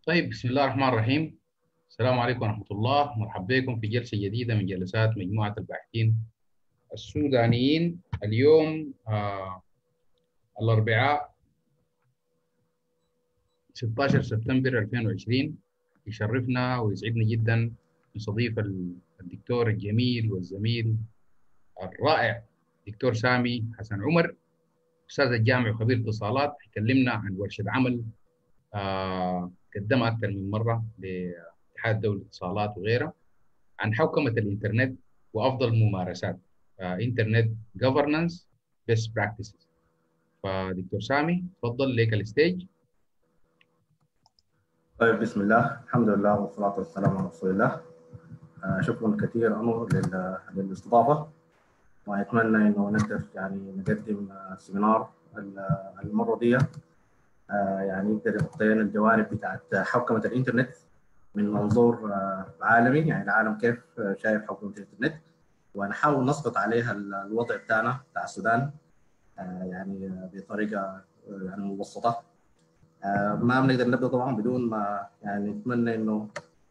طيب بسم الله الرحمن الرحيم السلام عليكم ورحمة الله مرحبا بكم في جلسة جديدة من جلسات مجموعة الباحثين السودانيين اليوم آه الأربعاء 16 سبتمبر 2020 يشرفنا ويسعدنا جدا نستضيف الدكتور الجميل والزميل الرائع دكتور سامي حسن عمر أستاذ الجامعة وخبير اتصالات يكلمنا عن ورشة عمل آه قدمها أكثر من مرة لاتحاد دولة الاتصالات وغيرها عن حوكمة الإنترنت وأفضل الممارسات آه إنترنت جوفرنانس بيست براكتسز فدكتور سامي تفضل لك الستيج طيب بسم الله الحمد لله والصلاة والسلام على رسول الله آه شكرا كثير أنور للاستضافة وأتمنى إنه نقدر يعني نقدم سيمينار المرة دي يعني يقدر يغطينا الجوانب بتاعت حوكمة الإنترنت من منظور عالمي يعني العالم كيف شايف حوكمة الإنترنت ونحاول نسقط عليها الوضع بتاعنا بتاع السودان يعني بطريقة يعني مبسطة ما بنقدر نبدا طبعا بدون ما يعني نتمنى انه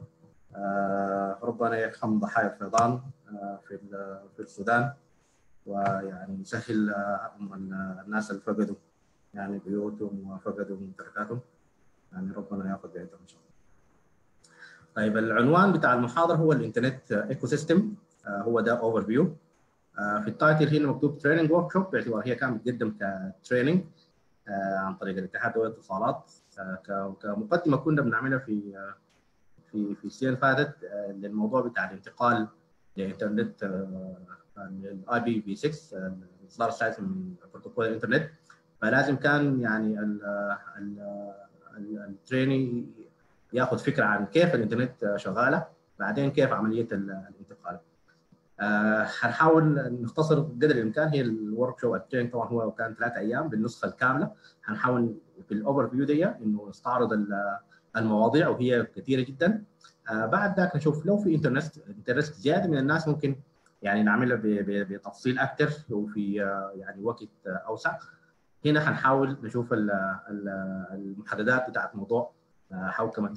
ربنا يرحم ضحايا الفيضان في في السودان ويعني يسهل الناس اللي فقدوا يعني بيوتهم وفقدوا ممتلكاتهم يعني ربنا ياخذ بيدهم ان شاء الله. طيب العنوان بتاع المحاضره هو الانترنت ايكو سيستم هو ده اوفر فيو في التايتل هنا مكتوب تريننج ورك شوب باعتبار هي كانت بتقدم كتريننج عن طريق الاتحاد دولي الاتصالات كمقدمه كنا بنعملها في في في السنه اللي فاتت للموضوع بتاع الانتقال لانترنت الاي بي في 6 الاصدار السادس من بروتوكول الانترنت فلازم كان يعني التريني ياخذ فكره عن كيف الانترنت شغاله بعدين كيف عمليه الانتقال هنحاول آه نختصر قدر الامكان هي الورك شو الترين طبعا هو كان ثلاثة ايام بالنسخه الكامله هنحاول في الاوفر فيو دي انه نستعرض المواضيع وهي كثيره جدا آه بعد ذاك نشوف لو في انترنت انترست زياده من الناس ممكن يعني نعملها بتفصيل اكثر وفي يعني وقت اوسع هنا هنحاول نشوف المحددات بتاعت موضوع حوكمه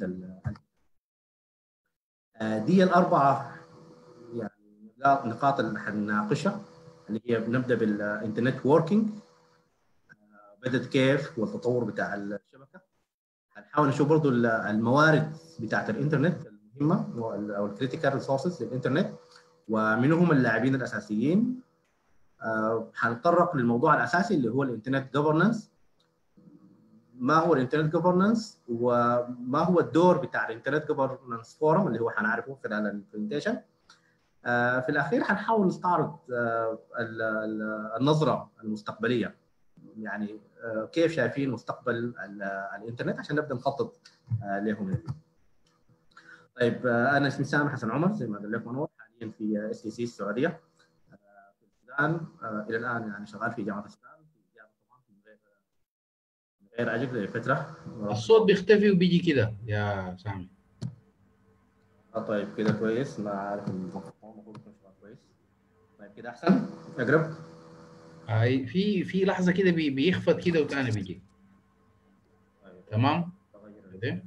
دي الاربعه يعني نقاط اللي هنناقشها اللي هي بنبدا بالانترنت ووركينج بدات كيف والتطور بتاع الشبكه هنحاول نشوف برضو الموارد بتاعت الانترنت المهمه او الكريتيكال ريسورسز للانترنت ومن هم اللاعبين الاساسيين آه هنتطرق للموضوع الاساسي اللي هو الانترنت جوفرنانس ما هو الانترنت جوفرنانس وما هو الدور بتاع الانترنت جوفرنانس فورم اللي هو هنعرفه خلال البرزنتيشن آه في الاخير هنحاول نستعرض آه النظره المستقبليه يعني كيف شايفين مستقبل الانترنت عشان نبدا نخطط له من طيب انا اسمي سامي حسن عمر زي ما قال لكم انور حاليا في اس تي سي السعوديه في السودان الى الان يعني شغال في جامعه السودان في جامعه طبعا من غير من غير اجر لفتره الصوت بيختفي وبيجي كده يا سامي طيب كده كويس ما عارف الميكروفون المفروض يكون شغال كويس طيب كده احسن اقرب هاي في في لحظه كده بي بيخفض كده وتاني بيجي طيب. تمام طيب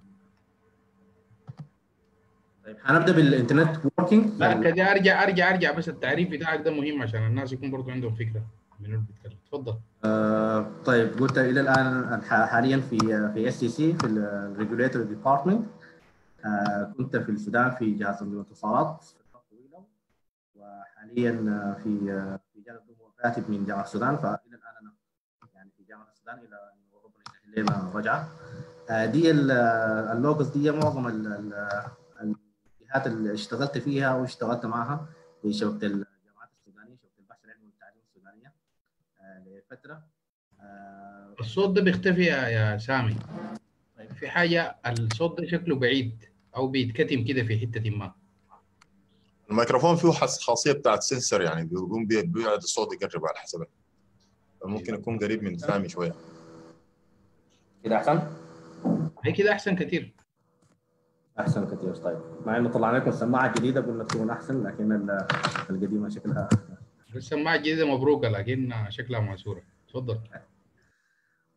هنبدا بالانترنت ووركينج لا كده ارجع ارجع ارجع بس التعريف بتاعك ده مهم عشان الناس يكون برضو عندهم فكره من اللي بيتكلم تفضل آه طيب قلت الى الان حاليا في في اس تي سي في الريجوليتوري ديبارتمنت آه كنت في السودان في جهاز الاتصالات فتره طويله وحاليا في في جامعه كاتب من جامعه السودان فالى الان انا يعني في جامعه السودان الى ان ربنا يسهل لنا رجعه آه دي اللوجوز دي معظم الجهات اللي اشتغلت فيها واشتغلت معها في شبكه الجامعات السودانيه شبكه البحث العلمي والتعليم السودانيه آه لفتره آه الصوت ده بيختفي يا سامي طيب في حاجه الصوت ده شكله بعيد او بيتكتم كده في حته ما الميكروفون فيه خاصيه بتاعت سنسر يعني بيقوم بيقعد الصوت يقرب على حسب ممكن يكون قريب من سامي شويه كده احسن؟ هي كده احسن كثير احسن كثير طيب مع انه طلعنا لكم سماعه جديده قلنا تكون احسن لكن القديمه شكلها السماعه الجديده مبروكه لكن شكلها معسوره تفضل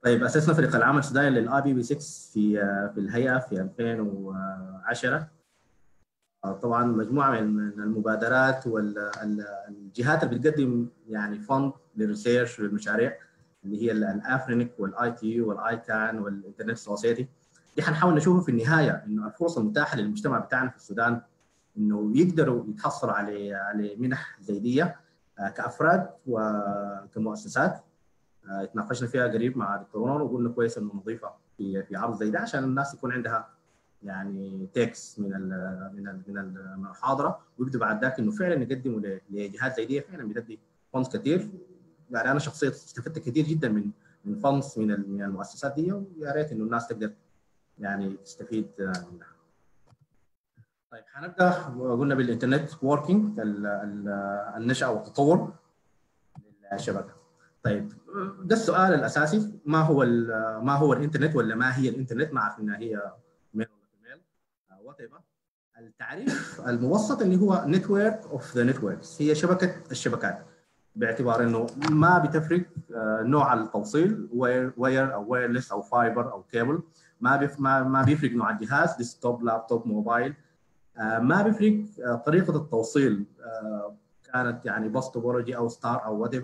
طيب اسسنا فريق العمل السوداني للاي بي بي 6 في في الهيئه في 2010 طبعا مجموعه من المبادرات والجهات اللي بتقدم يعني فند للريسيرش والمشاريع اللي هي الافرينك والاي تي يو والاي كان والانترنت سوسيتي دي حنحاول نشوفه في النهايه انه الفرص المتاحه للمجتمع بتاعنا في السودان انه يقدروا يتحصلوا على على منح زي دي كافراد وكمؤسسات اتناقشنا فيها قريب مع دكتور نور وقلنا كويس انه نضيفها في في عرض زي ده عشان الناس يكون عندها يعني تكس من ال من ال من المحاضره ويبدوا بعد ذاك انه فعلا يقدموا لجهات زي دي فعلا بتدي فونز كثير يعني انا شخصيا استفدت كثير جدا من من فونز من من المؤسسات دي ويا ريت انه الناس تقدر يعني تستفيد منها. طيب حنبدا قلنا بالانترنت ووركينج النشأة والتطور للشبكه. طيب ده السؤال الاساسي ما هو ما هو الانترنت ولا ما هي الانترنت؟ ما اعرف انها هي ميل ولا فيميل وات التعريف المبسط اللي هو نتورك اوف ذا نتوركس هي شبكه الشبكات باعتبار انه ما بتفرق نوع التوصيل واير او وايرلس او فايبر او كيبل ما بيف ما, ما بيفرق نوع الجهاز ديسكتوب لابتوب موبايل ما بيفرق طريقه التوصيل كانت يعني بس توبولوجي او ستار او وات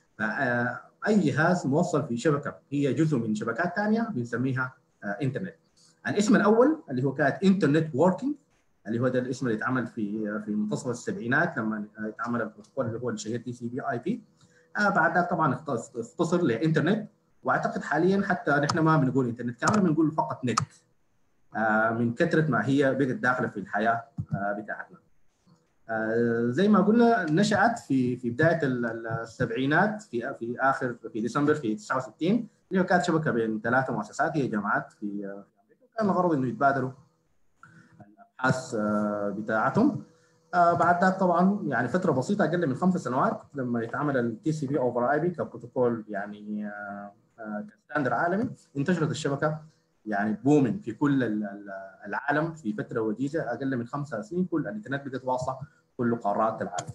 اي جهاز موصل في شبكه هي جزء من شبكات ثانيه بنسميها انترنت الاسم الاول اللي هو كانت انترنت ووركينج اللي هو ده الاسم اللي اتعمل في في منتصف السبعينات لما اتعمل البروتوكول اللي هو الشهير تي سي بي اي بي بعد ذلك طبعا اختصر لانترنت واعتقد حاليا حتى نحن ما بنقول انترنت كامل بنقول فقط نت من كثره ما هي بقت داخله في الحياه بتاعتنا زي ما قلنا نشأت في في بدايه السبعينات في في اخر في ديسمبر في 69 اللي كانت شبكه بين ثلاثه مؤسسات هي جامعات في امريكا وكان الغرض انه يتبادلوا الابحاث بتاعتهم بعد ذلك طبعا يعني فتره بسيطه اقل من خمس سنوات لما يتعمل التي سي بي اوفر اي بي كبروتوكول يعني كستاندر عالمي انتشرت الشبكه يعني بومن في كل العالم في فتره وجيزه اقل من خمسة سنين كل الانترنت بدات واصله كل قارات العالم.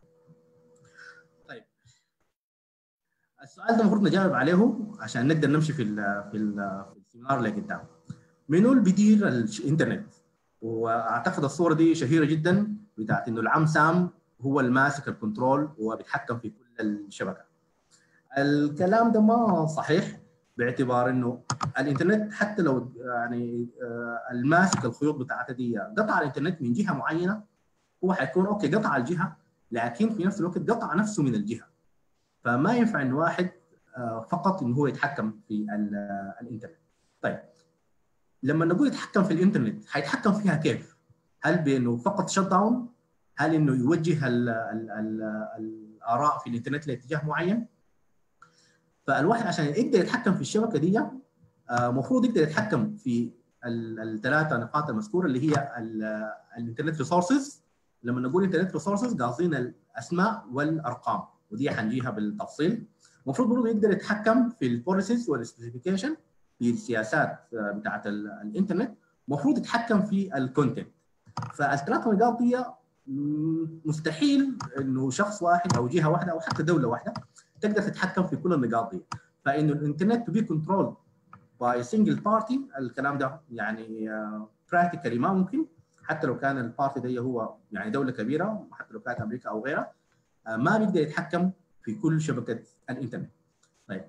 طيب السؤال ده المفروض نجاوب عليه عشان نقدر نمشي في ال في, ال في السيمينار اللي قدام. منو اللي بيدير الانترنت؟ واعتقد الصوره دي شهيره جدا بتاعت انه العم سام هو الماسك الكنترول وبيتحكم في كل الشبكه. الكلام ده ما صحيح باعتبار انه الانترنت حتى لو يعني الماسك الخيوط بتاعتها دي قطع الانترنت من جهه معينه هو حيكون اوكي قطع الجهه لكن في نفس الوقت قطع نفسه من الجهه فما ينفع ان واحد فقط انه هو يتحكم في الانترنت طيب لما نقول يتحكم في الانترنت حيتحكم فيها كيف؟ هل بانه فقط شت داون؟ هل انه يوجه ال ال ال الاراء في الانترنت لاتجاه معين؟ فالواحد عشان يقدر يتحكم في الشبكه دي المفروض يقدر يتحكم في الثلاثه نقاط المذكوره اللي هي الانترنت ريسورسز لما نقول انترنت ريسورسز قاصدين الاسماء والارقام ودي حنجيها بالتفصيل المفروض برضه يقدر يتحكم في البوليسيز والسبيسيفيكيشن في السياسات بتاعت الانترنت المفروض يتحكم في الكونتنت فالثلاث نقاط دي مستحيل انه شخص واحد او جهه واحده او حتى دوله واحده تقدر تتحكم في كل النقاط دي فانه الانترنت تو بي كنترول باي سنجل بارتي الكلام ده يعني براكتيكالي ما ممكن حتى لو كان البارتي ده هو يعني دوله كبيره حتى لو كانت امريكا او غيرها ما بيقدر يتحكم في كل شبكه الانترنت طيب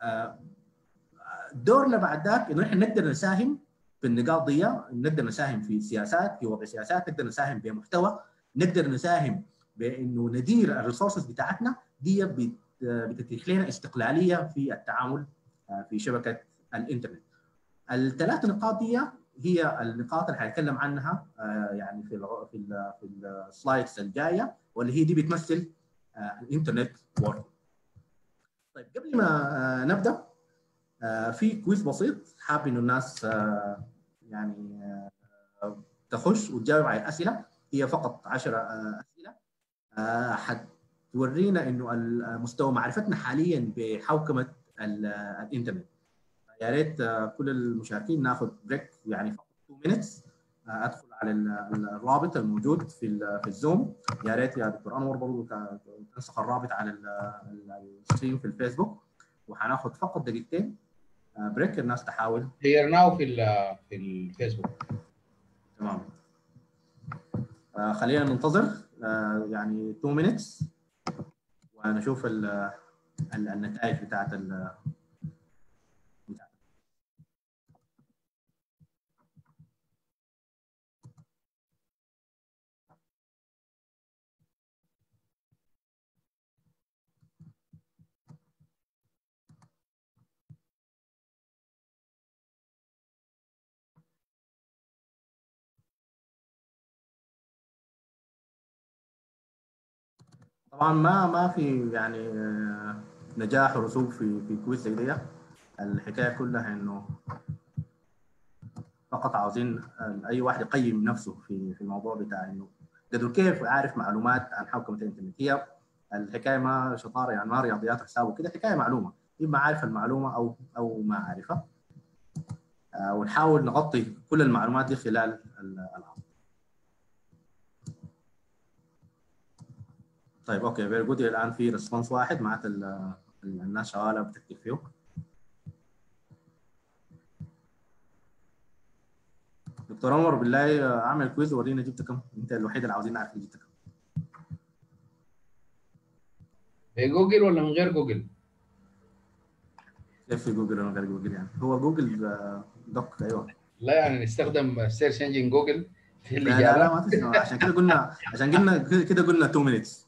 دورنا بعد ذاك انه احنا نقدر نساهم في النقاط دي نقدر نساهم في سياسات في وضع سياسات نقدر نساهم بمحتوى نقدر نساهم بانه ندير الريسورسز بتاعتنا دي بتتيح لنا استقلاليه في التعامل في شبكه الانترنت. الثلاث نقاط دي هي النقاط اللي حنتكلم عنها يعني في ال في ال في السلايدز الجايه واللي هي دي بتمثل الانترنت وورد. طيب قبل ما نبدا في كويز بسيط حابب انه الناس يعني تخش وتجاوب على الاسئله هي فقط 10 اسئله حتورينا انه مستوى معرفتنا حاليا بحوكمه الانترنت يا ريت كل المشاركين ناخذ بريك يعني فقط 2 مينتس ادخل على الرابط الموجود في في الزوم يا ريت يا دكتور انور برضه تنسخ الرابط على الستريم في الفيسبوك وحناخذ فقط دقيقتين بريك الناس تحاول غيرناه في ال- في الفيسبوك تمام آه خلينا ننتظر آه يعني 2 minutes ونشوف ال ال النتائج بتاعت ال بتاعت- طبعا ما ما في يعني آه، نجاح ورسوب في في كويز زي دي الحكايه كلها انه فقط عاوزين آه، اي واحد يقيم نفسه في في الموضوع بتاع انه قدر كيف عارف معلومات عن حوكمه الانترنت هي الحكايه ما شطاره يعني ما رياضيات حساب وكده حكايه معلومه اما عارف المعلومه او او ما عارفها آه، ونحاول نغطي كل المعلومات دي خلال ال- العرض طيب اوكي فيري جود الان في ريسبونس واحد معناته ال- ال- الناس شغاله بتكتب فيه دكتور عمر بالله آه، اعمل كويز ورينا جبت كم انت الوحيد اللي عاوزين نعرف جبت كم بجوجل ولا من غير جوجل؟ كيف في جوجل ولا غير جوجل يعني هو جوجل آه، دوك ايوه لا يعني نستخدم سيرش انجن جوجل في لا لا, الاجابه لا ما تسمع عشان كده قلنا عشان قلنا كده- كده قلنا 2 minutes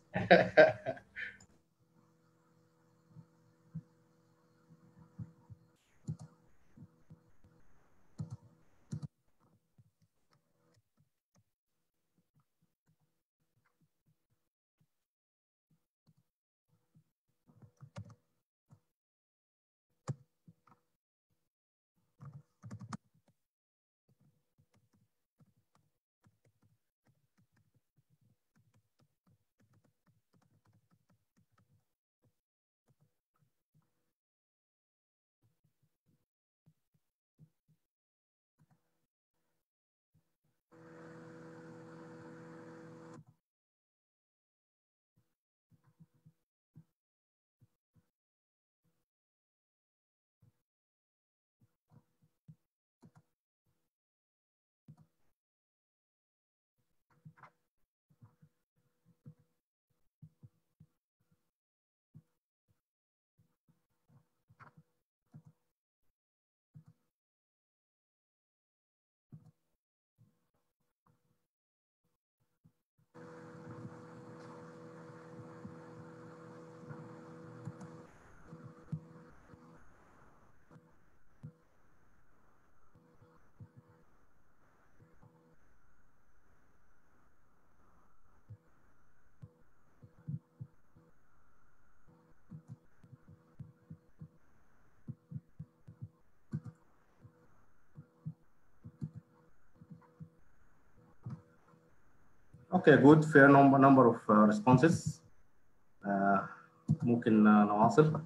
اوكي جود fair number number of uh, responses آه، ممكن آه، نواصل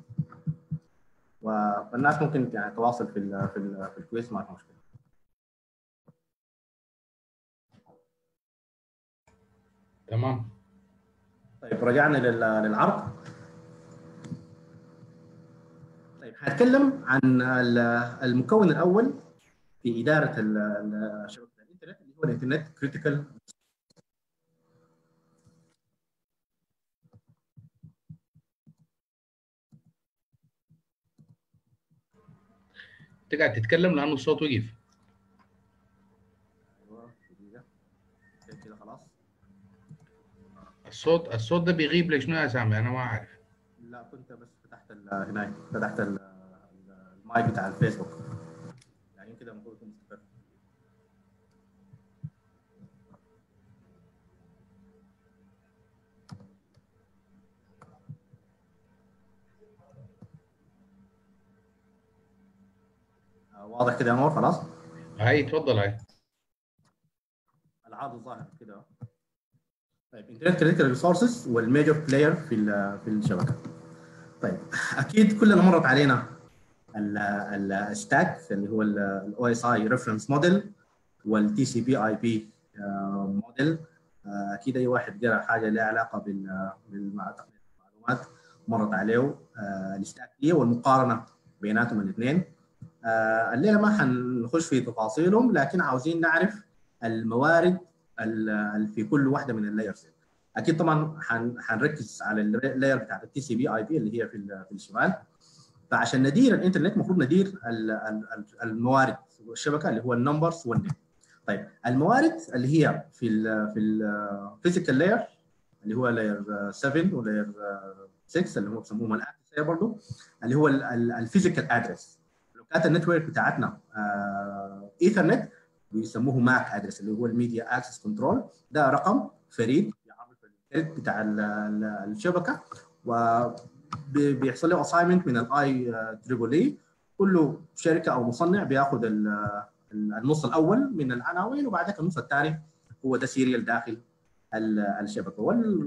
والناس ممكن يعني تواصل في ال في ال في الكويس ما في مشكله تمام طيب رجعنا لل- للعرض طيب هنتكلم عن ال- المكون الاول في اداره ال- ال- شبكه الانترنت اللي هو الانترنت كريتيكال انت قاعد تتكلم لانه الصوت وقف ايوه دقيقه كده كده خلاص الصوت الصوت ده بيغيب ليش يا سامي انا ما عارف لا كنت بس فتحت ال- هناك فتحت ال- ال- المايك بتاع الفيسبوك يعني كده المفروض يكون مستقر آه، واضح كده يا نور خلاص هاي تفضل هاي العرض الظاهر كده طيب انترنت كريتيكال ريسورسز والميجر بلاير في ال- في الشبكه طيب اكيد كلنا مرت علينا الستاك اللي هو الاو اس اي ريفرنس موديل والتي سي بي اي بي موديل اكيد اي واحد قرا حاجه لها علاقه بال- بالمع- تقنية المعلومات مرت عليه آه، الستاك دي والمقارنه بيناتهم الاثنين آه، الليله ما حنخش في تفاصيلهم لكن عاوزين نعرف الموارد ال- في كل واحده من اللايرز اكيد طبعا حن- حنركز على اللاير بتاعت التي سي بي اي بي اللي هي في ال- في الشمال فعشان ندير الانترنت المفروض ندير ال- ال- ال- الموارد والشبكه اللي هو النمبرز والنت طيب الموارد اللي هي في ال في الفيزيكال لاير اللي هو لاير 7 ولاير 6 اللي هم بيسموهم الاكسس لاير برضه اللي هو الفيزيكال ادرس لو كانت النتورك بتاعتنا ايثرنت بيسموه ماك ادرس اللي هو الميديا اكسس كنترول ده رقم فريد يعرف الثread بتاع ال- ال- الشبكه وبيحصل له اساينمنت من الاي تريبل اي كل شركه او مصنع بياخذ ال- النص الاول من العناوين وبعدك النص الثاني هو ده سيريال داخل ال- الشبكه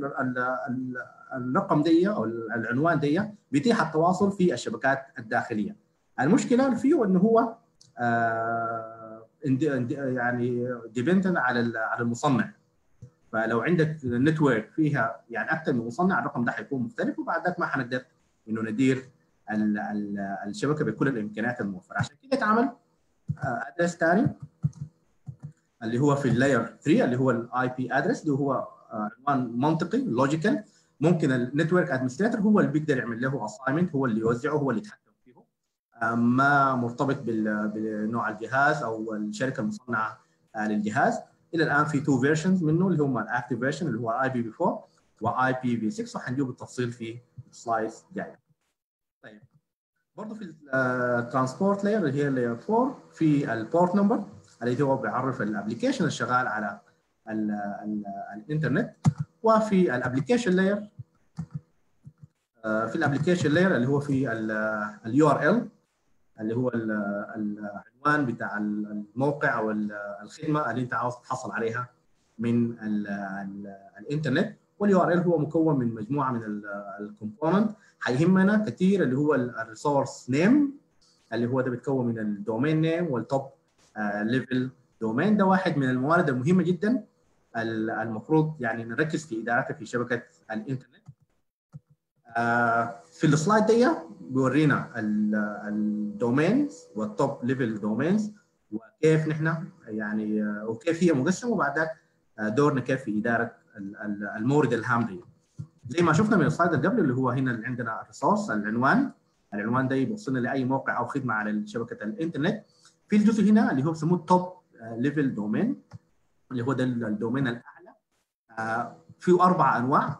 والرقم دي او العنوان دي بيتيح التواصل في الشبكات الداخليه المشكله فيه انه هو آه، اند- اند- يعني ديبندنت على ال- على المصنع فلو عندك نتورك فيها يعني اكثر من مصنع الرقم ده حيكون مختلف وبعد ذاك ما حنقدر انه ندير ال- ال- الشبكه بكل الامكانيات الموفره عشان كده اتعمل ادرس ثاني اللي هو في اللاير 3 اللي هو الاي بي ادرس اللي هو آه، عنوان منطقي لوجيكال ممكن النتورك ادمنستريتور هو اللي بيقدر يعمل له اساينمنت هو اللي يوزعه هو اللي يتحكم فيه آه، ما مرتبط بال- بنوع الجهاز او الشركه المصنعه آه، للجهاز الى الان في تو فيرجنز منه اللي هم الاكتيف فيرجن اللي هو اي بي في 4 واي بي في 6 وحنجيب التفصيل في سلايدز جايه. طيب برضه في الترانسبورت لاير اللي هي لاير 4 في البورت نمبر اللي هو بيعرف الابلكيشن الشغال على ال ال الانترنت وفي الابلكيشن لاير في الابلكيشن لاير اللي هو في اليو ار ال اللي هو ال- العنوان بتاع الموقع او ال- الخدمه اللي انت عاوز تحصل عليها من ال ال الانترنت واليو ار ال هو مكون من مجموعه من الكومبوننت هيهمنا كثير اللي هو الريسورس نيم اللي هو ده بيتكون من الدومين نيم والتوب ليفل دومين ده واحد من الموارد المهمه جدا ال- المفروض يعني نركز في ادارتها في شبكه الانترنت آه، في السلايد دي بيورينا الدومينز والتوب ليفل دومينز وكيف نحن يعني آه، وكيف هي مقسمه وبعد ذاك آه، دورنا كيف في اداره ال- ال- المورد الهام دي زي ما شفنا من السلايد اللي قبل اللي هو هنا اللي عندنا الريسورس العنوان العنوان ده يوصلنا لاي موقع او خدمه على شبكه الانترنت في الجزء هنا اللي هو بيسموه التوب ليفل دومين اللي هو ده الدومين الاعلى آه، فيه اربع انواع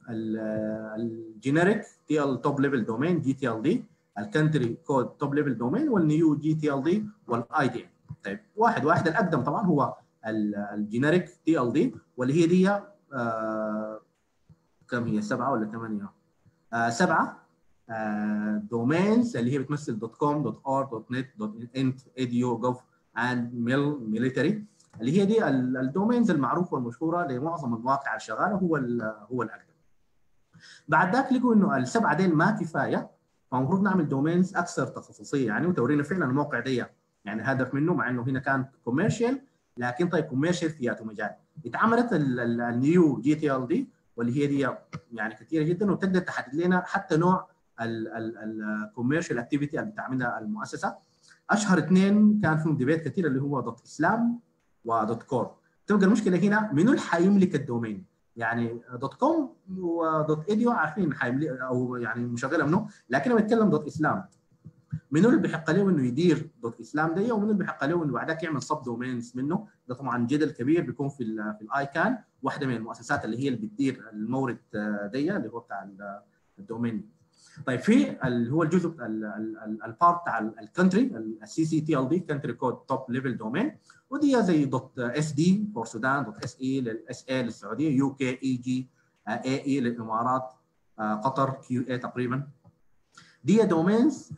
الجينيريك تي ال توب ليفل دومين جي تي ال دي الكنتري كود توب ليفل دومين والنيو جي تي ال دي والاي دي طيب واحد واحد الاقدم طبعا هو الجينيريك تي ال دي واللي هي دي آه كم هي سبعه ولا ثمانيه؟ آه سبعه آه دومينز اللي هي بتمثل دوت كوم دوت اور دوت نت دوت انت ايديو جوف اند ميل ميليتري اللي هي دي ال- الدومينز المعروفه والمشهوره لمعظم المواقع الشغاله هو ال- هو الاقدم. بعد ذاك لقوا انه السبعه ديل ما كفايه فالمفروض نعمل دومينز اكثر تخصصيه يعني وتورينا فعلا الموقع دي يعني هدف منه مع انه هنا كان كوميرشال لكن طيب كوميرشال فياته مجال اتعملت النيو جي تي ال دي واللي هي دي يعني كثيره جدا وبتقدر تحدد لنا حتى نوع الكوميرشال اكتيفيتي اللي بتعملها المؤسسه اشهر اثنين كان فيهم ديبيت كثير اللي هو دوت اسلام ودوت كور تبقى المشكله هنا منو اللي حيملك الدومين يعني دوت كوم ودوت ايديو عارفين حيملك او يعني مشغلها منه لكن انا بتكلم دوت اسلام منو اللي بيحق له انه يدير دوت اسلام دي ومنو اللي بيحق له انه بعدك يعمل سب دومينز منه ده طبعا جدل كبير بيكون في ال في الايكان واحده من المؤسسات اللي هي اللي بتدير المورد دي اللي هو بتاع الدومين طيب في اللي هو الجزء البارت بتاع الكونتري السي سي تي ال دي كونتري كود توب ليفل دومين ودي زي دوت اس دي فور سودان دوت اس اي للاس اي للسعوديه يو كي اي جي اي اي للامارات قطر كيو اي تقريبا دي دومينز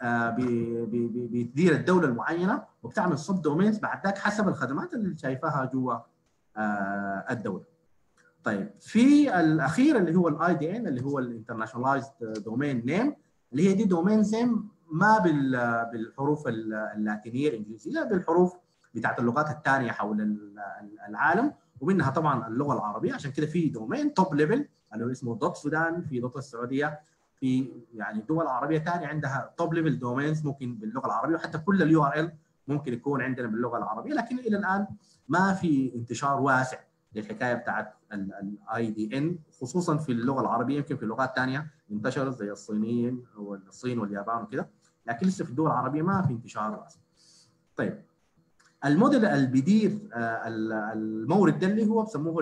بتدير الدوله المعينه وبتعمل سب دومينز بعد ذاك حسب الخدمات اللي شايفاها جوا الدوله. طيب في الاخير اللي هو الاي دي ان اللي هو الانترناشوناليزد دومين نيم اللي هي دي دومين نيم ما بالحروف اللاتينيه الانجليزيه لا بالحروف بتاعت اللغات الثانيه حول العالم ومنها طبعا اللغه العربيه عشان كده في دومين توب ليفل اللي هو اسمه دوت سودان في دوت السعوديه في يعني دول عربيه ثانيه عندها توب ليفل دومينز ممكن باللغه العربيه وحتى كل اليو ار ال ممكن يكون عندنا باللغه العربيه لكن الى الان ما في انتشار واسع للحكايه بتاعت الاي دي ان خصوصا في اللغه العربيه يمكن في لغات ثانيه انتشرت زي الصينيين والصين واليابان وكده لكن لسه في الدول العربيه ما في انتشار واسع. طيب الموديل اللي بيدير المورد ده اللي هو بسموه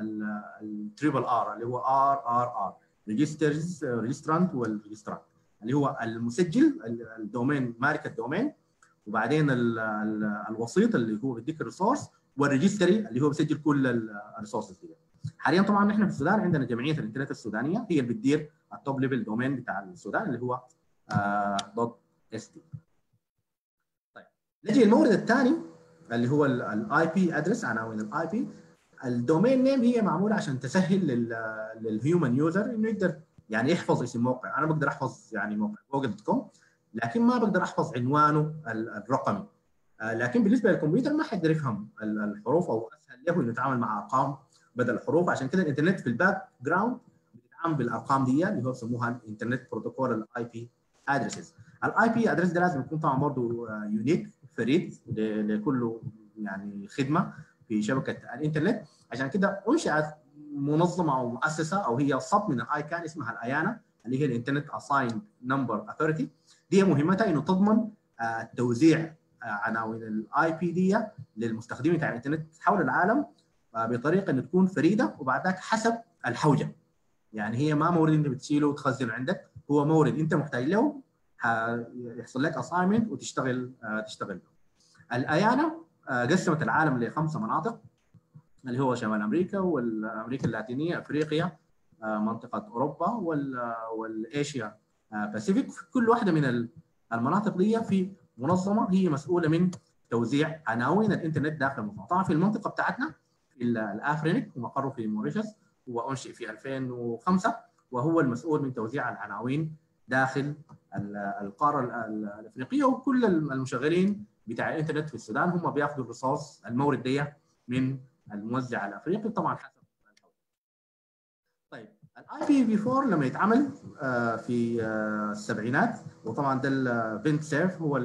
التريبل ار اللي هو ار ار ار ريجسترز ريجسترانت والريجسترانت اللي هو المسجل الدومين مالك الدومين وبعدين ال ال الوسيط اللي هو بيديك الريسورس والريجستري اللي هو بيسجل كل الريسورسز دي حاليا طبعا نحن في السودان عندنا جمعيه الانترنت السودانيه هي اللي بتدير التوب ليفل دومين بتاع السودان اللي هو دوت اس تي طيب نجي المورد الثاني اللي هو الاي بي ادرس عناوين الاي بي الدومين نيم هي معموله عشان تسهل للهيومن يوزر انه يقدر يعني يحفظ اسم موقع انا بقدر احفظ يعني موقع جوجل دوت كوم لكن ما بقدر احفظ عنوانه الرقمي لكن بالنسبه للكمبيوتر ما حيقدر يفهم الحروف او اسهل له انه يتعامل مع ارقام بدل الحروف عشان كده الانترنت في الباك جراوند بيتعامل بالارقام دي اللي هو بيسموها الانترنت بروتوكول الاي بي ادريسز الاي بي ادريس ده لازم يكون طبعا برضه يونيك فريد لكل يعني خدمه في شبكه الانترنت عشان كده انشات منظمه او مؤسسه او هي صب من الاي كان اسمها الايانا اللي هي الانترنت اساين نمبر اثورتي دي مهمتها انه تضمن توزيع عناوين الاي بي دي للمستخدمين بتاع الانترنت حول العالم بطريقه انه تكون فريده وبعد ذاك حسب الحوجه يعني هي ما مورد انت بتشيله وتخزنه عندك هو مورد انت محتاج له يحصل لك اساينمنت وتشتغل تشتغل له الايانا قسمت العالم لخمسه مناطق اللي هو شمال امريكا والامريكا اللاتينيه افريقيا منطقه اوروبا والايشيا باسيفيك كل واحده من المناطق دي في منظمه هي مسؤوله من توزيع عناوين الانترنت داخل المنظمه طبعا في المنطقه بتاعتنا في الافرينك ومقره في موريشيوس هو انشئ في 2005 وهو المسؤول من توزيع العناوين داخل القاره الافريقيه وكل المشغلين بتاع الانترنت في السودان هم بياخذوا الرصاص المورد دي من الموزع الافريقي طبعا حسب طيب الاي بي في 4 لما يتعمل في السبعينات وطبعا ده البنت سيرف هو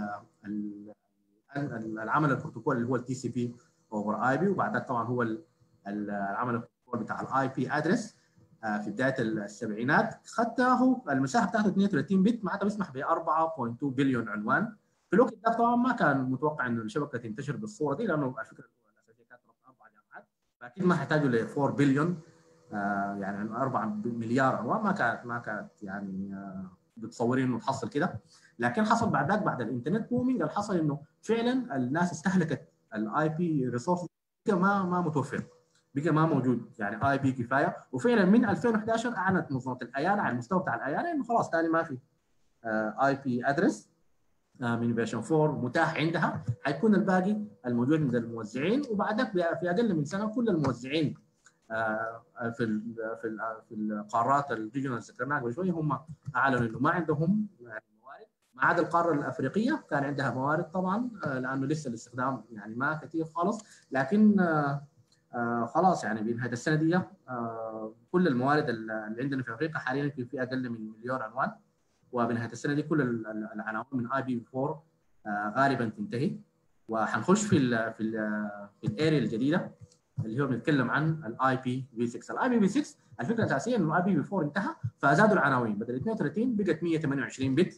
العمل البروتوكول اللي هو التي سي بي اوفر اي بي وبعدها طبعا هو العمل البروتوكول بتاع الاي بي ادرس في بدايه السبعينات خدته المساحه بتاعته 32 بت معناتها بيسمح ب 4.2 بليون عنوان في الوقت ده طبعا ما كان متوقع انه الشبكه تنتشر بالصوره دي لانه الفكره الاساسيه كانت اربع جامعات فاكيد ما حيحتاجوا ل 4 بليون آه يعني 4 مليار عنوان ما كانت ما كانت يعني آه متصورين انه تحصل كده لكن حصل بعد ذاك بعد الانترنت بومينج اللي حصل انه فعلا الناس استهلكت الاي بي ريسورس ما ما متوفر بقى ما موجود يعني اي بي كفايه وفعلا من 2011 اعلنت منظمه الايانا على المستوى بتاع الايانا انه خلاص ثاني ما في اي بي ادرس من فيرجن 4 متاح عندها حيكون الباقي الموجود عند الموزعين وبعدك في اقل من سنه كل الموزعين في ال في ال في القارات الريجنال ذكرناها قبل شويه هم اعلنوا انه ما عندهم موارد ما عدا القاره الافريقيه كان عندها موارد طبعا لانه لسه الاستخدام يعني ما كثير خالص لكن خلاص يعني بنهايه السنه دي كل الموارد اللي عندنا في افريقيا حاليا في اقل من مليون عنوان وبنهايه السنه دي كل العناوين من اي بي 4 غالبا تنتهي وحنخش في ال في ال في الاريا الجديده اللي هو بنتكلم عن الاي بي في 6 الاي بي في 6 الفكره الاساسيه انه الاي بي في 4 انتهى فزادوا العناوين بدل 32 بقت 128 بت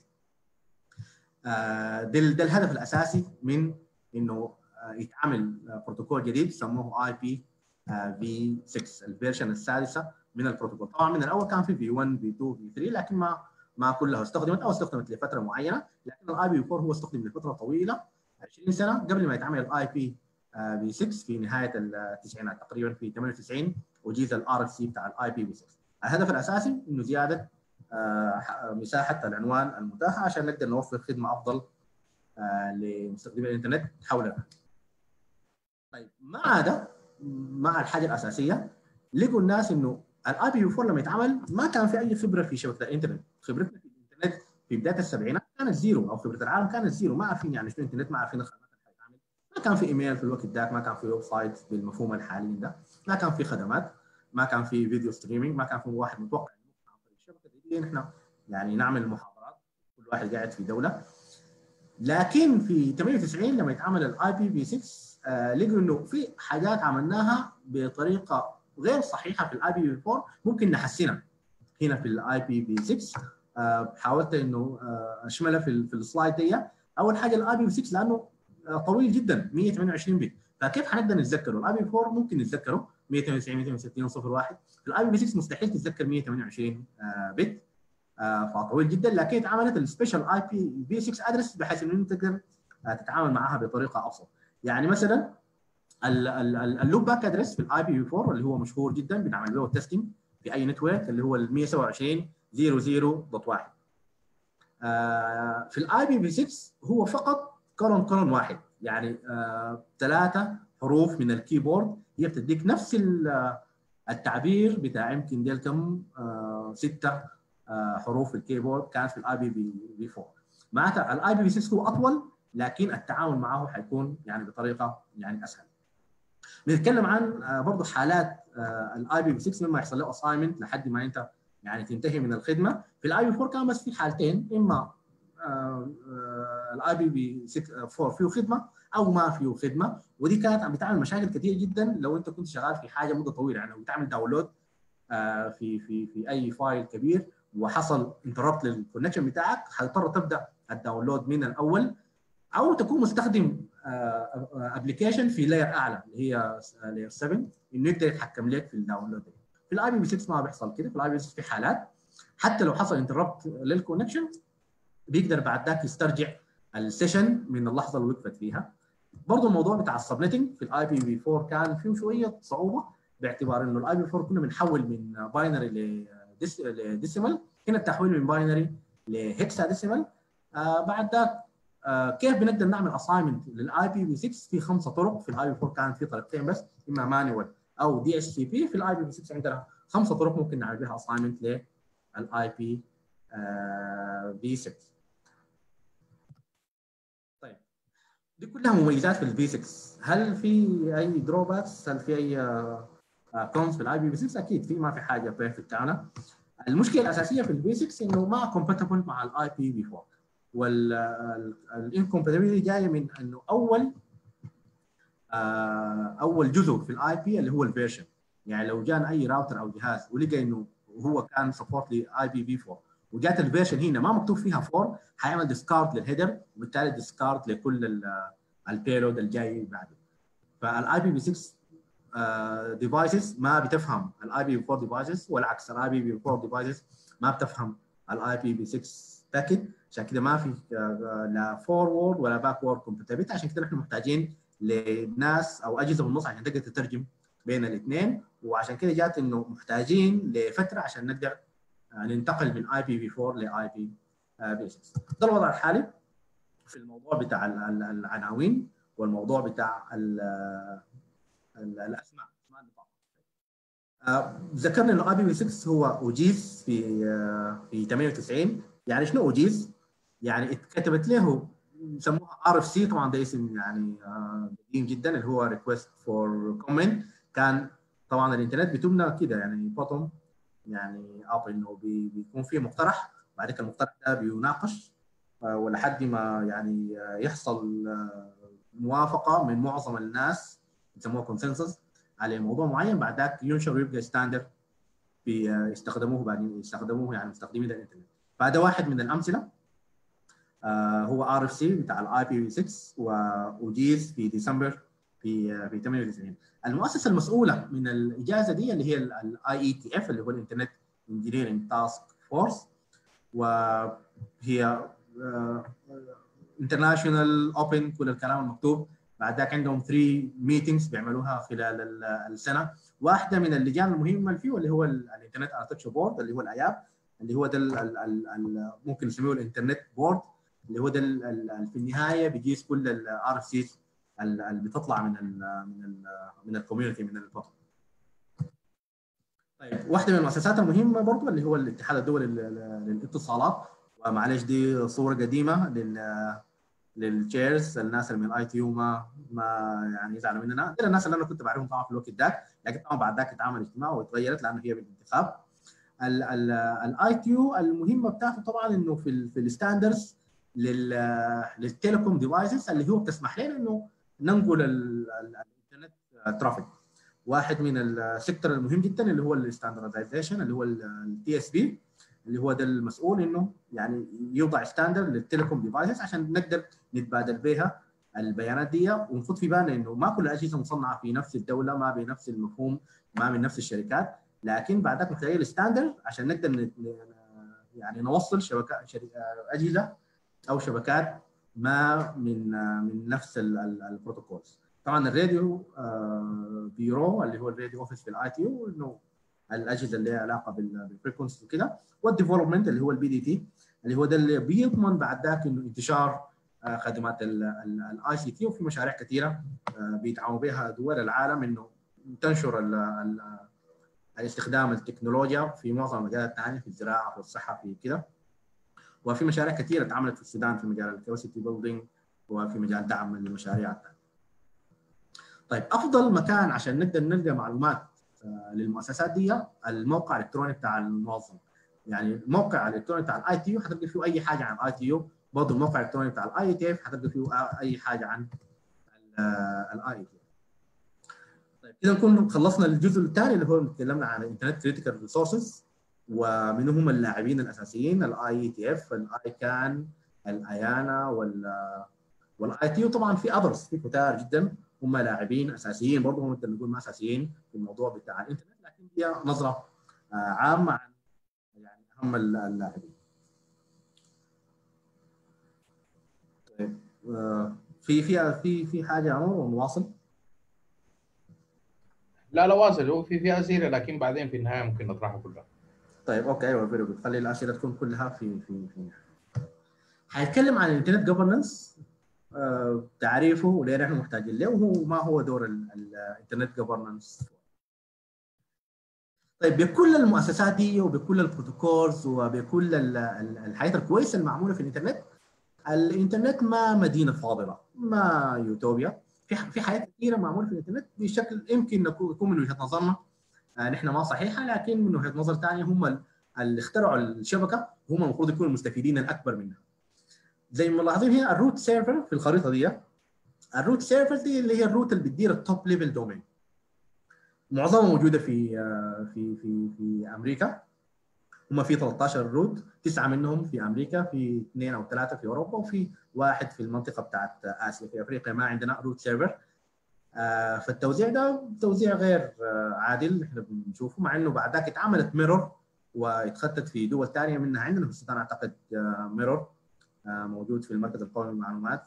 ده ده الهدف الاساسي من انه يتعمل بروتوكول جديد سموه اي بي في 6 الفيرجن السادسه من البروتوكول طبعا من الاول كان في في 1 في 2 في 3 لكن ما ما كلها استخدمت او استخدمت لفتره معينه لكن الاي بي 4 هو استخدم لفتره طويله 20 سنه قبل ما يتعمل الاي بي في 6 في نهايه التسعينات تقريبا في 98 وجيز الار اف سي بتاع الاي بي في 6 الهدف الاساسي انه زياده مساحه العنوان المتاحه عشان نقدر نوفر خدمه افضل لمستخدمي الانترنت حول العالم. طيب مع ده مع الحاجه الاساسيه لقوا الناس انه الاي بي 4 لما يتعمل ما كان في اي خبره في شبكه الانترنت، خبرتنا في الانترنت في بدايه السبعينات كانت زيرو او خبره العالم كانت زيرو ما عارفين يعني شنو الانترنت ما عارفين الخدمات اللي حتتعمل ما كان في ايميل في الوقت ذاك ما كان في ويب سايت بالمفهوم الحالي ده ما كان في خدمات ما كان في فيديو ستريمينج ما كان في واحد متوقع انه الشبكه دي ممكن احنا يعني نعمل محاضرات كل واحد قاعد في دوله لكن في 98 لما يتعمل الاي بي في 6 آه لقوا انه في حاجات عملناها بطريقه غير صحيحه في الاي بي في 4 ممكن نحسنها هنا في الاي بي في 6 آه حاولت انه آه اشملها في, في السلايد دي اول حاجه الاي بي في 6 لانه آه طويل جدا 128 بت فكيف حنقدر نتذكره؟ الاي بي 4 ممكن نتذكره 192 260 صفر واحد في الاي بي 6 مستحيل تتذكر 128 آه بت آه فطويل جدا لكن اتعملت السبيشال اي بي في 6 ادرس بحيث انه انت تقدر آه تتعامل معها بطريقه ابسط يعني مثلا اللوب باك ادرس في الاي بي في 4 اللي هو مشهور جدا بنعمل له تيستنج في اي نتورك اللي هو ال 127 00.1 آه في الاي بي في 6 هو فقط كولون كولون واحد يعني ثلاثه حروف من الكيبورد هي بتديك نفس التعبير بتاع يمكن ديل كم آه سته آه حروف الكيبورد كانت في الاي بي بي 4 معناتها الاي بي بي 6 هو اطول لكن التعامل معه حيكون يعني بطريقه يعني اسهل. بنتكلم عن آه برضه حالات الاي بي بي 6 لما يحصل له اساينمنت لحد ما انت يعني تنتهي من الخدمه في الاي بي 4 كان بس في حالتين اما الاي بي بي 4 فيه خدمه او ما فيه خدمه ودي كانت عم بتعمل مشاكل كثير جدا لو انت كنت شغال في حاجه مده طويله يعني لو بتعمل داونلود في في في اي فايل كبير وحصل انتربت للكونكشن بتاعك حتضطر تبدا الداونلود من الاول او تكون مستخدم ابلكيشن في لاير اعلى اللي هي لاير 7 انه يقدر يتحكم لك في الداونلود في الاي بي 6 ما بيحصل كده في الاي بي 6 في حالات حتى لو حصل انتربت للكونكشن بيقدر بعد ذاك يسترجع السيشن من اللحظه اللي وقفت فيها برضه الموضوع بتاع السبنتنج في الاي بي في 4 كان فيه شويه صعوبه باعتبار انه الاي بي 4 كنا بنحول من باينري لديسيمال هنا التحويل من باينري لهكسا ديسيمال آه بعد ذاك آه كيف بنقدر نعمل اساينمنت للاي بي في 6 في خمسه طرق في الاي بي 4 كان في طريقتين بس اما مانوال او دي اتش سي بي في الاي بي في 6 عندنا خمسه طرق ممكن نعمل بها اساينمنت للاي بي في 6 طيب دي كلها مميزات في الفي 6 هل في اي دروباكس هل في اي كونز في الاي بي في 6 اكيد في ما في حاجه بيرفكت عنها المشكله الاساسيه في البي 6 انه ما كومباتبل مع الاي بي في 4 والانكومباتيبلتي جايه من انه اول اول جزء في الاي بي اللي هو الفيرجن يعني لو جانا اي راوتر او جهاز ولقى انه هو كان سبورت لاي بي في 4 وجات الفيرجن هنا ما مكتوب فيها 4 حيعمل ديسكارد للهيدر وبالتالي ديسكارد لكل البيلود الجاي بعده فالاي بي في 6 ديفايسز ما بتفهم الاي بي في 4 ديفايسز والعكس الاي بي في 4 ديفايسز ما بتفهم الاي بي في 6 باكيت عشان كده ما في لا فورورد ولا باكورد كومباتيبلتي عشان كده نحن محتاجين لناس او اجهزه بالنص عشان تقدر تترجم بين الاثنين وعشان كده جات انه محتاجين لفتره عشان نقدر ننتقل من اي بي في 4 لاي بي في 6 ده الوضع الحالي في الموضوع بتاع العناوين والموضوع بتاع الاسماء اسماء النطاق ذكرنا انه اي بي في 6 هو اجيز في في 98 يعني شنو اجيز؟ يعني اتكتبت له سموها ار اف سي طبعا ده اسم يعني قديم جدا اللي هو ريكوست فور كومنت كان طبعا الانترنت بتبنى كده يعني بوتوم يعني اب انه بيكون في مقترح بعد كده المقترح ده بيناقش ولحد ما يعني يحصل موافقه من معظم الناس يسموها كونسنسس على موضوع معين بعد ذاك ينشر ويبقى ستاندرد بيستخدموه بعدين يستخدموه يعني مستخدمين الانترنت فهذا واحد من الامثله آه هو ار اف سي بتاع الاي بي في 6 واجيز في ديسمبر في في 98 المؤسسه المسؤوله من الاجازه دي اللي هي الاي اي تي اف اللي هو الانترنت انجينيرنج تاسك فورس وهي انترناشونال اوبن كل الكلام المكتوب بعد ذاك عندهم 3 ميتينجز بيعملوها خلال السنه واحده من اللجان المهمه اللي فيه اللي هو الانترنت ارتكشر بورد اللي هو الاياب اللي هو ده ال ال ال ممكن نسميه الانترنت بورد اللي هو ده في النهايه بيقيس كل الار اف سيز اللي بتطلع من ال من ال من الكوميونتي من البطل. طيب واحده من المؤسسات المهمه برضه اللي هو الاتحاد الدولي للاتصالات ومعلش دي صوره قديمه لل للتشيرز الناس اللي من الاي تي يو ما ما يعني يزعلوا مننا دي الناس اللي انا كنت بعرفهم طبعا في الوقت ذاك لكن طبعا بعد ذاك اتعمل اجتماع وتغيرت لانه هي بالانتخاب الاي تي يو المهمه بتاعته طبعا انه في ال في الستاندرز للتليكوم ديفايسز اللي هو بتسمح لنا انه ننقل الانترنت ترافيك واحد من السيكتور المهم جدا اللي هو الستاندردايزيشن اللي هو التي اس بي اللي هو ده المسؤول انه يعني يوضع ستاندرد للتليكوم ديفايسز عشان نقدر نتبادل بها البيانات دي ونخد في بالنا انه ما كل الاجهزه مصنعه في نفس الدوله ما بنفس المفهوم ما من نفس الشركات لكن بعدك محتاجين الستاندرد عشان نقدر يعني نوصل شبكات اجهزه او شبكات ما من من نفس البروتوكولز طبعا الراديو بيرو اللي هو الراديو اوفيس في الاي تي يو انه الاجهزه اللي لها علاقه بالفريكونسي وكده والديفلوبمنت اللي هو البي دي تي اللي هو ده اللي بيضمن بعد ذاك انه انتشار خدمات الاي سي تي وفي مشاريع كثيره بيدعموا بها دول العالم انه تنشر ال ال الاستخدام التكنولوجيا في معظم المجالات الثانيه في الزراعه في الصحه في كده وفي مشاريع كثيره اتعملت في السودان في مجال الكاباسيتي بيلدينج وفي مجال دعم المشاريع الثانيه. طيب افضل مكان عشان نقدر نلقى معلومات للمؤسسات دي الموقع الالكتروني بتاع المنظمه يعني الموقع الالكتروني بتاع الاي تي يو حتلقى فيه اي حاجه عن الاي تي يو برضه الموقع الالكتروني بتاع الاي تي اف حتلقى فيه اي حاجه عن الاي تي طيب كده نكون خلصنا الجزء الثاني اللي هو تكلمنا عن الانترنت كريتيكال ريسورسز ومن هم اللاعبين الاساسيين الاي تي اف الاي كان الايانا وال والاي تي طبعا في اذرز في كتار جدا هم لاعبين اساسيين برضه نقدر نقول ما اساسيين في الموضوع بتاع الانترنت لكن هي نظره عامه عن يعني اهم اللاعبين. طيب في في في في حاجه عمر نواصل؟ لا لا واصل هو في في اسئله لكن بعدين في النهايه ممكن نطرحها كلها. طيب اوكي ايوه فيري جود خلي الاسئله تكون كلها في في في حيتكلم عن الانترنت جفرنس آه تعريفه وليه نحن محتاجين له وهو ما هو دور الانترنت جفرنس طيب بكل المؤسسات دي وبكل البروتوكولز وبكل الحاجات الكويسه المعموله في الانترنت الانترنت ما مدينه فاضله ما يوتوبيا في في حاجات كثيره معموله في الانترنت بشكل يمكن يكون من وجهه نظرنا آه نحن ما صحيحه لكن من وجهه نظر ثانيه هم اللي اخترعوا الشبكه هم المفروض يكونوا المستفيدين الاكبر منها. زي ما ملاحظين هنا الروت سيرفر في الخريطه دي الروت سيرفر دي اللي هي الروت اللي بتدير التوب ليفل دومين. معظمها موجوده في في في في امريكا هم في 13 روت تسعه منهم في امريكا في اثنين او ثلاثه في اوروبا وفي واحد في المنطقه بتاعت اسيا في افريقيا ما عندنا روت سيرفر آه فالتوزيع ده توزيع غير آه عادل احنا بنشوفه مع انه بعد ذاك اتعملت ميرور واتخطت في دول ثانيه منها عندنا في السودان اعتقد آه ميرور موجود في المركز القومي للمعلومات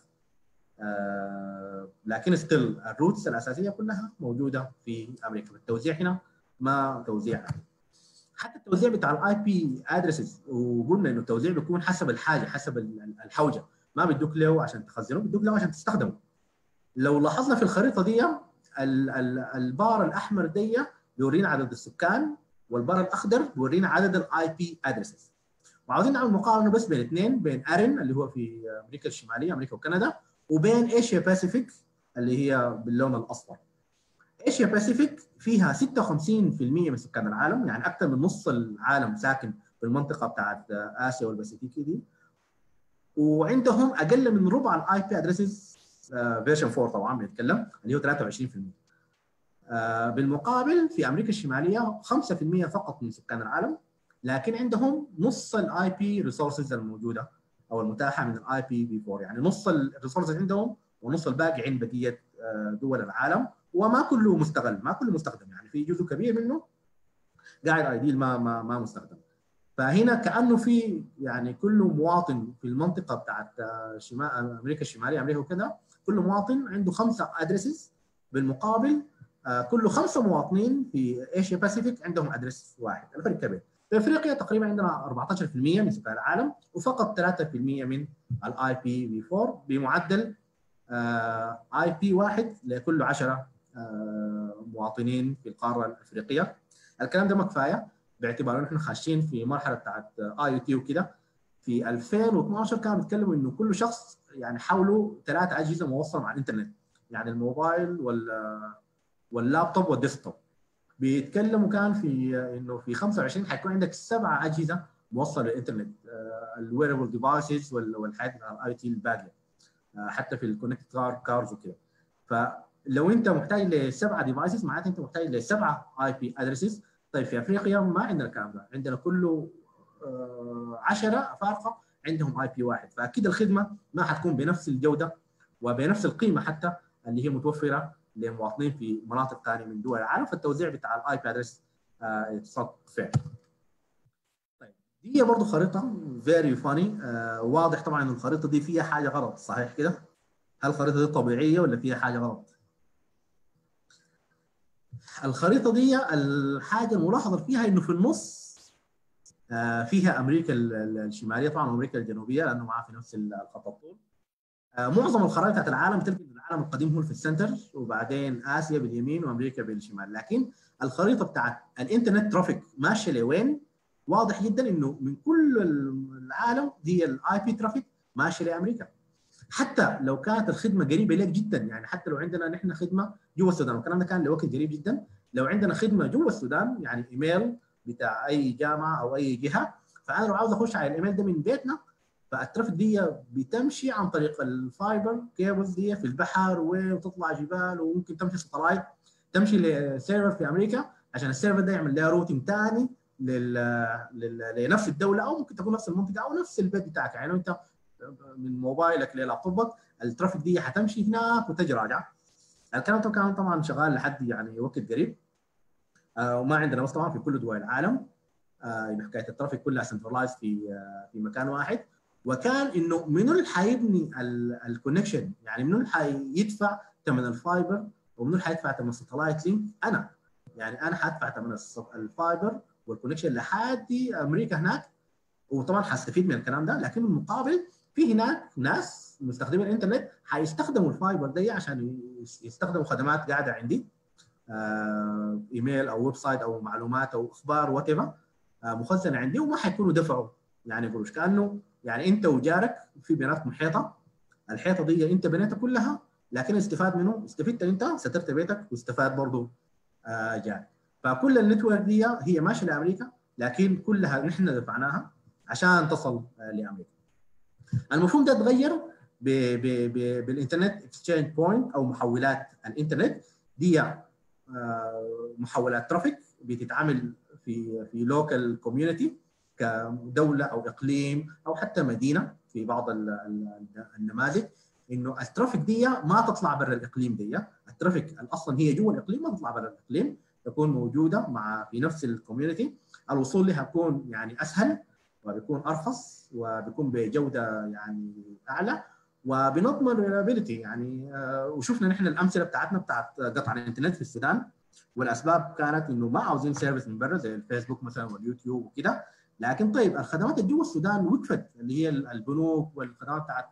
لكن ستيل الروتس الاساسيه كلها موجوده في امريكا التوزيع هنا ما توزيع عادل حتى التوزيع بتاع الاي بي ادرسز وقلنا انه التوزيع بيكون حسب الحاجه حسب الحوجه ما بيدوك له عشان تخزنه بيدوك له عشان تستخدمه لو لاحظنا في الخريطه دي البار الاحمر دي بيورينا عدد السكان والبار الاخضر بيورينا عدد الاي بي ادرسز وعاوزين نعمل مقارنه بس بين اثنين بين ارن اللي هو في امريكا الشماليه امريكا وكندا وبين ايشيا باسيفيك اللي هي باللون الاصفر ايشيا باسيفيك فيها 56% من سكان العالم يعني اكثر من نص العالم ساكن في المنطقه بتاعت اسيا والباسيفيك دي وعندهم اقل من ربع الاي بي ادريسز فيرجن 4 طبعا بنتكلم اللي هو 23% بالمقابل في امريكا الشماليه 5% فقط من سكان العالم لكن عندهم نص الاي بي ريسورسز الموجوده او المتاحه من الاي بي في 4 يعني نص الريسورسز عندهم ونص الباقي عند بقيه دول العالم وما كله مستغل ما كله مستخدم يعني في جزء كبير منه قاعد ايديل ما ما ما مستخدم فهنا كانه في يعني كل مواطن في المنطقه بتاعت شمال امريكا الشماليه امريكا وكذا كل مواطن عنده خمسه ادريسز بالمقابل كل خمسه مواطنين في ايشيا باسيفيك عندهم ادرس واحد الفرق كبير في افريقيا تقريبا عندنا 14% من سكان العالم وفقط 3% من الاي بي في 4 بمعدل اي بي واحد لكل 10 مواطنين في القاره الافريقيه الكلام ده ما كفايه باعتبار ان احنا خاشين في مرحله بتاعت اي او تي وكده في 2012 كانوا بيتكلموا انه كل شخص يعني حوله ثلاث اجهزه موصله مع الانترنت يعني الموبايل وال واللابتوب والديسكتوب بيتكلموا كان في انه في 25 حيكون عندك سبعه اجهزه موصله للانترنت الويربل ديفايسز والحاجات الاي تي الباقيه حتى في الكونكت كار كارز وكده فلو انت محتاج لسبعه ديفايسز معناته انت محتاج لسبعه اي بي ادريسز طيب في افريقيا ما عندنا الكلام ده عندنا كله 10 افارقه عندهم اي بي واحد فاكيد الخدمه ما حتكون بنفس الجوده وبنفس القيمه حتى اللي هي متوفره لمواطنين في مناطق ثانيه من دول العالم فالتوزيع بتاع الاي بي ادريس اتصال فعل طيب دي برضه خريطه فيري فاني واضح طبعا ان الخريطه دي فيها حاجه غلط صحيح كده هل الخريطه دي طبيعيه ولا فيها حاجه غلط الخريطه دي الحاجه الملاحظه فيها انه في النص فيها امريكا الشماليه طبعا وامريكا الجنوبيه لانه معاه في نفس الخط الطول معظم الخرائط بتاعت العالم تلقى العالم القديم هو في السنتر وبعدين اسيا باليمين وامريكا بالشمال لكن الخريطه بتاعت الانترنت ترافيك ماشيه لوين واضح جدا انه من كل العالم دي الاي بي ترافيك ماشيه لامريكا حتى لو كانت الخدمه قريبه لك جدا يعني حتى لو عندنا نحن خدمه جوا السودان والكلام ده كان لوقت قريب جدا لو عندنا خدمه جوا السودان يعني ايميل بتاع اي جامعه او اي جهه فانا لو عاوز اخش على الايميل ده من بيتنا فالترافيك دي بتمشي عن طريق الفايبر كيبلز دي في البحر وتطلع جبال وممكن تمشي ساتلايت تمشي لسيرفر في امريكا عشان السيرفر ده يعمل لها روتنج ثاني لل... لل... لنفس الدوله او ممكن تكون نفس المنطقه او نفس البيت بتاعك يعني انت من موبايلك للابتوبك الترافيك دي حتمشي هناك وتجي راجعه الكلام ده كان طبعا شغال لحد يعني وقت قريب آه وما عندنا بس طبعا في كل دول العالم آه حكايه الترافيك كلها سنترلايز في آه في مكان واحد وكان انه منو اللي حيبني الكونكشن يعني منو اللي حيدفع ثمن الفايبر ومنو اللي حيدفع ثمن الساتلايت لينك انا يعني انا حدفع ثمن الفايبر والكونكشن لحد امريكا هناك وطبعا حستفيد من الكلام ده لكن بالمقابل في هناك ناس مستخدمين الانترنت حيستخدموا الفايبر ده عشان يستخدموا خدمات قاعده عندي آه ايميل او ويب سايت او معلومات او اخبار وات آه مخزنه عندي وما حيكونوا دفعوا يعني قروش كانه يعني انت وجارك في بيناتكم حيطه الحيطه دي انت بنيتها كلها لكن استفاد منه استفدت انت سترت بيتك واستفاد برضه آه جارك فكل النتورك دي هي ماشيه لامريكا لكن كلها نحن دفعناها عشان تصل آه لامريكا المفهوم ده تغير بالانترنت اكسشينج بوينت او محولات الانترنت دي آه محولات ترافيك بتتعامل في في لوكال كوميونتي كدوله او اقليم او حتى مدينه في بعض النماذج انه الترافيك دي ما تطلع برا الاقليم دي الترافيك اصلا هي جوا الاقليم ما تطلع برا الاقليم تكون موجوده مع في نفس الكوميونتي الوصول لها بيكون يعني اسهل وبيكون ارخص وبيكون بجوده يعني اعلى وبنضمن ريلابيلتي يعني وشفنا نحن الامثله بتاعتنا بتاعت قطع الانترنت في السودان والاسباب كانت انه ما عاوزين سيرفيس من برا زي الفيسبوك مثلا واليوتيوب وكده لكن طيب الخدمات اللي جوا السودان وقفت اللي هي البنوك والخدمات بتاعت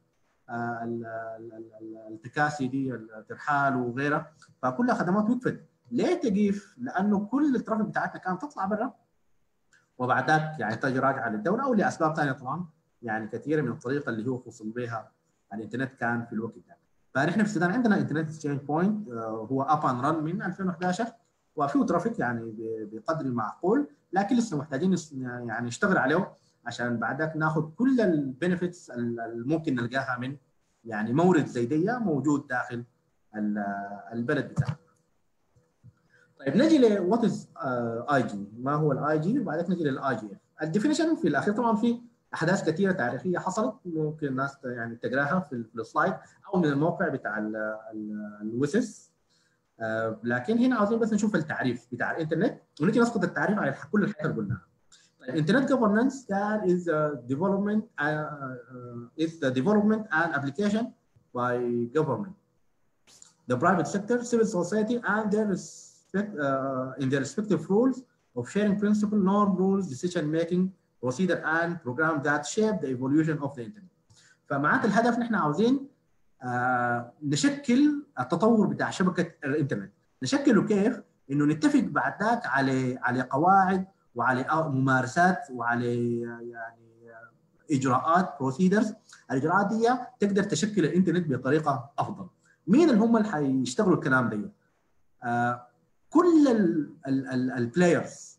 التكاسي دي الترحال وغيرها فكلها خدمات وقفت ليه تقيف؟ لانه كل الترافيك بتاعتنا كانت تطلع برا وبعد ذاك يعني تجي راجعه للدوله او لاسباب ثانيه طبعا يعني كثيره من الطريقه اللي هو وصل بها الانترنت كان في الوقت ده فنحن في السودان عندنا انترنت اكسشينج بوينت هو اب ان رن من 2011 وفيه ترافيك يعني بقدر المعقول لكن لسه محتاجين يعني نشتغل عليه عشان بعد ذاك ناخذ كل البنفتس الممكن نلقاها من يعني مورد زي دي موجود داخل البلد بتاعنا. طيب نجي ل وات از اي جي ما هو الاي جي وبعدين نجي للاي جي اف الديفينيشن في الاخير طبعا في احداث كثيره تاريخيه حصلت ممكن الناس يعني تقراها في السلايد او من الموقع بتاع الوسس آه لكن هنا عاوزين بس نشوف التعريف بتاع الانترنت ونجي نسقط التعريف على كل الحاجات اللي قلناها. Internet governance that is a development uh, uh, is the development and application by government, the private sector, civil society, and their respect, uh, in their respective roles of sharing principle, norm, rules, decision making, procedure, and program that shape the evolution of the internet. فمعنات الهدف نحن عاوزين آه نشكل التطور بتاع شبكه الانترنت، نشكله كيف؟ انه نتفق بعد ذاك على على قواعد وعلى ممارسات وعلى يعني اجراءات بروسيدرز الاجراءات دي تقدر تشكل الانترنت بطريقه افضل مين اللي هم اللي حيشتغلوا الكلام ده آه كل البلايرز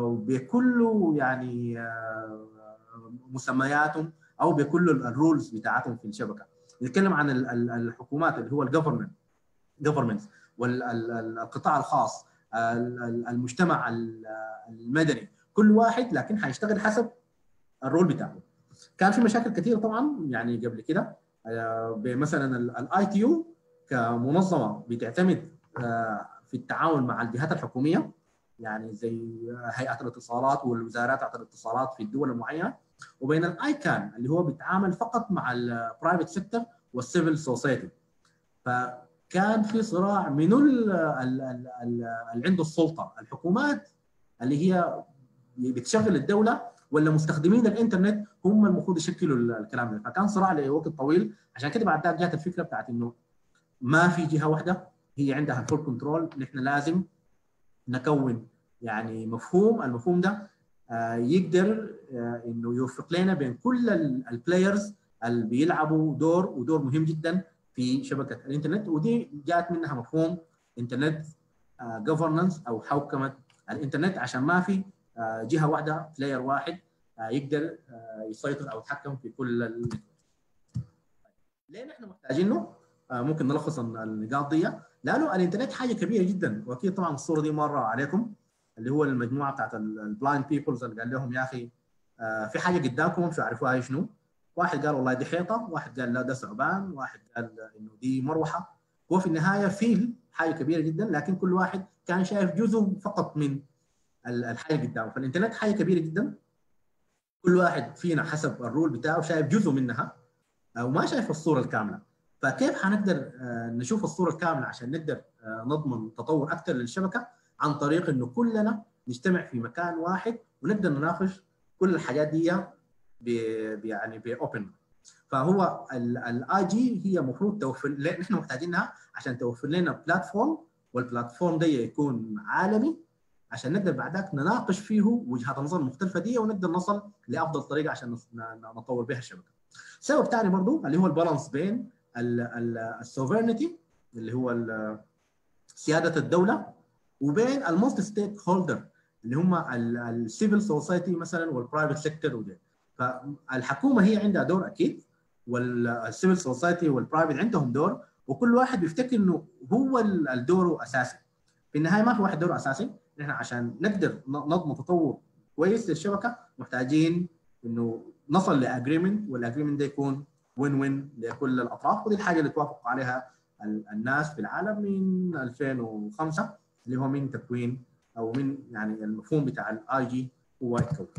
بكل يعني آه، مسمياتهم او بكل الرولز بتاعتهم في الشبكه نتكلم عن ال- ال- الحكومات اللي هو الجفرمنت جفرمنت والقطاع الخاص ال- ال- المجتمع ال- المدني كل واحد لكن حيشتغل حسب الرول بتاعه كان في مشاكل كثيره طبعا يعني قبل كده آه، مثلا الاي تي يو كمنظمه بتعتمد آه، في التعاون مع الجهات الحكوميه يعني زي هيئه الاتصالات والوزارات بتاعت الاتصالات في الدول المعينه وبين الايكان اللي هو بيتعامل فقط مع البرايفت سيكتور والسيفل سوسايتي فكان في صراع من ال- ال- ال- ال- اللي عنده السلطه الحكومات اللي هي بتشغل الدوله ولا مستخدمين الانترنت هم المفروض يشكلوا ال- الكلام ده فكان صراع لوقت طويل عشان كده بعد ذلك جات الفكره بتاعت انه ما في جهه واحده هي عندها الفول كنترول نحن لازم نكون يعني مفهوم المفهوم ده آه، يقدر آه، انه يوفق لنا بين كل البلايرز اللي بيلعبوا دور ودور مهم جدا في شبكه الانترنت ودي جات منها مفهوم انترنت جفرنس او حوكمه الانترنت عشان ما في آه، جهه واحده بلاير واحد آه، يقدر آه، يسيطر او يتحكم في كل ال- ليه نحن محتاجينه؟ آه، ممكن نلخص النقاط دي لانه الانترنت حاجه كبيره جدا واكيد طبعا الصوره دي مره عليكم اللي هو المجموعه بتاعت البلايند بيبلز اللي قال لهم يا اخي آه، في حاجه قدامكم امشوا اعرفوها هي شنو واحد قال والله دي حيطه واحد قال لا ده ثعبان واحد قال انه دي مروحه هو في النهايه فيل حاجه كبيره جدا لكن كل واحد كان شايف جزء فقط من ال- الحاجه اللي قدامه فالانترنت حاجه كبيره جدا كل واحد فينا حسب الرول بتاعه شايف جزء منها وما شايف الصوره الكامله فكيف حنقدر آه، نشوف الصوره الكامله عشان نقدر آه، نضمن تطور اكثر للشبكه عن طريق انه كلنا نجتمع في مكان واحد ونقدر نناقش كل الحاجات دي ب ب- يعني باوبن فهو الاي جي هي المفروض توفر ل- نحن محتاجينها عشان توفر لنا بلاتفورم والبلاتفورم ده يكون عالمي عشان نقدر بعدك نناقش فيه وجهات النظر المختلفه دي ونقدر نصل لافضل طريقه عشان نص- ن- نطور بها الشبكه. سبب ثاني برضو اللي هو البالانس بين السوفرنتي اللي هو ال- سياده الدوله وبين المالتي ستيك هولدر اللي هم السيفل سوسايتي مثلا والبرايفت سيكتور وده فالحكومه هي عندها دور اكيد والسيفل سوسايتي والبرايفت عندهم دور وكل واحد بيفتكر انه هو ال- الدور اساسي في النهايه ما في واحد دوره اساسي نحن عشان نقدر ن- نضمن تطور كويس للشبكه محتاجين انه نصل لاجريمنت والاجريمنت ده يكون وين وين لكل الاطراف ودي الحاجه اللي توافق عليها ال- الناس في العالم من 2005 اللي هو من تكوين او من يعني المفهوم بتاع الاي جي هو يتكون.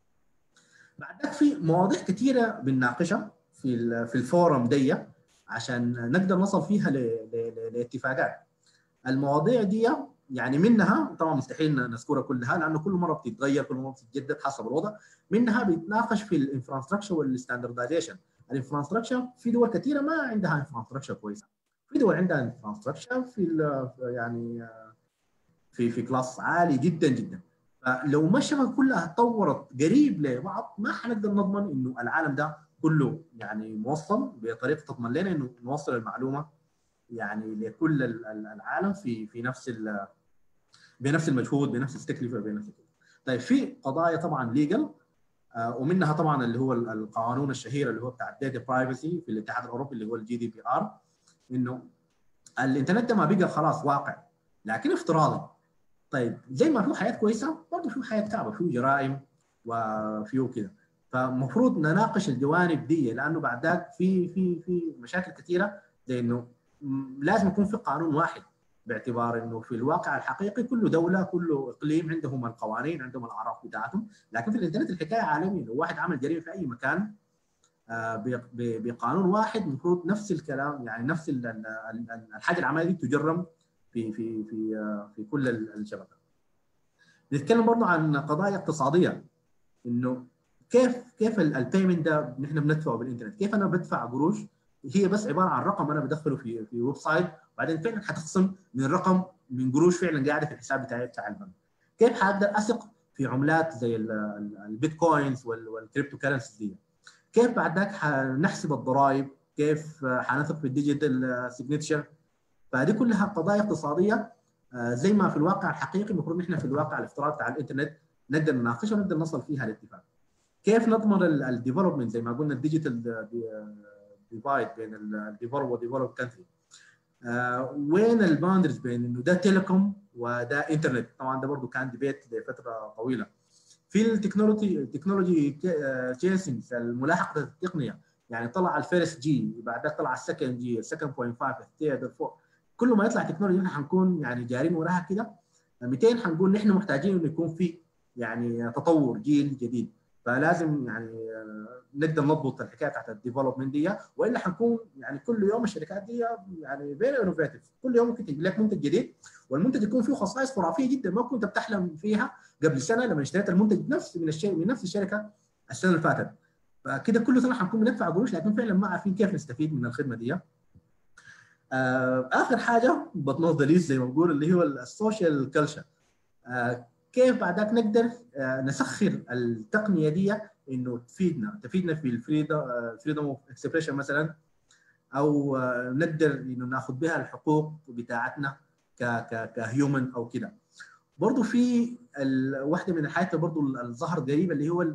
بعد ذلك في مواضيع كثيره بنناقشها في ال- في الفورم دي عشان نقدر نصل فيها ل- ل- ل- لاتفاقات. المواضيع دي يعني منها طبعا مستحيل نذكرها كلها لانه كل مره بتتغير كل مره بتتجدد حسب الوضع منها بيتناقش في الانفراستراكشر والستاندردايزيشن الانفراستراكشر في دول كثيره ما عندها انفراستراكشر كويسه في دول عندها انفراستراكشر في ال- يعني في في كلاس عالي جدا جدا فلو ما الشبكه كلها تطورت قريب لبعض ما حنقدر نضمن انه العالم ده كله يعني موصل بطريقه تضمن لنا انه نوصل المعلومه يعني لكل ال- ال- العالم في في نفس ال- بنفس المجهود بنفس التكلفه بنفس كده. طيب في قضايا طبعا ليجل ومنها طبعا اللي هو ال- القانون الشهير اللي هو بتاع الداتا برايفسي في الاتحاد الاوروبي اللي هو الجي دي بي ار انه الانترنت ده ما بقى خلاص واقع لكن افتراضي طيب زي ما في حياه كويسه برضه في حياه كعبه في جرائم وفيه كده فالمفروض نناقش الجوانب دي لانه بعد ذاك في في في مشاكل كثيره زي انه م- لازم يكون في قانون واحد باعتبار انه في الواقع الحقيقي كل دوله كل اقليم عندهم القوانين عندهم الاعراف بتاعتهم لكن في الانترنت الحكايه عالميه لو واحد عمل جريمه في اي مكان آه، ب- ب- بقانون واحد المفروض نفس الكلام يعني نفس ال- ال- ال- الحاجه العمليه دي تجرم في في في آه، في كل ال- الشبكه. نتكلم برضه عن قضايا اقتصاديه انه كيف كيف البيمنت ده نحن بندفعه بالانترنت؟ كيف انا بدفع قروش هي بس عباره عن رقم انا بدخله في في ويب سايت وبعدين فعلا حتخصم من رقم من قروش فعلا قاعده في الحساب بتاعي بتاع البنك. كيف حقدر اثق في عملات زي ال- ال- البيتكوينز وال- والكريبتو كرنسيز دي؟ كيف بعد ذاك حنحسب الضرائب؟ كيف حنثق في الديجيتال سيجنتشر؟ فهذه كلها قضايا اقتصاديه آه، زي ما في الواقع الحقيقي المفروض نحن في الواقع الافتراضي بتاع الانترنت نقدر نناقشها ونقدر نصل فيها لاتفاق. كيف نضمن الديفلوبمنت زي ما قلنا الديجيتال ديفايد بين الديفلوب والديفلوب كانتري وين الباوندرز بين انه ده تيليكوم وده انترنت طبعا ده برضه كان ديبيت لفتره طويله في التكنولوجي التكنولوجي تشيسنج الملاحقه التقنيه يعني طلع الفيرست جي بعدها طلع السكند جي السكند بوينت 5 الثيرد الفور كل ما يطلع تكنولوجي نحن حنكون يعني جارين وراها كده 200 حنقول نحن محتاجين انه يكون في يعني تطور جيل جديد فلازم يعني نقدر نضبط الحكايه بتاعت الديفلوبمنت دي والا حنكون يعني كل يوم الشركات دي يعني فيري انوفيتيف كل يوم ممكن تجيب لك منتج جديد والمنتج يكون فيه خصائص خرافيه جدا ما كنت بتحلم فيها قبل سنه لما اشتريت المنتج نفس من الشيء من نفس الشركه السنه اللي فاتت فكده كل سنه حنكون بندفع قروش لكن فعلا ما عارفين كيف نستفيد من الخدمه دي آه اخر حاجه بتنوض ليست زي ما بقول اللي هو السوشيال كلتشر آه كيف بعدك نقدر آه نسخر التقنيه دي انه تفيدنا تفيدنا في الفريدم اوف اكسبريشن مثلا او آه نقدر انه ناخذ بها الحقوق بتاعتنا كهيومن او كده برضه في واحده من الحاجات برضه الظهر قريبه اللي هو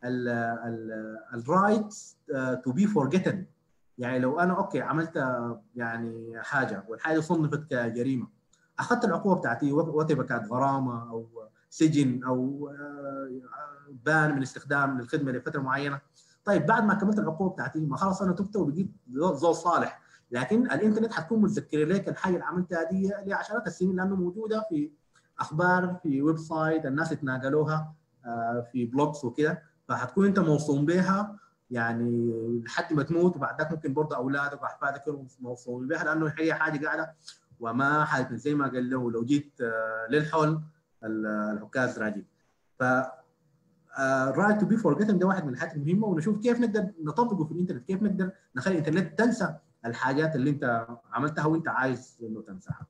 الرايت تو بي فورجيتن يعني لو انا اوكي عملت يعني حاجه والحاجه صنفت كجريمه اخذت العقوبه بتاعتي وتبقى كانت غرامه او سجن او بان من استخدام الخدمه لفتره معينه طيب بعد ما كملت العقوبه بتاعتي ما خلاص انا تبت وبقيت زول صالح لكن الانترنت حتكون متذكره لك الحاجه اللي عملتها دي لعشرات السنين لانه موجوده في اخبار في ويب سايت الناس اتناقلوها في بلوجز وكده فحتكون انت موصوم بها يعني لحد ما تموت وبعد ذاك ممكن برضه اولادك واحفادك يكونوا موصومين بها لانه هي حاجه قاعده وما حد زي ما قال له لو جيت للحل العكاز راجل ف رايت تو بي فورجيتن ده واحد من الحاجات المهمه ونشوف كيف نقدر نطبقه في الانترنت كيف نقدر نخلي الانترنت تنسى الحاجات اللي انت عملتها وانت عايز انه تنساها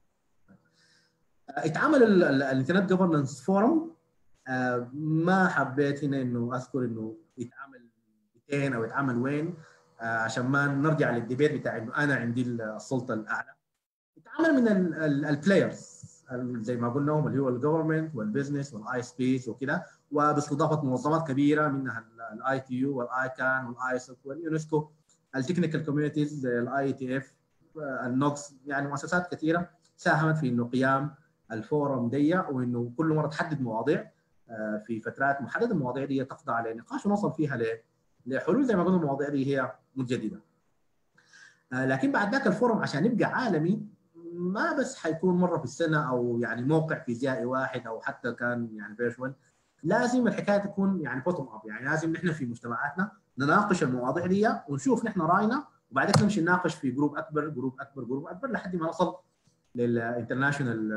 اتعمل الانترنت جفرنس فورم ما حبيت هنا انه اذكر انه يتعمل فين او يتعمل وين عشان ما نرجع للديبيت بتاع انه انا عندي السلطه الاعلى يتعمل من البلايرز زي ما قلنا هم اللي هو الجفرمنت والبزنس والاي سبيس وكده وباستضافه منظمات كبيره منها الاي تي يو والاي كان والاي واليونسكو التكنيكال كوميونيتيز زي الاي تي اف النوكس يعني مؤسسات كثيره ساهمت في انه قيام الفورم دي وانه كل مره تحدد مواضيع في فترات محدده المواضيع دي تخضع لنقاش ونوصل فيها لحلول زي ما قلنا المواضيع دي هي متجدده. لكن بعد ذاك الفورم عشان يبقى عالمي ما بس حيكون مره في السنه او يعني موقع فيزيائي واحد او حتى كان يعني فيرشوال لازم الحكايه تكون يعني بوتوم اب يعني لازم نحن في مجتمعاتنا نناقش المواضيع دي ونشوف نحن راينا وبعدين نمشي نناقش في جروب اكبر جروب اكبر جروب اكبر لحد ما نصل للانترناشونال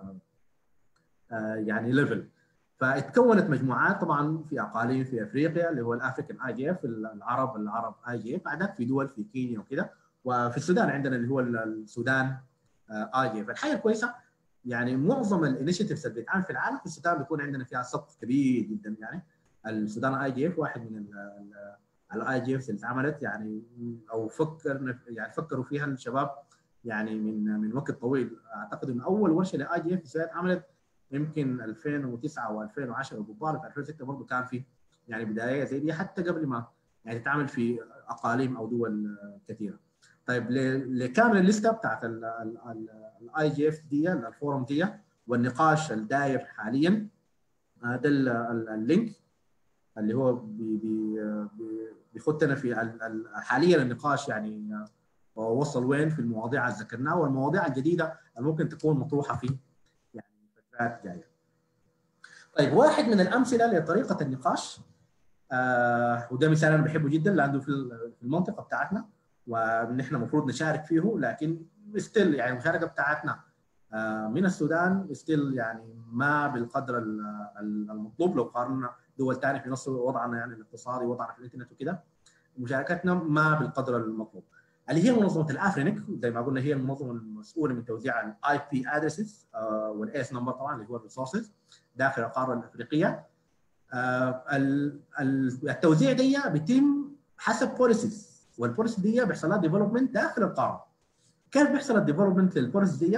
يعني ليفل فاتكونت مجموعات طبعا في اقاليم في افريقيا اللي هو الافريكان اي جي اف العرب العرب اي جي اف بعدك في دول في كينيا وكده وفي السودان عندنا اللي هو السودان اي جي اف الحاجه الكويسه يعني معظم الانشيتيفز اللي بتتعمل في العالم في السودان بيكون عندنا فيها سقف كبير جدا يعني السودان اي جي اف واحد من الاي جي اف اللي اتعملت يعني او فكر يعني فكروا فيها الشباب يعني من من وقت طويل اعتقد ان اول ورشه لاي جي اف في السودان اتعملت يمكن 2009 و2010 وبالضبط في 2006 برضه كان في يعني بدايه زي دي حتى قبل ما يعني تتعمل في اقاليم او دول كثيره. طيب لكامل الليسته بتاعت الاي جي اف دي الفورم دي والنقاش الداير حاليا ده اللينك اللي هو بي بي بيخدنا في حاليا النقاش يعني وصل وين في المواضيع اللي ذكرناها والمواضيع الجديده اللي ممكن تكون مطروحه في يعني فترات جايه. طيب واحد من الامثله لطريقه النقاش آه وده مثال انا بحبه جدا لانه في المنطقه بتاعتنا ونحن المفروض نشارك فيه لكن ستيل يعني المشاركه بتاعتنا آه من السودان ستيل يعني ما بالقدر المطلوب لو قارنا دول ثانيه في نفس وضعنا يعني الاقتصادي وضعنا في الانترنت وكده مشاركتنا ما بالقدر المطلوب. اللي هي منظمه الافرينك زي ما قلنا هي المنظمه المسؤوله من توزيع الاي بي ادرسز والاس نمبر طبعا اللي هو الريسورسز داخل القاره الافريقيه آه التوزيع دي بيتم حسب بوليسيز والبوليسي دي بيحصل لها ديفلوبمنت داخل القاره كيف بيحصل الديفلوبمنت للبوليسي دي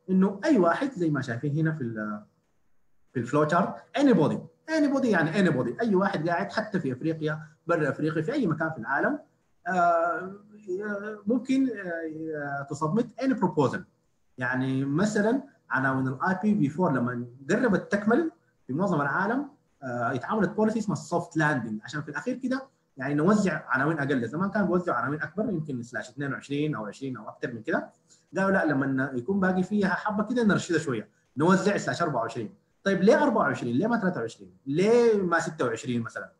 انه اي واحد زي ما شايفين هنا في ال في الفلو شارت اني بودي اني بودي يعني اني بودي اي واحد قاعد حتى في افريقيا برا افريقيا في اي مكان في العالم آه، ممكن آه، تصمت اني بروبوزل يعني مثلا عناوين الاي بي في 4 لما قربت تكمل في معظم العالم آه، اتعملت بوليسي اسمها السوفت لاندنج عشان في الاخير كده يعني نوزع عناوين اقل زمان كان بيوزعوا عناوين اكبر يمكن سلاش 22 او 20 او اكثر من كده قالوا لا لما يكون باقي فيها حبه كده نرشدها شويه نوزع سلاش 24 طيب ليه 24 ليه ما 23 ليه ما 26 مثلا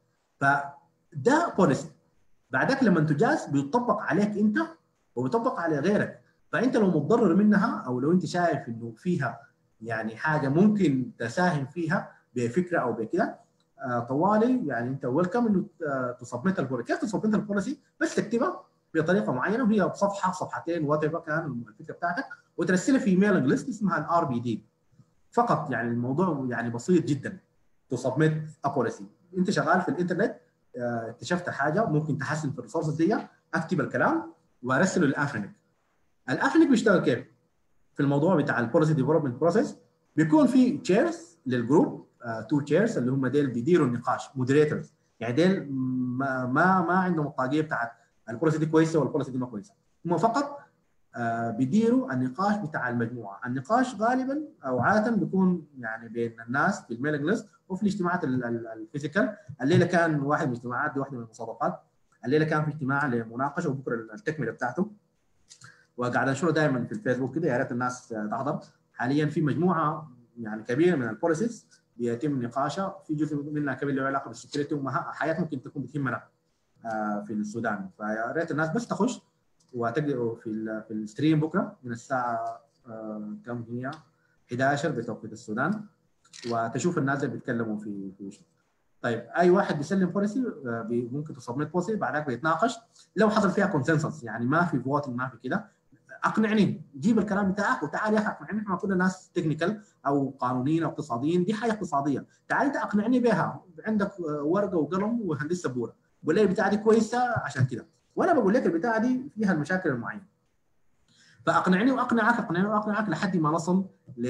فده بوليسي بعدك لما تجاز بيطبق عليك انت وبيطبق على غيرك فانت لو متضرر منها او لو انت شايف انه فيها يعني حاجه ممكن تساهم فيها بفكره او بكده آه طوالي يعني انت ويلكم انه آه تصمت البوليسي كيف تصمت البوليسي بس تكتبها بطريقه معينه وهي بصفحه صفحتين وات كان الفكره بتاعتك وترسلها في ميلنج ليست اسمها الار بي دي فقط يعني الموضوع يعني بسيط جدا تصمت بوليسي انت شغال في الانترنت آه، اكتشفت حاجه ممكن تحسن في الريسورسز دي اكتب الكلام وارسله للافرينك الافرينك بيشتغل كيف؟ في الموضوع بتاع البوليسي ديفلوبمنت بروسيس بيكون في تشيرز للجروب تو تشيرز اللي هم ديل بيديروا النقاش مودريتورز يعني ديل ما ما, ما عندهم الطاقيه بتاعت البوليسي دي كويسه والبوليسي دي ما كويسه هم فقط آه بيديروا النقاش بتاع المجموعه، النقاش غالبا او عاده بيكون يعني بين الناس في الميلنج ليست وفي الاجتماعات الفيزيكال، الليله كان واحد من الاجتماعات دي واحده من المسابقات، الليله كان في اجتماع لمناقشه وبكره التكمله بتاعته وقاعد انشره دائما في الفيسبوك كده يا ريت الناس تحضر، حاليا في مجموعه يعني كبيره من البوليسيز بيتم نقاشها في جزء منها كبير له علاقه بالسكيورتي وحاجات ممكن تكون بتهمنا في السودان فيا ريت الناس بس تخش وتقدروا في في الستريم بكره من الساعه آه كم هي 11 بتوقيت السودان وتشوف الناس اللي بيتكلموا في في شو. طيب اي واحد بيسلم بوليسي آه ممكن تصمت بوليسي بعدك بيتناقش لو حصل فيها كونسنسس يعني ما في فوتنج ما في كده اقنعني جيب الكلام بتاعك وتعال يا اخي اقنعني احنا كلنا ناس تكنيكال او قانونيين او اقتصاديين دي حاجه اقتصاديه تعال انت اقنعني بها عندك ورقه وقلم وهندسه سبوره قول لي البتاعه دي كويسه عشان كده وانا بقول لك البتاعه دي فيها المشاكل المعينه فاقنعني واقنعك اقنعني واقنعك لحد ما نصل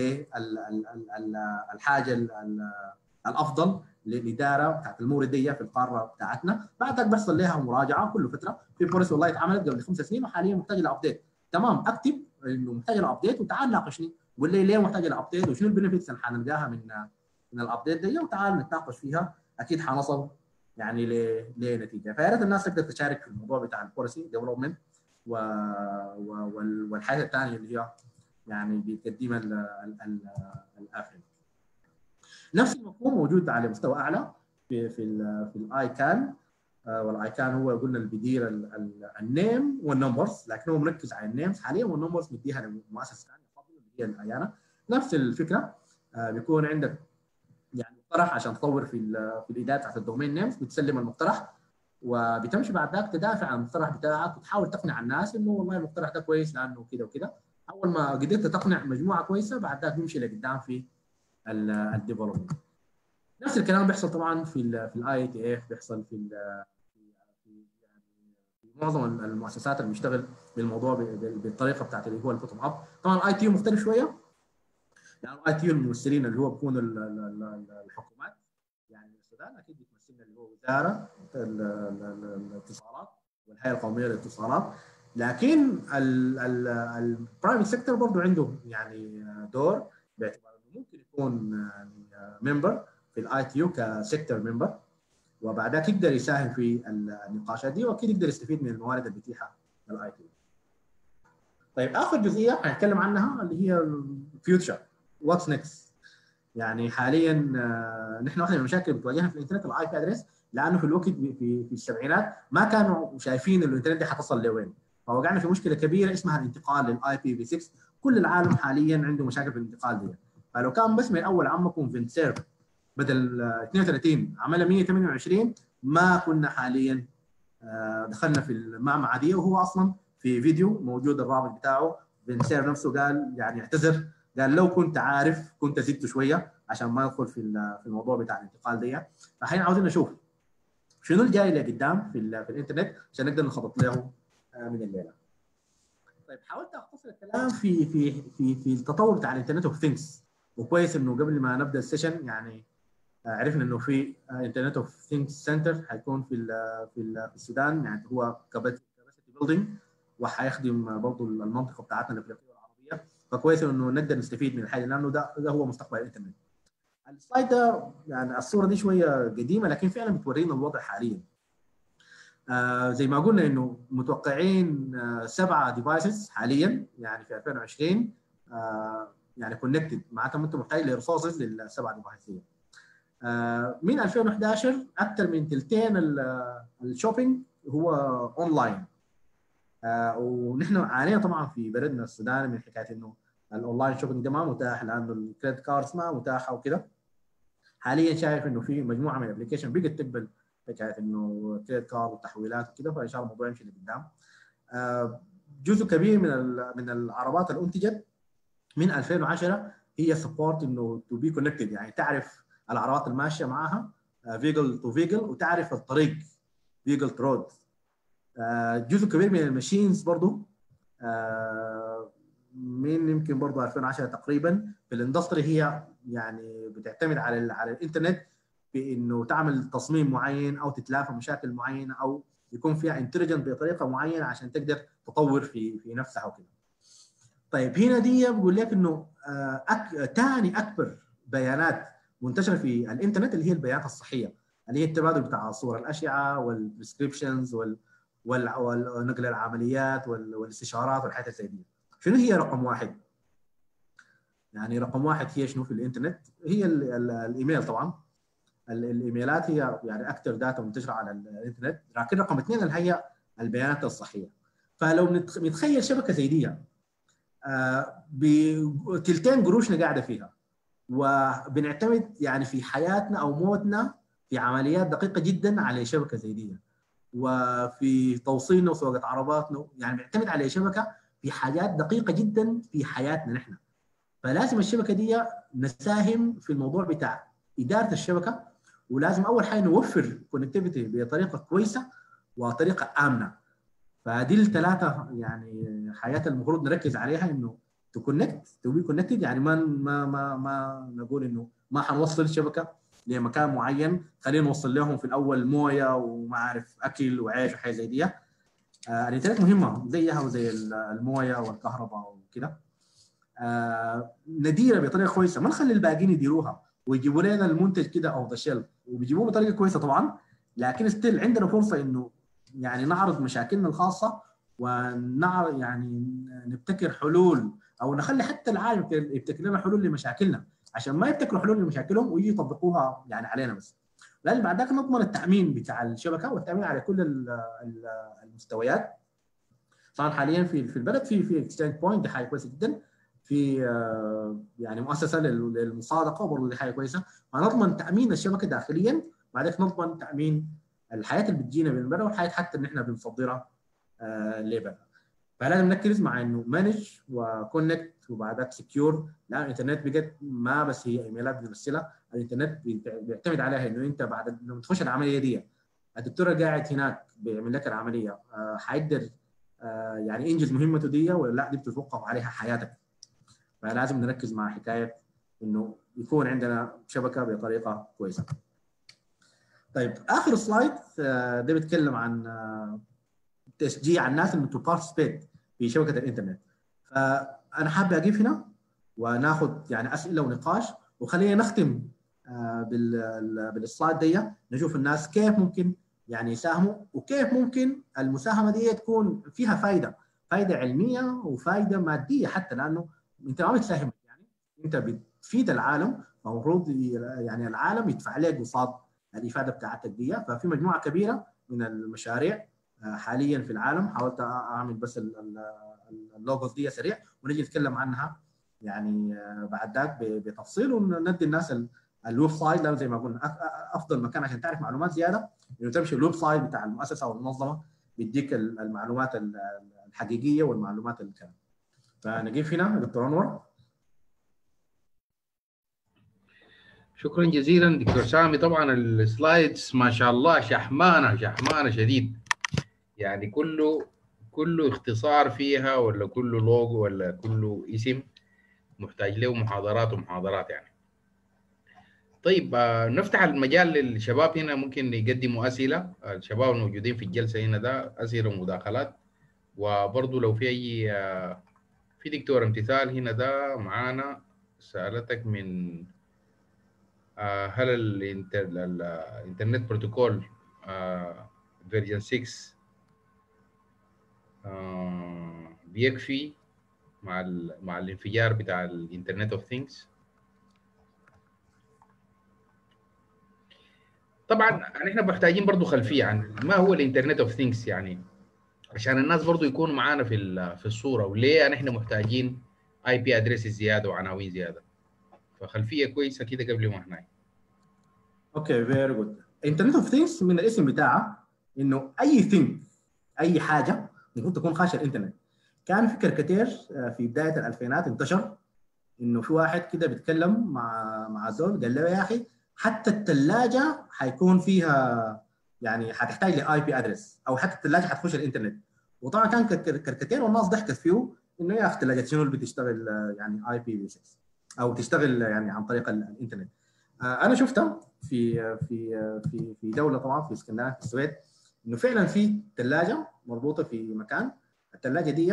للحاجه الافضل للاداره بتاعت المورديه في القاره بتاعتنا بعدك بيحصل لها مراجعه كل فتره في بوليسي والله اتعملت قبل خمس سنين وحاليا محتاجه لابديت تمام اكتب انه محتاجه لابديت وتعال ناقشني قول لي ليه محتاجه لابديت وشنو البنفيتس اللي حنلقاها من من الابديت دي وتعال نتناقش فيها اكيد حنصل يعني لنتيجه فيا ريت الناس تقدر تشارك في الموضوع بتاع البوليسي ديفلوبمنت و... و... والحاجه الثانيه اللي هي يعني بتقدمها الافريقي نفس المفهوم موجود على مستوى اعلى في في ال في الاي كان والاي كان هو قلنا اللي بيدير النيم والنمبرز لكن هو مركز على النيمز حاليا والنمبرز مديها لمؤسسه ثانيه اللي هي الايانا نفس الفكره بيكون عندك يعني مقترح عشان تطور في في الاداره بتاعت الدومين نيمز بتسلم المقترح وبتمشي بعد ذاك تدافع عن المقترح بتاعك وتحاول تقنع الناس انه والله المقترح ده كويس لانه كده وكده اول ما قدرت تقنع مجموعه كويسه بعد ذاك بيمشي لقدام في الديفلوبمنت نفس الكلام بيحصل طبعا في ال في الاي تي اف بيحصل في في يعني في معظم المؤسسات اللي بيشتغل بالموضوع بالطريقه بتاعت اللي هو البوتوم اب طبعا الاي تي مختلف شويه يعني الاي تي الممثلين اللي هو بيكون الحكومات يعني السودان اكيد بتمثلنا اللي هو وزاره الاتصالات والهيئه القوميه للاتصالات لكن البرايفت سيكتور برضه عنده يعني دور باعتبار انه ممكن يكون يعني ممبر في الاي تي يو كسيكتور ممبر وبعدها يقدر يساهم في النقاشات دي واكيد يقدر يستفيد من الموارد المتيحه للاي تي يو. طيب اخر جزئيه حنتكلم عنها اللي هي الفيوتشر واتس نيكست يعني حاليا نحن واحده من المشاكل اللي بتواجهنا في الانترنت الاي بي ادريس لانه في الوقت في في السبعينات ما كانوا شايفين انه الانترنت دي حتصل لوين فوقعنا في مشكله كبيره اسمها الانتقال للاي بي في 6 كل العالم حاليا عنده مشاكل في الانتقال دي فلو كان بس من اول عمكم فينت سيرف بدل 32 عملها 128 ما كنا حاليا دخلنا في المعمعه دي وهو اصلا في فيديو موجود الرابط بتاعه فينت سيرف نفسه قال يعني اعتذر قال لو كنت عارف كنت زدت شويه عشان ما ندخل في في الموضوع بتاع الانتقال دي فاحنا عاوزين نشوف شنو الجاي لقدام في, في الانترنت عشان نقدر نخطط له من الليله. طيب حاولت اختصر الكلام في في في في التطور بتاع الانترنت اوف ثينكس وكويس انه قبل ما نبدا السيشن يعني عرفنا انه في انترنت اوف ثينكس سنتر حيكون في ال في, ال في السودان يعني هو كاباسيتي بيلدينج وحيخدم برضه المنطقه بتاعتنا الافريقيه والعربيه فكويس انه نقدر نستفيد من الحاجه لانه ده, ده هو مستقبل الانترنت. السلايد ده يعني الصوره دي شويه قديمه لكن فعلا بتورينا الوضع حاليا. آه زي ما قلنا انه متوقعين آه سبعه ديفايسز حاليا يعني في 2020 آه يعني كونكتد معناتها انت محتاج لريسورسز للسبعه ديفايسز دي. آه من 2011 اكثر من ثلثين الشوبينج هو اونلاين آه ونحن عانينا طبعا في بلدنا السودان من حكايه انه الاونلاين شوبينج ده ما متاح لانه الكريدت كاردز ما متاحه وكده حاليا شايف انه في مجموعه من الابلكيشن بقت تقبل حكايه انه كريدت كارد وتحويلات وكده فان شاء الله الموضوع يمشي لقدام آه جزء كبير من من العربات اللي انتجت من 2010 هي سبورت انه تو بي كونكتد يعني تعرف العربات الماشيه معاها فيجل تو فيجل وتعرف الطريق فيجل تو رود جزء كبير من الماشينز برضو من يمكن برضو 2010 تقريبا في الاندستري هي يعني بتعتمد على على الانترنت في انه تعمل تصميم معين او تتلافى مشاكل معينه او يكون فيها انتليجنت بطريقه معينه عشان تقدر تطور في في نفسها وكده. طيب هنا دي بقول لك انه أك... ثاني اكبر بيانات منتشره في الانترنت اللي هي البيانات الصحيه اللي هي التبادل بتاع صور الاشعه والبريسكريبشنز وال... وال... ونقل العمليات وال... والاستشارات والحاجات زي دي. شنو هي رقم واحد؟ يعني رقم واحد هي شنو في الانترنت؟ هي ال... ال... الايميل طبعا الايميلات هي يعني اكثر داتا منتشره على الانترنت لكن رقم اثنين اللي هي البيانات الصحيه فلو نتخيل شبكه زي دي آه بتلتين قروشنا قاعده فيها وبنعتمد يعني في حياتنا او موتنا في عمليات دقيقه جدا على شبكه زي دي وفي توصيلنا وسواقه عرباتنا يعني بنعتمد على شبكه في حاجات دقيقه جدا في حياتنا نحن فلازم الشبكه دي نساهم في الموضوع بتاع اداره الشبكه ولازم اول حاجه نوفر كونكتيفيتي بطريقه كويسه وطريقه امنه فدي الثلاثه يعني حياه المفروض نركز عليها انه تكونكت تو بي كونكتد يعني ما ما ما ما نقول انه ما حنوصل الشبكه لمكان معين خلينا نوصل لهم في الاول مويه وما عارف اكل وعيش وحاجه زي دي آه الانترنت مهمه زيها وزي المويه والكهرباء وكده آه نديرها بطريقه كويسه ما نخلي الباقيين يديروها ويجيبوا لنا المنتج كده اوف ذا شيلف وبيجيبوه بطريقه كويسه طبعا لكن ستيل عندنا فرصه انه يعني نعرض مشاكلنا الخاصه ونعرض يعني نبتكر حلول او نخلي حتى العالم يبتكر لنا حلول لمشاكلنا عشان ما يبتكروا حلول لمشاكلهم ويجي يطبقوها يعني علينا بس لازم بعد ذاك نضمن التامين بتاع الشبكه والتامين على كل المستويات طبعا حاليا في في البلد في في اكستشينج بوينت دي حاجه كويسه جدا في يعني مؤسسه للمصادقه وبرضه دي حاجه كويسه فنضمن تامين الشبكه داخليا بعدين نضمن تامين الحياه اللي بتجينا من برا والحياه حتى اللي احنا بنصدرها آه لبرا فلازم نركز مع انه مانج وكونكت وبعدك سكيور لا الانترنت بقت ما بس هي ايميلات بتمثلها الانترنت بيعتمد عليها انه انت بعد لما تخش العمليه دي الدكتور قاعد هناك بيعمل لك العمليه آه حيقدر آه يعني ينجز مهمته دي ولا لا دي بتتوقف عليها حياتك فلازم نركز مع حكايه انه يكون عندنا شبكه بطريقه كويسه. طيب اخر سلايد ده بيتكلم عن تشجيع الناس انه تبارتيسبيت في شبكه الانترنت. فانا حابب اقف هنا وناخذ يعني اسئله ونقاش وخلينا نختم بالسلايد دي نشوف الناس كيف ممكن يعني يساهموا وكيف ممكن المساهمه دي تكون فيها فائده فائده علميه وفائده ماديه حتى لانه انت ما بتساهم يعني انت بتفيد العالم فالمفروض يعني العالم يدفع لك قصاد الافاده بتاعتك دي ففي مجموعه كبيره من المشاريع حاليا في العالم حاولت اعمل بس اللوجوز دي سريع ونجي نتكلم عنها يعني بعد ذاك بتفصيل وندي الناس الويب سايت زي ما قلنا افضل مكان عشان تعرف معلومات زياده انه تمشي الويب سايت بتاع المؤسسه او المنظمه بيديك المعلومات الحقيقيه والمعلومات الكلام فنقيف هنا دكتور انور شكرا جزيلا دكتور سامي طبعا السلايدز ما شاء الله شحمانه شحمانه شديد يعني كله كله اختصار فيها ولا كله لوجو ولا كله اسم محتاج له محاضرات ومحاضرات يعني طيب آه، نفتح المجال للشباب هنا ممكن يقدموا اسئله الشباب الموجودين في الجلسه هنا ده اسئله ومداخلات وبرضه لو في اي آه، في دكتور امتثال هنا ده معانا سالتك من آه، هل الانتر- ال- الانترنت بروتوكول فيرجن 6 آه، بيكفي مع ال- مع الانفجار بتاع الانترنت اوف ثينجز طبعا احنا محتاجين برضو خلفيه عن ما هو الانترنت اوف ثينجز يعني عشان الناس برضو يكونوا معانا في ال- في الصوره وليه احنا محتاجين اي بي ادريس زياده وعناوين زياده فخلفيه كويسه كده قبل ما احنا اوكي فيري جود انترنت اوف ثينجز من الاسم بتاعها انه اي ثينج اي حاجه المفروض تكون خارج الانترنت كان في كاريكاتير آه، في بدايه الالفينات انتشر انه في واحد كده بيتكلم مع مع زول قال له يا اخي حتى الثلاجه حيكون فيها يعني حتحتاج لاي بي ادرس او حتى الثلاجه حتخش الانترنت وطبعا كان كار- كاريكاتير والناس ضحكت فيه انه يا اخي الثلاجه شنو اللي بتشتغل آه، يعني اي بي في 6 او تشتغل يعني عن طريق ال- الانترنت آه، انا شفتها في في في في دوله طبعا في اسكندنافيا في السويد انه فعلا في ثلاجه مربوطه في مكان الثلاجه دي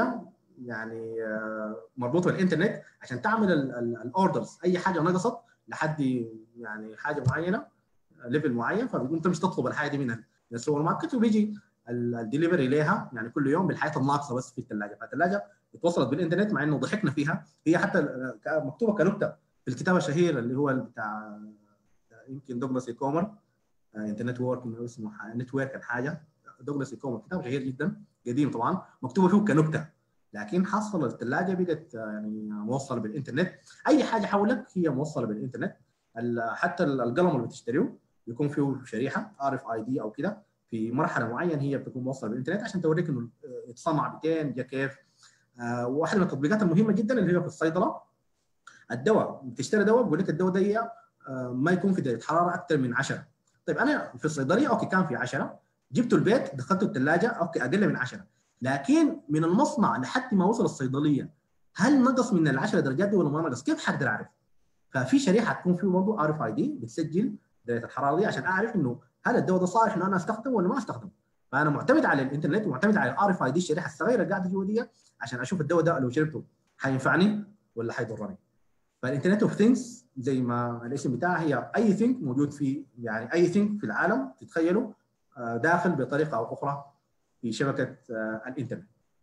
يعني آه، مربوطه بالانترنت عشان تعمل الاوردرز اي حاجه نقصت لحد يعني حاجه معينه ليفل معين فبتقوم تمشي تطلب الحاجه دي من ال- من السوبر ماركت وبيجي الدليفري ليها يعني كل يوم بالحاجات الناقصه بس في الثلاجه فالثلاجه اتوصلت بالانترنت مع انه ضحكنا فيها هي حتى ال- ك- مكتوبه كنكته في الكتاب الشهير اللي هو بتاع يمكن دوغلاس ايكومر انترنت وورك اسمه ح- نتورك حاجه دوغلاس ايكومر كتاب شهير جدا قديم طبعا مكتوبه فيه كنكته لكن حصل الثلاجه بقت آه، يعني موصله بالانترنت اي حاجه حولك هي موصله بالانترنت ال- حتى ال- القلم اللي بتشتريه بيكون فيه شريحه ار اف اي دي او كده في مرحله معينه هي بتكون موصله بالانترنت عشان توريك انه آه، اتصنع بكين جا كيف آه، واحده من التطبيقات المهمه جدا اللي هي في الصيدله الدواء بتشتري دواء بيقول لك الدواء ده آه، ما يكون في درجه حراره اكثر من 10 طيب انا في الصيدليه اوكي كان في 10 جبته البيت دخلته الثلاجه اوكي اقل من 10 لكن من المصنع لحد ما وصل الصيدليه هل نقص من ال 10 درجات دي ولا ما نقص؟ كيف حقدر اعرف؟ ففي شريحه تكون فيه برضه ار اف اي دي بتسجل درجه الحراره دي عشان اعرف انه هل الدواء ده صالح انه انا استخدمه ولا ما استخدمه؟ فانا معتمد على الانترنت ومعتمد على الار اف اي دي الشريحه الصغيره اللي قاعده جوا دي عشان اشوف الدواء ده لو شربته حينفعني ولا حيضرني؟ فالانترنت اوف ثينجز زي ما الاسم بتاعها هي اي ثينج موجود في يعني اي ثينج في العالم تتخيله آه، داخل بطريقه او اخرى في شبكه آه، الانترنت.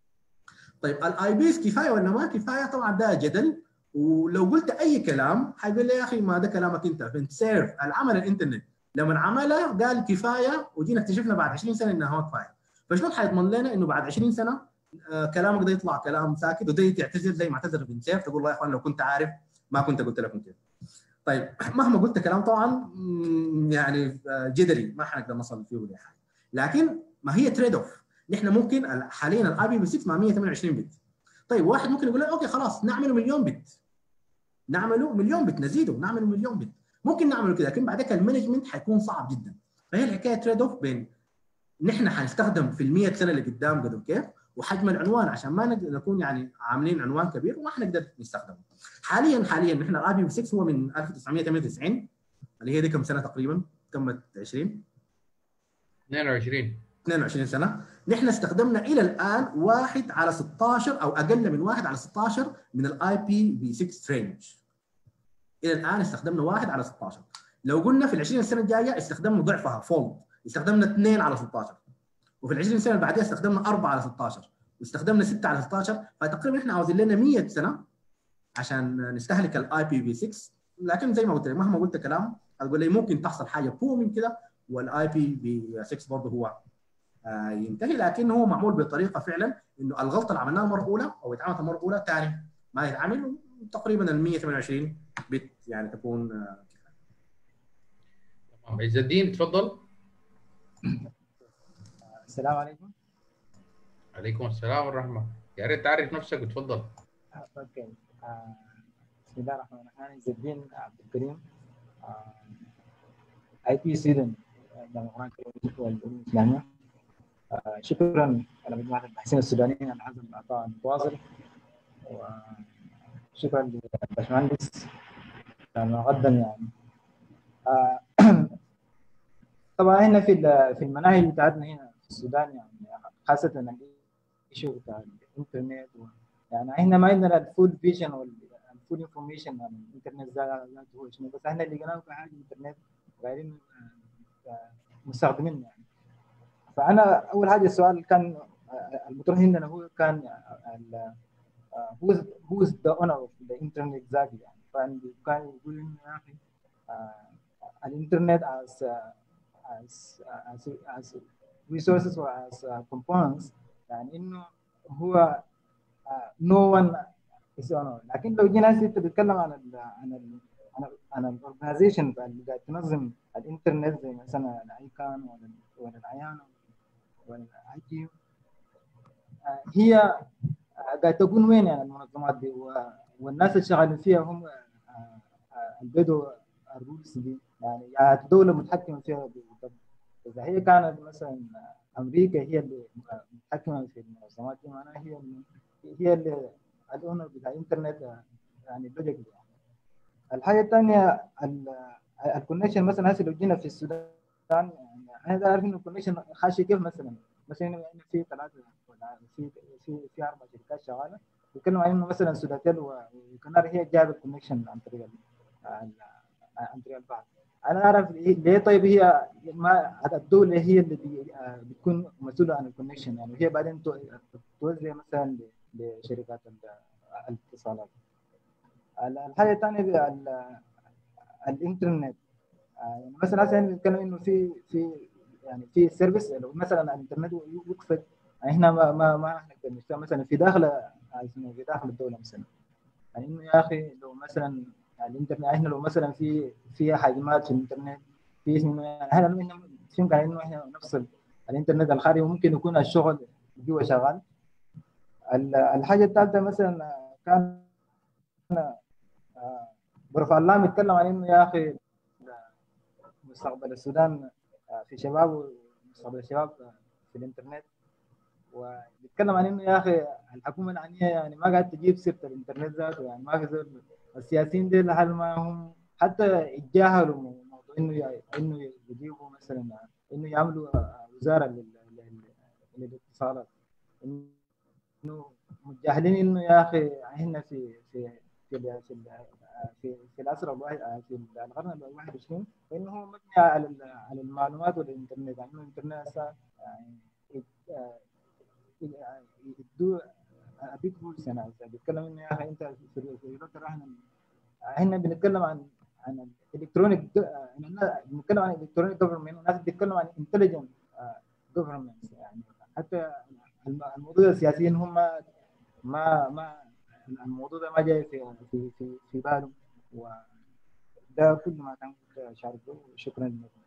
طيب الاي بيز كفايه ولا ما كفايه؟ طبعا ده جدل ولو قلت اي كلام حيقول لي يا اخي ما ده كلامك انت فانت سيرف العمل الانترنت لما عمله قال كفايه وجينا اكتشفنا بعد 20 سنه انها ما كفايه فشلون حيضمن لنا انه بعد 20 سنه آه كلامك ده يطلع كلام ساكت وده تعتذر زي ما اعتذر بن سيف تقول والله يا اخوان لو كنت عارف ما كنت قلت لكم كده طيب مهما قلت كلام طبعا مم، يعني آه، جدلي ما حنقدر نصل فيه ولا حاجه لكن ما هي تريد اوف نحن ممكن ال- حاليا الاي بي في 6 مع 128 بت طيب واحد ممكن يقول لك اوكي خلاص نعمله مليون بت نعمله مليون بت نزيده نعمله مليون بت ممكن نعمله كده لكن بعدك المانجمنت حيكون صعب جدا فهي الحكايه تريد اوف بين نحن حنستخدم في ال 100 سنه اللي قدام قدر كيف وحجم العنوان عشان ما نقدر نكون يعني عاملين عنوان كبير وما حنقدر نستخدمه حاليا حاليا نحن الاي بي 6 هو من 1998 اللي هي دي كم سنه تقريبا تمت 20 22 22 سنه نحن استخدمنا الى الان واحد على 16 او اقل من واحد على 16 من الاي بي في 6 رينج الى الان استخدمنا واحد على 16 لو قلنا في ال 20 سنه الجايه استخدمنا ضعفها فولد استخدمنا 2 على 16 وفي ال 20 سنه اللي بعدها استخدمنا 4 على 16 واستخدمنا 6 على 16 فتقريبا احنا عاوزين لنا 100 سنه عشان نستهلك الاي بي في 6 لكن زي ما قلت لك مهما قلت كلام هتقول لي ممكن تحصل حاجه فوق من كده والاي بي في 6 برضه هو آه، ينتهي لكن هو معمول بطريقه فعلا انه الغلطه اللي عملناها مره اولى او اتعملت مره اولى ثاني ما يتعمل تقريبا ال 128 بت يعني تكون آه، تمام عز الدين تفضل السلام عليكم عليكم السلام والرحمه يا ريت تعرف نفسك وتفضل آه، اوكي آه، بسم الله الرحمن الرحيم عز الدين عبد الكريم اي بي سيدن جامعه القران الكريم والعلوم الاسلاميه آه، شكرا على مجموعه الباحثين السودانيين على هذا العطاء المتواصل وشكرا للباشمهندس لانه قدم يعني آه، طبعا هنا في ال- في المناهج بتاعتنا هنا في السودان يعني خاصه الايشو بتاع الانترنت و- يعني احنا ما عندنا الفول فيجن والفول انفورميشن عن الانترنت ذا- ذاته هو شنو بس احنا اللي لقيناه كحاجه الانترنت قاعدين آه، مستخدمين يعني فانا اول حاجه السؤال كان آه، المطروح عندنا هو كان هو هو ذا اونر اوف ذا انترنت اكزاكتلي يعني كان كان يقول انه يا اخي آه، الانترنت as as as as resources or as uh, components يعني انه هو uh, no one is owner لكن لو جينا هسه انت بتتكلم عن ال عن ال عن ال عن الاورجنايزيشن اللي قاعد تنظم الانترنت زي مثلا الايكان ولا ولا العيان ولا الاي جي هي آه، قاعد تكون وين يعني المنظمات دي و- والناس اللي شغالين فيها هم آه، آه، البدو الرولز دي يعني يعني الدولة متحكمة فيها بالضبط إذا هي كانت مثلا أمريكا هي اللي متحكمة في المنظمات دي معناها هي اللي هي اللي الأونر بتاع الإنترنت يعني بجد يعني. الحاجة الثانية الكونكشن مثلا هسه لو جينا في السودان يعني أنا عارف إنه الكونكشن خاشي كيف مثلا مثلا هنا في ثلاثة ولا في في في أربع شركات شغالة بيتكلموا عن إنه مثلا سوداتيل وكنار هي جايبة الكونكشن عن طريق ال- عن طريق البحث انا اعرف ليه طيب هي ما الدوله هي اللي بي- آه، بتكون مسؤوله عن الكونكشن يعني هي بعدين تو- توزع مثلا ل- لشركات ال- الاتصالات ال- الحاجه الثانيه ب- ال- الانترنت آه، يعني مثلا هسه بنتكلم انه في في يعني في سيرفيس لو مثلا الانترنت وقفت احنا ما ما ما نقدر نشتغل مثلا في داخل في داخل الدوله مثلا يعني انه يا اخي لو مثلا الانترنت احنا لو مثلا في في حاجات في الانترنت في اسم يعني احنا لو إحنا في امكانيه انه احنا نفصل الانترنت الخارجي ممكن يكون الشغل جوا شغال ال- الحاجه الثالثه مثلا كان آه، غرفة الله يتكلم عن انه يا اخي مستقبل السودان آه، في شباب ومستقبل الشباب في الانترنت وبيتكلم عن انه يا اخي الحكومه العنيه يعني ما قاعد تجيب سيره الانترنت ذاته يعني ما في زول السياسيين دي لحد ما هم حتى يتجاهلوا موضوع انه ي- انه يجيبوا مثلا انه يعملوا وزاره لل- لل- للاتصالات انه متجاهلين انه يا اخي احنا في في في ال- في ال- في, في العصر الواحد في القرن ال 21 فانه هو مبني على ال- على المعلومات والانترنت يعني الانترنت هسه يعني يدوا ابيك رولز يعني إذا بيتكلم انه يا اخي انت في في الوقت ده احنا احنا بنتكلم عن عن الالكترونيك بنتكلم عن الالكترونيك جوفرمنت والناس بتتكلم عن انتليجنت جوفرمنت يعني حتى الم- الموضوع السياسيين هم ما ما الموضوع ده ما جاي في في في, في بالهم وده كل ما كان كنت اشاركه شكرا لكم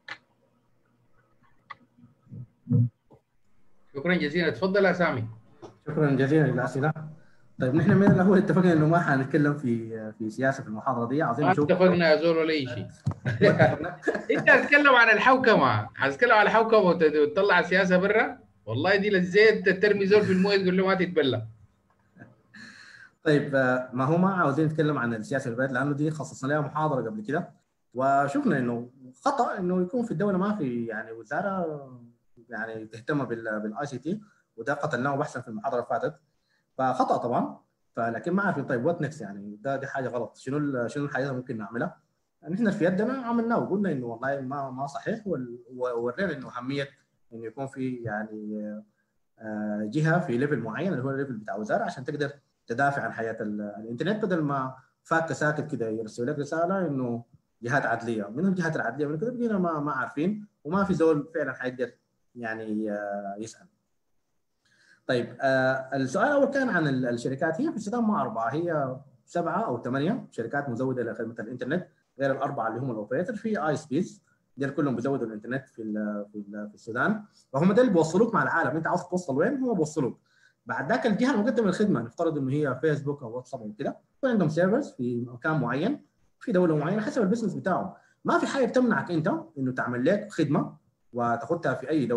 شكرا جزيلا تفضل يا سامي شكرا جزيلا للاسئله طيب نحن من الاول اتفقنا انه ما حنتكلم في في سياسه في المحاضره دي عاوزين ما نشوف اتفقنا يا زول ولا اي شيء انت هتتكلم عن الحوكمه هتتكلم عن الحوكمه وت- وتطلع السياسه برا والله دي للزيت ترمي زول في المويه تقول له ما تتبلى طيب آه، ما هو ما عاوزين نتكلم عن السياسه في البلد لانه دي خصصنا لها محاضره قبل كده وشفنا انه خطا انه يكون في الدوله ما في يعني وزاره يعني تهتم بالاي سي تي وده قتلناه بحثا في المحاضره اللي فاتت فخطا طبعا فلكن ما عارفين طيب وات نكست يعني ده دي حاجه غلط شنو ال- شنو الحاجات اللي ممكن نعملها؟ يعني احنا في يدنا عملناه وقلنا انه والله ما ما صحيح وال- وورينا انه اهميه انه يكون في يعني آه، جهه في ليفل معين اللي هو الليفل بتاع وزاره عشان تقدر تدافع عن حياه ال- الانترنت بدل ما فاك ساكت كده يرسل لك رساله انه جهات عدليه من الجهات العدليه من كده بقينا ما ما عارفين وما في زول فعلا حيقدر يعني آه، يسال. طيب آه، السؤال الاول كان عن ال- الشركات هي في السودان ما اربعه هي سبعه او ثمانيه شركات مزوده لخدمه الانترنت غير الاربعه اللي هم الاوبريتور في اي سبيس دول كلهم بيزودوا الانترنت في ال في, ال في السودان فهم ده اللي بيوصلوك مع العالم انت عاوز توصل وين هم بيوصلوك بعد ذاك الجهه المقدمه للخدمه نفترض انه هي فيسبوك او واتساب او كده يكون عندهم سيرفرز في مكان معين في دوله معينه حسب البزنس بتاعهم ما في حاجه بتمنعك انت انه تعمل لك خدمه وتاخذها في اي دوله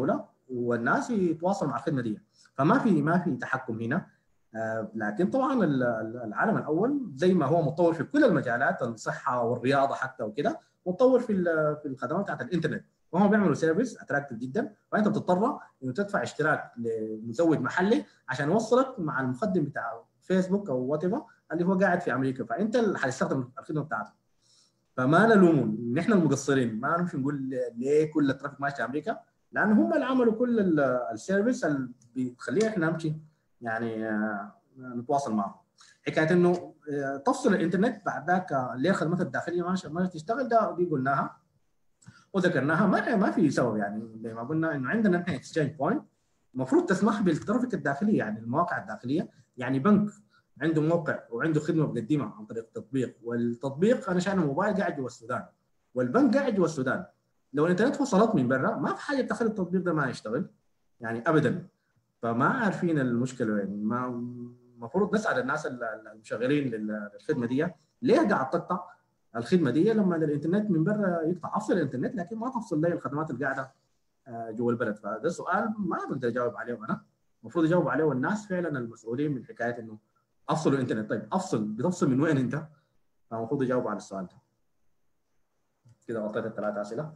والناس يتواصلوا مع الخدمه دي فما في ما في تحكم هنا آه، لكن طبعا ال- ال- العالم الاول زي ما هو متطور في كل المجالات الصحه والرياضه حتى وكده متطور في ال- في الخدمات بتاعت الانترنت وهم بيعملوا سيرفيس اتراكتيف جدا فانت بتضطر انه تدفع اشتراك لمزود محلي عشان يوصلك مع المخدم بتاع فيسبوك او وات اللي هو قاعد في امريكا فانت اللي حتستخدم الخدمه بتاعته فما نلومهم نحن المقصرين ما نمشي نقول ليه كل الترافيك ماشي في امريكا لان هم اللي عملوا كل ال- السيرفيس اللي بتخلينا احنا نمشي يعني آه، نتواصل معهم حكايه انه آه، تفصل الانترنت بعد ذاك آه، ليه الخدمات الداخليه ما ما تشتغل ده دي قلناها وذكرناها ما ما في سبب يعني زي ما قلنا انه عندنا نحن اكسشينج بوينت المفروض تسمح بالترافيك الداخلي يعني المواقع الداخليه يعني بنك عنده موقع وعنده خدمه بقدمها عن طريق التطبيق والتطبيق انا شايف الموبايل قاعد جوا السودان والبنك قاعد جوا السودان لو الانترنت فصلت من برا ما في حاجه تخلي التطبيق ده ما يشتغل يعني ابدا فما عارفين المشكله وين ما المفروض نسال الناس ال- ال- المشغلين لل- للخدمه دي ليه قاعد تقطع الخدمه دي لما الانترنت من برا يقطع افصل الانترنت لكن ما تفصل لي الخدمات اللي قاعده آه، جوا البلد فده سؤال ما بقدر اجاوب عليه انا المفروض يجاوب عليه الناس فعلا المسؤولين من حكايه انه افصلوا الانترنت طيب افصل بتفصل من وين انت؟ فالمفروض يجاوب على السؤال ده كده غطيت الثلاث اسئله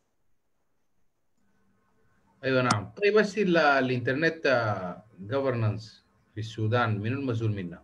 ايوه نعم طيب بس ال- الانترنت جفرنانس في السودان من المسؤول منها؟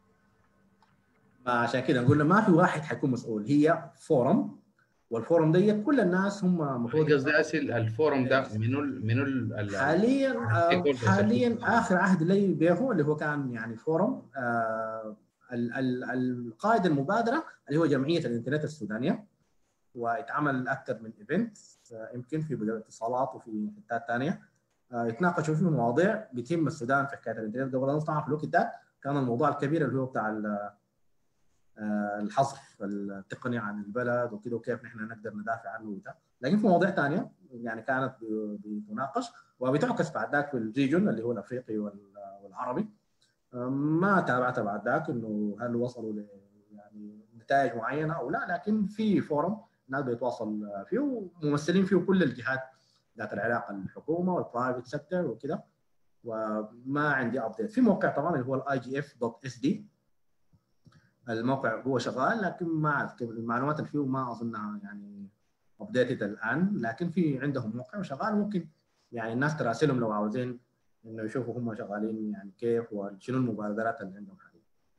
عشان كده نقول ما في واحد حيكون مسؤول هي فورم والفورم دي كل الناس هم المفروض قصدي اسال الفورم ده منو ال- منو ال- ال- حاليا آه، stakeholders حاليا المفروض. اخر عهد لي به اللي هو كان يعني فورم آه، ال- ال- القائد المبادره اللي هو جمعيه الانترنت السودانيه واتعمل اكثر من ايفنت يمكن في اتصالات وفي حتات ثانيه يتناقشوا في مواضيع بتهم السودان في حكايه الانترنت قبل طبعا في الوقت ده كان الموضوع الكبير اللي هو بتاع ال- آه، الحظر التقني عن البلد وكده وكيف نحن نقدر ندافع عنه وده لكن في مواضيع ثانيه يعني كانت ب- بتناقش وبتعكس بعد ذاك في الريجون اللي هو الافريقي وال- والعربي آه، ما تابعت بعد ذاك انه هل وصلوا ل يعني نتائج معينه او لا لكن في فورم الناس بيتواصل فيه وممثلين فيه كل الجهات ذات العلاقه الحكومه والبرايفت سيكتور وكده وما عندي ابديت في موقع طبعا اللي هو الاي جي اف دوت اس دي الموقع هو شغال لكن ما اعرف كيف المعلومات اللي فيه ما اظنها يعني ابديتد الان لكن في عندهم موقع شغال ممكن يعني الناس تراسلهم لو عاوزين انه يشوفوا هم شغالين يعني كيف وشنو المبادرات اللي عندهم حاليا.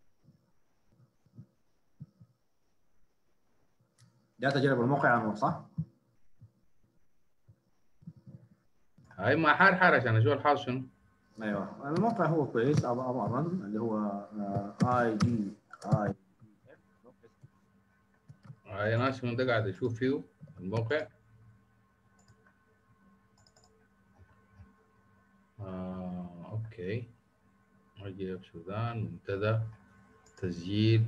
جات تجرب الموقع يا نور صح؟ هاي ما حار حار عشان اشوف الحاصل شنو ايوه الموقع هو كويس ابو ابو اظن اللي هو اي جي اي هاي ناس من ده قاعد اشوف فيه الموقع آه، اوكي اجي في السودان منتدى تسجيل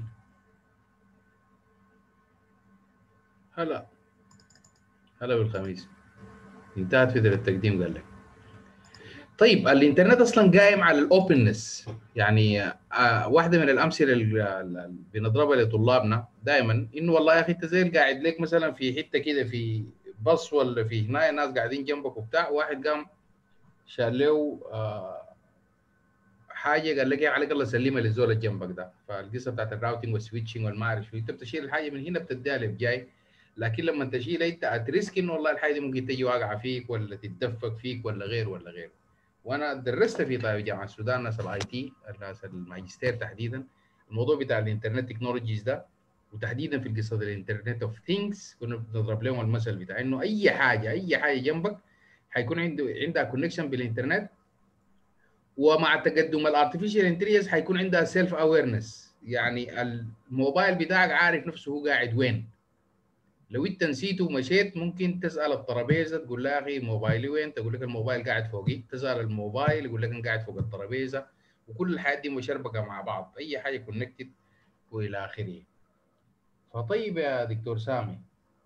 هلا هلا بالخميس انتهت فترة التقديم قال لك طيب الانترنت اصلا قايم على الاوبنس يعني آه واحده من الامثله اللي بنضربها لطلابنا دائما انه والله يا اخي انت زي اللي قاعد لك مثلا في حته كده في بص ولا في هنا ناس قاعدين جنبك وبتاع واحد قام شال له آه حاجه قال لك يا عليك الله سلمها للزول اللي جنبك ده فالقصه بتاعت الراوتنج والسويتشنج والما اعرف شو انت بتشيل الحاجه من هنا بتديها اللي جاي لكن لما تشيلها انت اتريسك انه والله الحاجه دي ممكن تجي واقعه فيك ولا تتدفق فيك ولا غير ولا غير وانا درست في طيب جامعه السودان ناس الاي تي ناس الماجستير تحديدا الموضوع بتاع الانترنت تكنولوجيز ده وتحديدا في القصه الانترنت اوف ثينكس كنا بنضرب لهم المثل بتاع انه اي حاجه اي حاجه جنبك حيكون عنده عندها كونكشن بالانترنت ومع تقدم الارتفيشال انتليجنس حيكون عندها سيلف اويرنس يعني الموبايل بتاعك عارف نفسه هو قاعد وين لو انت نسيته ومشيت ممكن تسال الترابيزه تقول لها يا اخي موبايلي وين؟ تقول لك الموبايل قاعد فوقي، تسال الموبايل يقول لك انا قاعد فوق الترابيزه وكل الحاجات دي مشربكه مع بعض، اي حاجه كونكتد والى اخره. فطيب يا دكتور سامي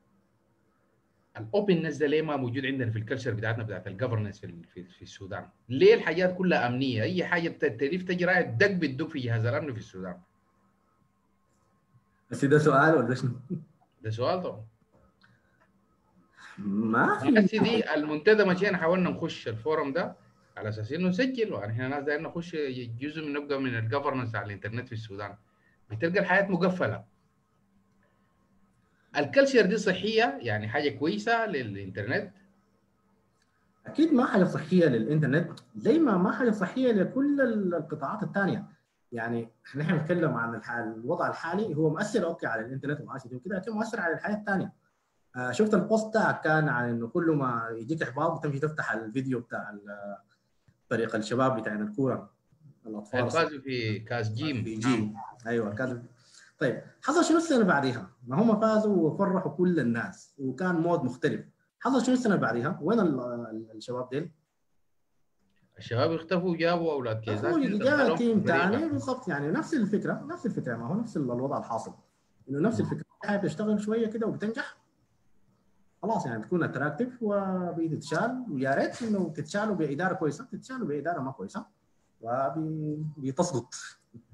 الاوبنس ده ليه ما موجود عندنا في الكلتشر بتاعتنا بتاعت الجفرنس في, في, في السودان؟ ليه الحاجات كلها امنيه؟ اي حاجه بتتلف تجي رايح دق بتدق في جهاز الامن في السودان. بس ده سؤال ولا شنو؟ ده سؤال طبعا. ما هسه دي المنتدى مشينا حاولنا نخش الفورم ده على اساس انه نسجل يعني احنا ناس دايرين نخش جزء من نبقى من الجفرنس على الانترنت في السودان بتلقى الحياه مقفله الكلتشر دي صحيه يعني حاجه كويسه للانترنت اكيد ما حاجه صحيه للانترنت زي ما ما حاجه صحيه لكل القطاعات الثانيه يعني احنا نحن بنتكلم عن الحال الوضع الحالي هو مؤثر اوكي على الانترنت واي سي وكذا لكن مؤثر على الحياه الثانيه آه شفت البوست بتاعك كان عن انه كل ما يجيك احباط بتمشي تفتح الفيديو بتاع فريق الشباب بتاع الكوره الاطفال فازوا في كاس جيم في جيم ايوه كاس طيب حصل شنو السنه بعديها؟ ما هم فازوا وفرحوا كل الناس وكان مود مختلف حصل شنو السنه بعديها؟ وين الشباب ديل؟ الشباب اختفوا جابوا اولاد كيزات جاء تيم ثاني بالضبط يعني نفس الفكره نفس الفكره ما هو نفس الوضع الحاصل انه نفس الفكره حابب تشتغل شويه كده وبتنجح خلاص يعني بتكون اتراكتيف وبتتشال ويا ريت انه تتشالوا باداره كويسه تتشالوا باداره ما كويسه وبتسقط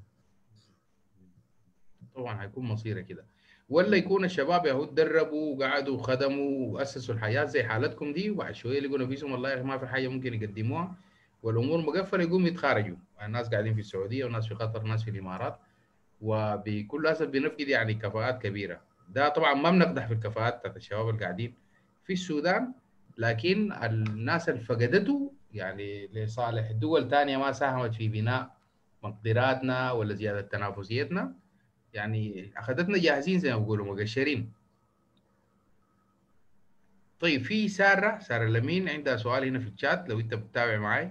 طبعا هيكون مصيره كده ولا يكون الشباب يهو تدربوا وقعدوا وخدموا واسسوا الحياه زي حالتكم دي وبعد شويه يلقوا نفسهم والله يا اخي ما في حاجه ممكن يقدموها والامور مقفله يقوموا يتخارجوا الناس قاعدين في السعوديه وناس في قطر وناس في الامارات وبكل اسف بنفقد يعني كفاءات كبيره ده طبعا ما بنقدح في الكفاءات بتاعت الشباب اللي قاعدين في السودان لكن الناس اللي فقدته يعني لصالح دول ثانيه ما ساهمت في بناء مقدراتنا ولا زياده تنافسيتنا يعني اخذتنا جاهزين زي ما بيقولوا مقشرين طيب في ساره ساره لمين عندها سؤال هنا في الشات لو انت بتتابع معي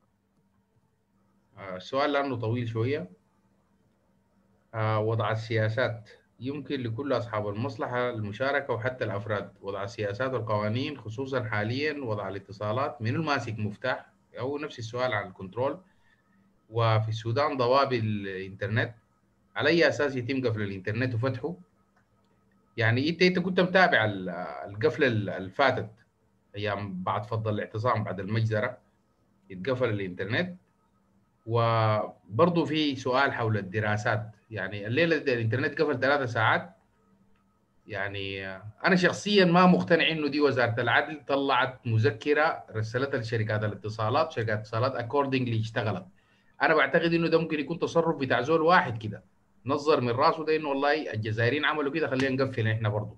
آه السؤال لانه طويل شويه آه وضع السياسات يمكن لكل أصحاب المصلحة المشاركة وحتى الأفراد وضع السياسات والقوانين خصوصا حاليا وضع الاتصالات من الماسك مفتاح أو نفس السؤال عن الكنترول وفي السودان ضوابط الإنترنت على أي أساس يتم قفل الإنترنت وفتحه يعني أنت أنت كنت متابع القفلة اللي فاتت أيام بعد فضل الاعتصام بعد المجزرة يتقفل الإنترنت وبرضه في سؤال حول الدراسات يعني الليله الانترنت قفل ثلاثة ساعات يعني انا شخصيا ما مقتنع انه دي وزاره العدل طلعت مذكره رسلتها لشركات الاتصالات شركات الاتصالات اكوردنجلي اشتغلت انا بعتقد انه ده ممكن يكون تصرف بتاع زول واحد كده نظر من راسه ده انه والله الجزائريين عملوا كده خلينا نقفل احنا برضه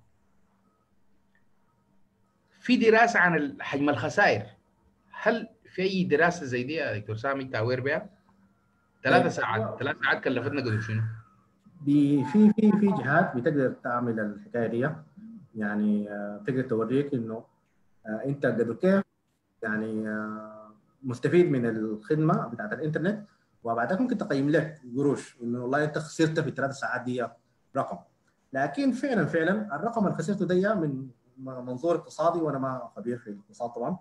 في دراسه عن حجم الخسائر هل في اي دراسه زي دي يا دكتور سامي تعوير بها؟ ثلاثة ساعات ثلاث ساعات كلفتنا قدر شنو؟ في في في جهات بتقدر تعمل الحكايه دي يعني تقدر توريك انه انت قدر كيف يعني مستفيد من الخدمه بتاعت الانترنت وبعدك ممكن تقيم لك قروش انه والله انت خسرت في الثلاث ساعات دي رقم لكن فعلا فعلا الرقم اللي خسرته ده من منظور اقتصادي وانا ما خبير في الاقتصاد طبعا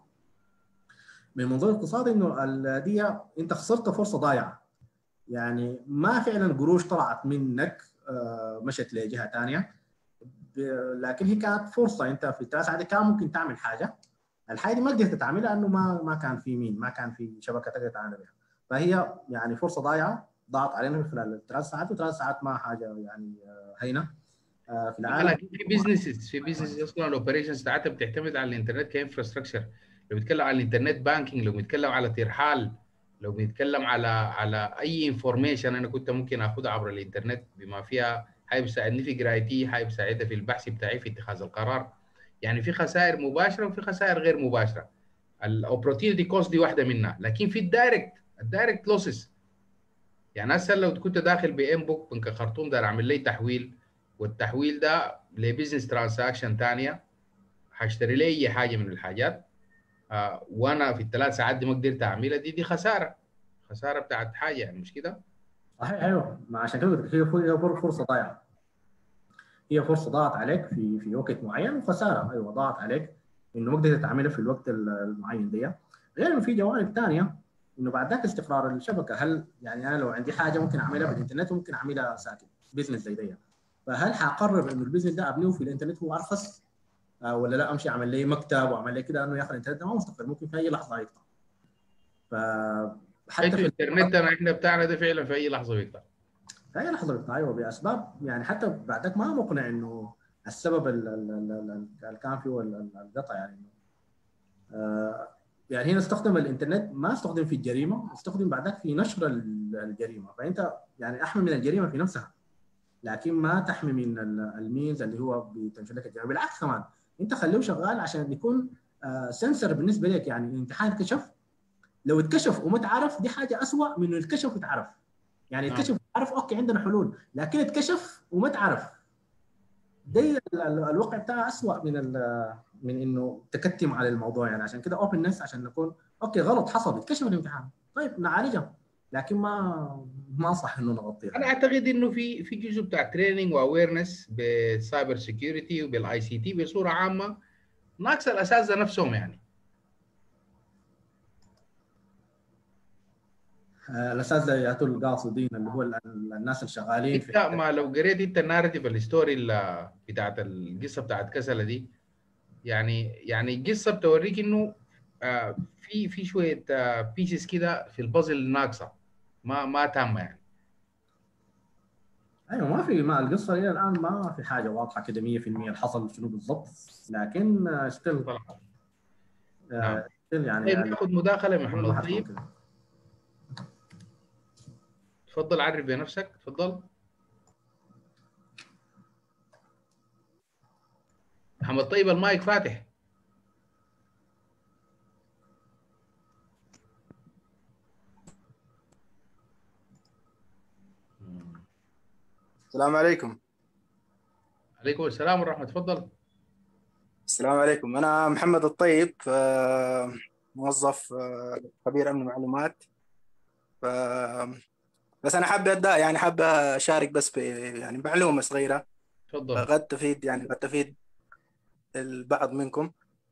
من منظور اقتصادي انه دي انت خسرت فرصه ضايعه يعني ما فعلا قروش طلعت منك مشت لجهه ثانيه لكن هي كانت فرصه انت في الثلاث ساعات كان ممكن تعمل حاجه الحاجه دي ما قدرت تعملها لانه ما ما كان في مين ما كان في شبكه تقدر تعمل بها فهي يعني فرصه ضايعه ضاعت علينا في خلال الثلاث ساعات وثلاث ساعات ما حاجه يعني هينه في العالم لكن في بزنسز في بزنس اصلا الاوبريشنز بتاعتها بتعتمد على الانترنت كانفراستراكشر لو بيتكلم على الانترنت بانكينج لو بيتكلم على ترحال لو بنتكلم على على اي انفورميشن انا كنت ممكن اخذها عبر الانترنت بما فيها هاي بيساعدني في قرايتي هاي بيساعدها في البحث بتاعي في اتخاذ القرار يعني في خسائر مباشره وفي خسائر غير مباشره الاوبورتيونيتي كوست دي واحده منها لكن في الدايركت الدايركت لوسز يعني هسه لو كنت داخل بام بوك بنك خرطوم داير اعمل لي تحويل والتحويل ده لبزنس ترانزاكشن ثانيه هشتري لي اي حاجه من الحاجات آه وانا في الثلاث ساعات دي ما قدرت اعملها دي دي خساره خساره بتاعت حاجه يعني مش كده؟ صحيح ايوه ما عشان كده هي فرصه ضايعه هي فرصه ضاعت عليك في في وقت معين وخساره ايوه ضاعت عليك انه ما قدرت تعملها في الوقت المعين دي غير انه في جوانب ثانيه انه بعد ذاك استقرار الشبكه هل يعني انا لو عندي حاجه ممكن اعملها بالانترنت وممكن اعملها ساكن بزنس زي دي فهل حقرر انه البزنس ده ابنيه في الانترنت هو ارخص آه ولا لا امشي اعمل لي مكتب واعمل لي كده انه يا اخي الانترنت ده ما مستقر ممكن في اي لحظه يقطع ف حتى في الانترنت احنا بتاعنا ده فعلا في اي لحظه بيقطع في اي لحظه بيقطع ايوه باسباب يعني حتى بعدك ما مقنع انه السبب ال- ال- ال- ال- اللي كان فيه ال- ال- القطع يعني آه، يعني هنا استخدم الانترنت ما استخدم في الجريمه استخدم بعدك في نشر ال- الجريمه فانت يعني احمي من الجريمه في نفسها لكن ما تحمي من ال- المينز اللي هو بتنشر لك الجريمه بالعكس كمان انت خليه شغال عشان يكون آه، سنسر بالنسبه لك يعني الامتحان اتكشف لو اتكشف وما تعرف دي حاجه اسوء من انه يتكشف وتعرف يعني نعم. اتكشف وتعرف اوكي عندنا حلول لكن اتكشف وما تعرف دي ال- ال- الوقع بتاعها اسوء من ال- من انه تكتم على الموضوع يعني عشان كده اوبنس عشان نكون اوكي غلط حصل اتكشف الامتحان طيب نعالجها لكن ما ما صح انه نغطيها انا اعتقد انه في في جزء بتاع تريننج واويرنس بالسايبر سيكيورتي وبالاي سي تي بصوره عامه ناقص الاساتذه نفسهم يعني آه، الاساتذه ياتوا القاصدين اللي هو ال- ال- الناس اللي شغالين انت في ما لو قريت انت الناريتيف الستوري ال- بتاعت القصه بتاعت كسله دي يعني يعني القصه بتوريك انه آه، في في شويه بيسز كده في البازل ناقصه ما ما تامه يعني ايوه ما في ما القصه الى الان ما في حاجه واضحه كده 100% اللي حصل شنو بالضبط لكن ستيل طلع. ستيل يعني طيب يعني ناخذ مداخله من ما محمد حصل طيب كده. تفضل عرف بنفسك تفضل محمد طيب المايك فاتح السلام عليكم عليكم السلام ورحمه تفضل السلام عليكم أنا محمد الطيب آه، موظف آه، خبير أمن معلومات ف... بس أنا حابة أبدأ يعني حابة أشارك بس ب يعني معلومة صغيرة تفضل قد تفيد يعني قد تفيد البعض منكم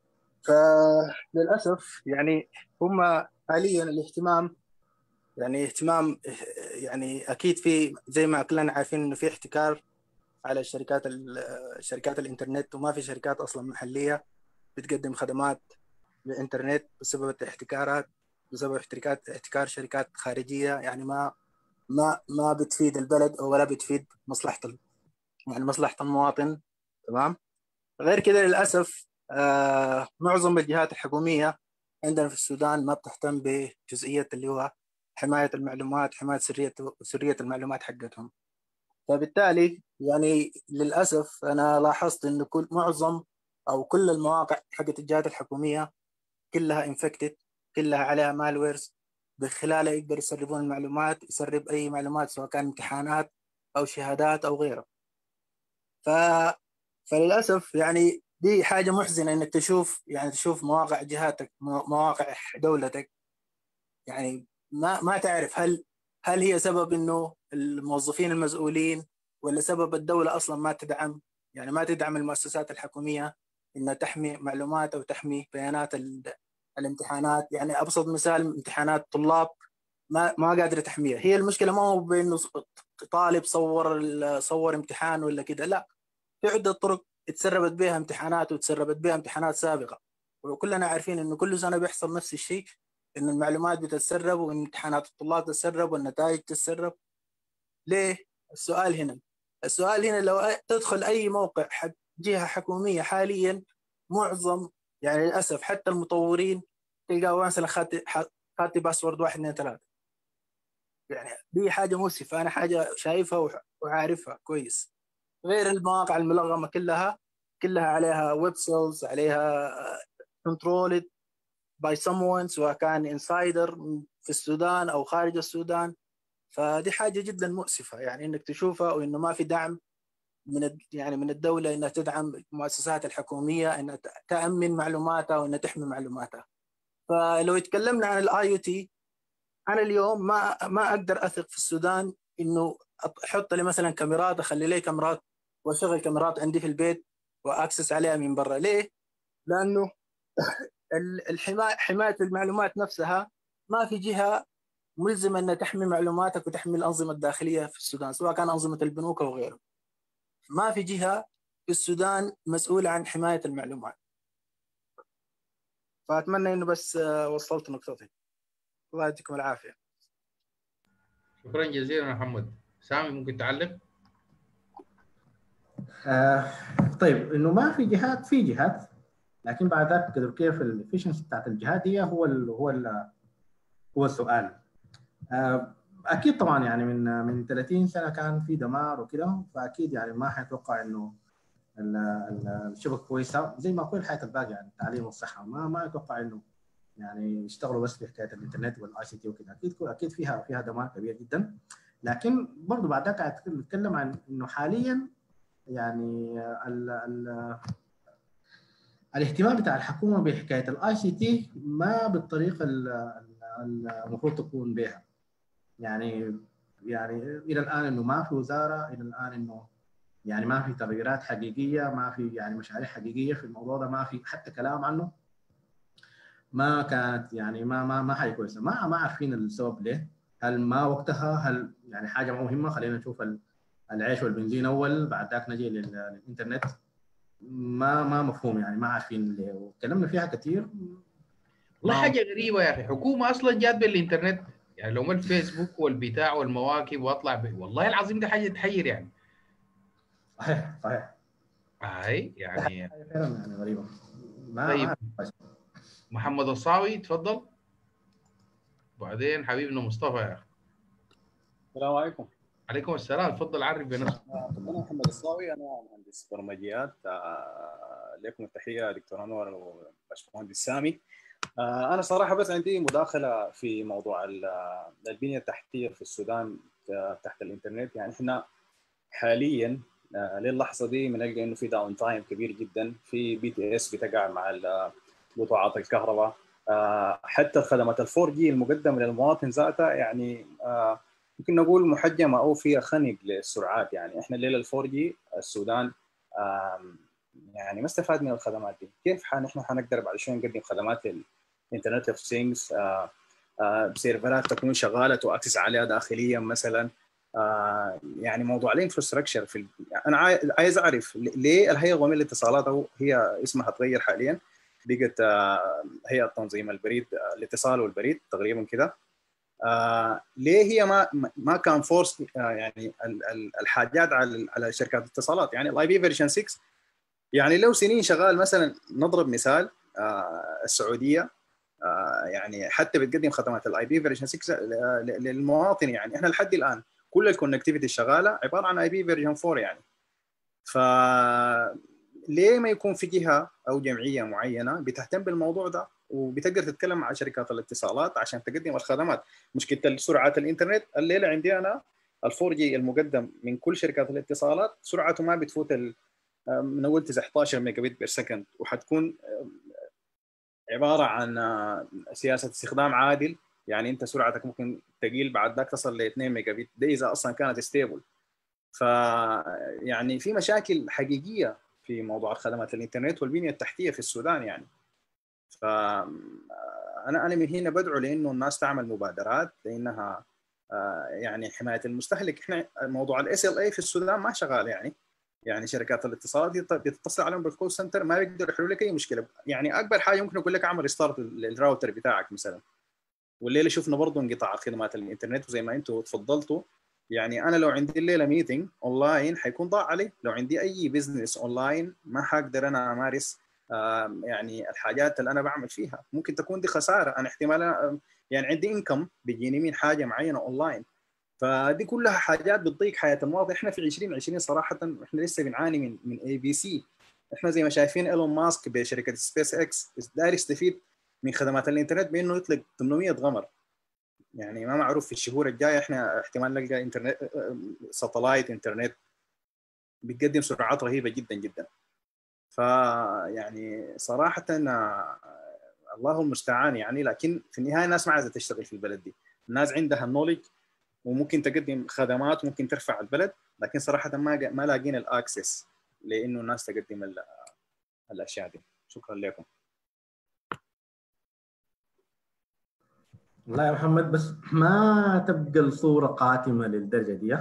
فللأسف يعني هم حاليا الاهتمام يعني اهتمام يعني أكيد في زي ما كلنا عارفين إنه في احتكار على شركات ال- شركات الإنترنت وما في شركات أصلا محلية بتقدم خدمات بالإنترنت بسبب الاحتكارات بسبب احتكار احتكار شركات خارجية يعني ما ما ما بتفيد البلد ولا بتفيد مصلحة ال- يعني مصلحة المواطن تمام غير كده للأسف آه معظم الجهات الحكومية عندنا في السودان ما بتهتم بجزئية اللي هو حماية المعلومات حماية سرية سرية المعلومات حقتهم فبالتالي يعني للأسف أنا لاحظت إنه كل معظم أو كل المواقع حقت الجهات الحكومية كلها انفكتد كلها عليها مالويرز بخلالها يقدر يسربون المعلومات يسرب أي معلومات سواء كان امتحانات أو شهادات أو غيره ف... فللأسف يعني دي حاجة محزنة إنك تشوف يعني تشوف مواقع جهاتك مو- مواقع دولتك يعني ما ما تعرف هل هل هي سبب إنه الموظفين المسؤولين ولا سبب الدولة أصلا ما تدعم يعني ما تدعم المؤسسات الحكومية إنها تحمي معلومات أو تحمي بيانات ال- الامتحانات يعني أبسط مثال امتحانات طلاب ما ما قادرة تحميها هي المشكلة ما هو بإنه طالب صور ال- صور امتحان ولا كده لا في عدة طرق اتسربت بها امتحانات وتسربت بها امتحانات سابقة وكلنا عارفين إنه كل سنة بيحصل نفس الشيء إن المعلومات بتتسرب وامتحانات الطلاب تتسرب والنتائج تتسرب ليه؟ السؤال هنا السؤال هنا لو تدخل أي موقع حق جهة حكومية حاليا معظم يعني للأسف حتى المطورين تلقاه مثلا خاتي خاتي باسورد واحد اثنين ثلاثة يعني دي حاجة مؤسفة أنا حاجة شايفها وح- وعارفها كويس غير المواقع الملغمة كلها كلها عليها ويب سيلز عليها كنترولد باي someone سواء كان انسايدر في السودان او خارج السودان فدي حاجه جدا مؤسفه يعني انك تشوفها وانه ما في دعم من الد- يعني من الدوله انها تدعم المؤسسات الحكوميه انها ت- تامن معلوماتها وانها تحمي معلوماتها فلو تكلمنا عن الاي او تي انا اليوم ما ما اقدر اثق في السودان انه أط- احط لي مثلا كاميرات اخلي لي كاميرات واشغل كاميرات عندي في البيت واكسس عليها من برا ليه؟ لانه ال- الحمايه حمايه المعلومات نفسها ما في جهه ملزمه انها تحمي معلوماتك وتحمي الانظمه الداخليه في السودان سواء كان انظمه البنوك او غيره. ما في جهه في السودان مسؤوله عن حمايه المعلومات. فاتمنى انه بس آه، وصلت نقطتي. الله يديكم العافيه. شكرا جزيلا يا محمد سامي ممكن تعلق آه طيب انه ما في جهات في جهات لكن بعد ذلك قدر كيف الافشنسي بتاعت الجهات دي هو ال هو ال هو السؤال آه اكيد طبعا يعني من من 30 سنه كان في دمار وكده فاكيد يعني ما حيتوقع انه ال- ال- الشبكه كويسه زي ما كل الحياه الباقيه يعني التعليم والصحه ما ما اتوقع انه يعني يشتغلوا بس في حكايه الانترنت والاي سي تي وكده اكيد اكيد فيها فيها دمار كبير جدا لكن برضه بعد ذاك قاعد نتكلم عن انه حاليا يعني ال ال الاهتمام بتاع الحكومه بحكايه الاي سي تي ما بالطريقه ال- ال- المفروض تكون بها يعني يعني الى الان انه ما في وزاره الى الان انه يعني ما في تغييرات حقيقيه ما في يعني مشاريع حقيقيه في الموضوع ده ما في حتى كلام عنه ما كانت يعني ما ما ما حاجه كويسه ما ما عارفين السبب ليه هل ما وقتها هل يعني حاجه ما مهمه خلينا نشوف ال- العيش والبنزين اول بعد ذاك نجي لل- للانترنت ما ما مفهوم يعني ما عارفين ليه وتكلمنا فيها كثير والله ما- حاجه غريبه يا اخي حكومه اصلا جات بالانترنت يعني لو ما الفيسبوك والبتاع والمواكب واطلع ب... والله العظيم ده حاجه تحير يعني صحيح صحيح هاي يعني حاجة فعلا يعني غريبه ما طيب. ما محمد الصاوي تفضل وبعدين حبيبنا مصطفى يا اخي السلام عليكم عليكم السلام تفضل عرف بنفسك انا محمد الصاوي انا مهندس برمجيات آه، لكم التحيه دكتور انور وباشمهندس سامي آه، انا صراحه بس عندي مداخله في موضوع ال- البنيه التحتيه في السودان آه، تحت الانترنت يعني احنا حاليا آه، للحظه دي بنلقى انه في داون تايم كبير جدا في بي تي اس بتقع مع ال- قطاعات الكهرباء آه، حتى الخدمات الفور جي المقدمه للمواطن ذاتها يعني آه، يمكن نقول محجمه او فيها خنق للسرعات يعني احنا الليله الفور جي السودان آم، يعني ما استفاد من الخدمات دي كيف حن احنا حنقدر بعد شوي نقدم خدمات الانترنت اوف ثينجز بسيرفرات تكون شغاله تؤكسس عليها داخليا مثلا آه، يعني موضوع الانفراستراكشر في ال- انا عاي- عايز اعرف ليه الهيئه القوميه للاتصالات او هي اسمها تغير حاليا بقت آه، هيئه تنظيم البريد آه، الاتصال والبريد تقريبا كده آه ليه هي ما ما كان فورس آه يعني ال- ال- الحاجات على على شركات الاتصالات يعني الاي بي فيرجن 6 يعني لو سنين شغال مثلا نضرب مثال آه السعوديه آه يعني حتى بتقدم خدمات الاي بي فيرجن 6 ل- ل- للمواطن يعني احنا لحد الان كل الكونكتيفيتي الشغاله عباره عن اي بي فيرجن 4 يعني ف ليه ما يكون في جهه او جمعيه معينه بتهتم بالموضوع ده وبتقدر تتكلم مع شركات الاتصالات عشان تقدم الخدمات مشكله سرعه الانترنت الليله عندي انا الفور جي المقدم من كل شركات الاتصالات سرعته ما بتفوت ال من اول 19 ميجا بت بير سكند وحتكون عباره عن سياسه استخدام عادل يعني انت سرعتك ممكن تقيل بعد ذاك تصل ل 2 ميجا بت ده اذا اصلا كانت ستيبل ف يعني في مشاكل حقيقيه في موضوع خدمات الانترنت والبنيه التحتيه في السودان يعني ف انا انا من هنا بدعو لانه الناس تعمل مبادرات لانها يعني حمايه المستهلك احنا موضوع الاس ال اي في السودان ما شغال يعني يعني شركات الاتصالات بتتصل عليهم بالكول سنتر ما بيقدروا يحلوا لك اي مشكله يعني اكبر حاجه ممكن اقول لك اعمل ريستارت للراوتر بتاعك مثلا والليله شفنا برضه انقطاع خدمات الانترنت وزي ما انتم تفضلتوا يعني انا لو عندي الليله ميتنج اونلاين حيكون ضاع علي لو عندي اي بزنس اونلاين ما حقدر انا امارس يعني الحاجات اللي انا بعمل فيها ممكن تكون دي خساره انا احتمال يعني عندي انكم بيجيني من حاجه معينه اونلاين فدي كلها حاجات بتضيق حياه المواطن احنا في 2020 صراحه احنا لسه بنعاني من من اي بي سي احنا زي ما شايفين ايلون ماسك بشركه سبيس اكس داير يستفيد من خدمات الانترنت بانه يطلق 800 غمر يعني ما معروف في الشهور الجايه احنا احتمال نلقى انترنت ساتلايت انترنت بتقدم سرعات رهيبه جدا جدا فيعني صراحه الله المستعان يعني لكن في النهايه الناس ما عايزه تشتغل في البلد دي الناس عندها النولج وممكن تقدم خدمات ممكن ترفع البلد لكن صراحه ما ما لاقين الاكسس لانه الناس تقدم الاشياء دي شكرا لكم والله يا محمد بس ما تبقى الصوره قاتمه للدرجه دي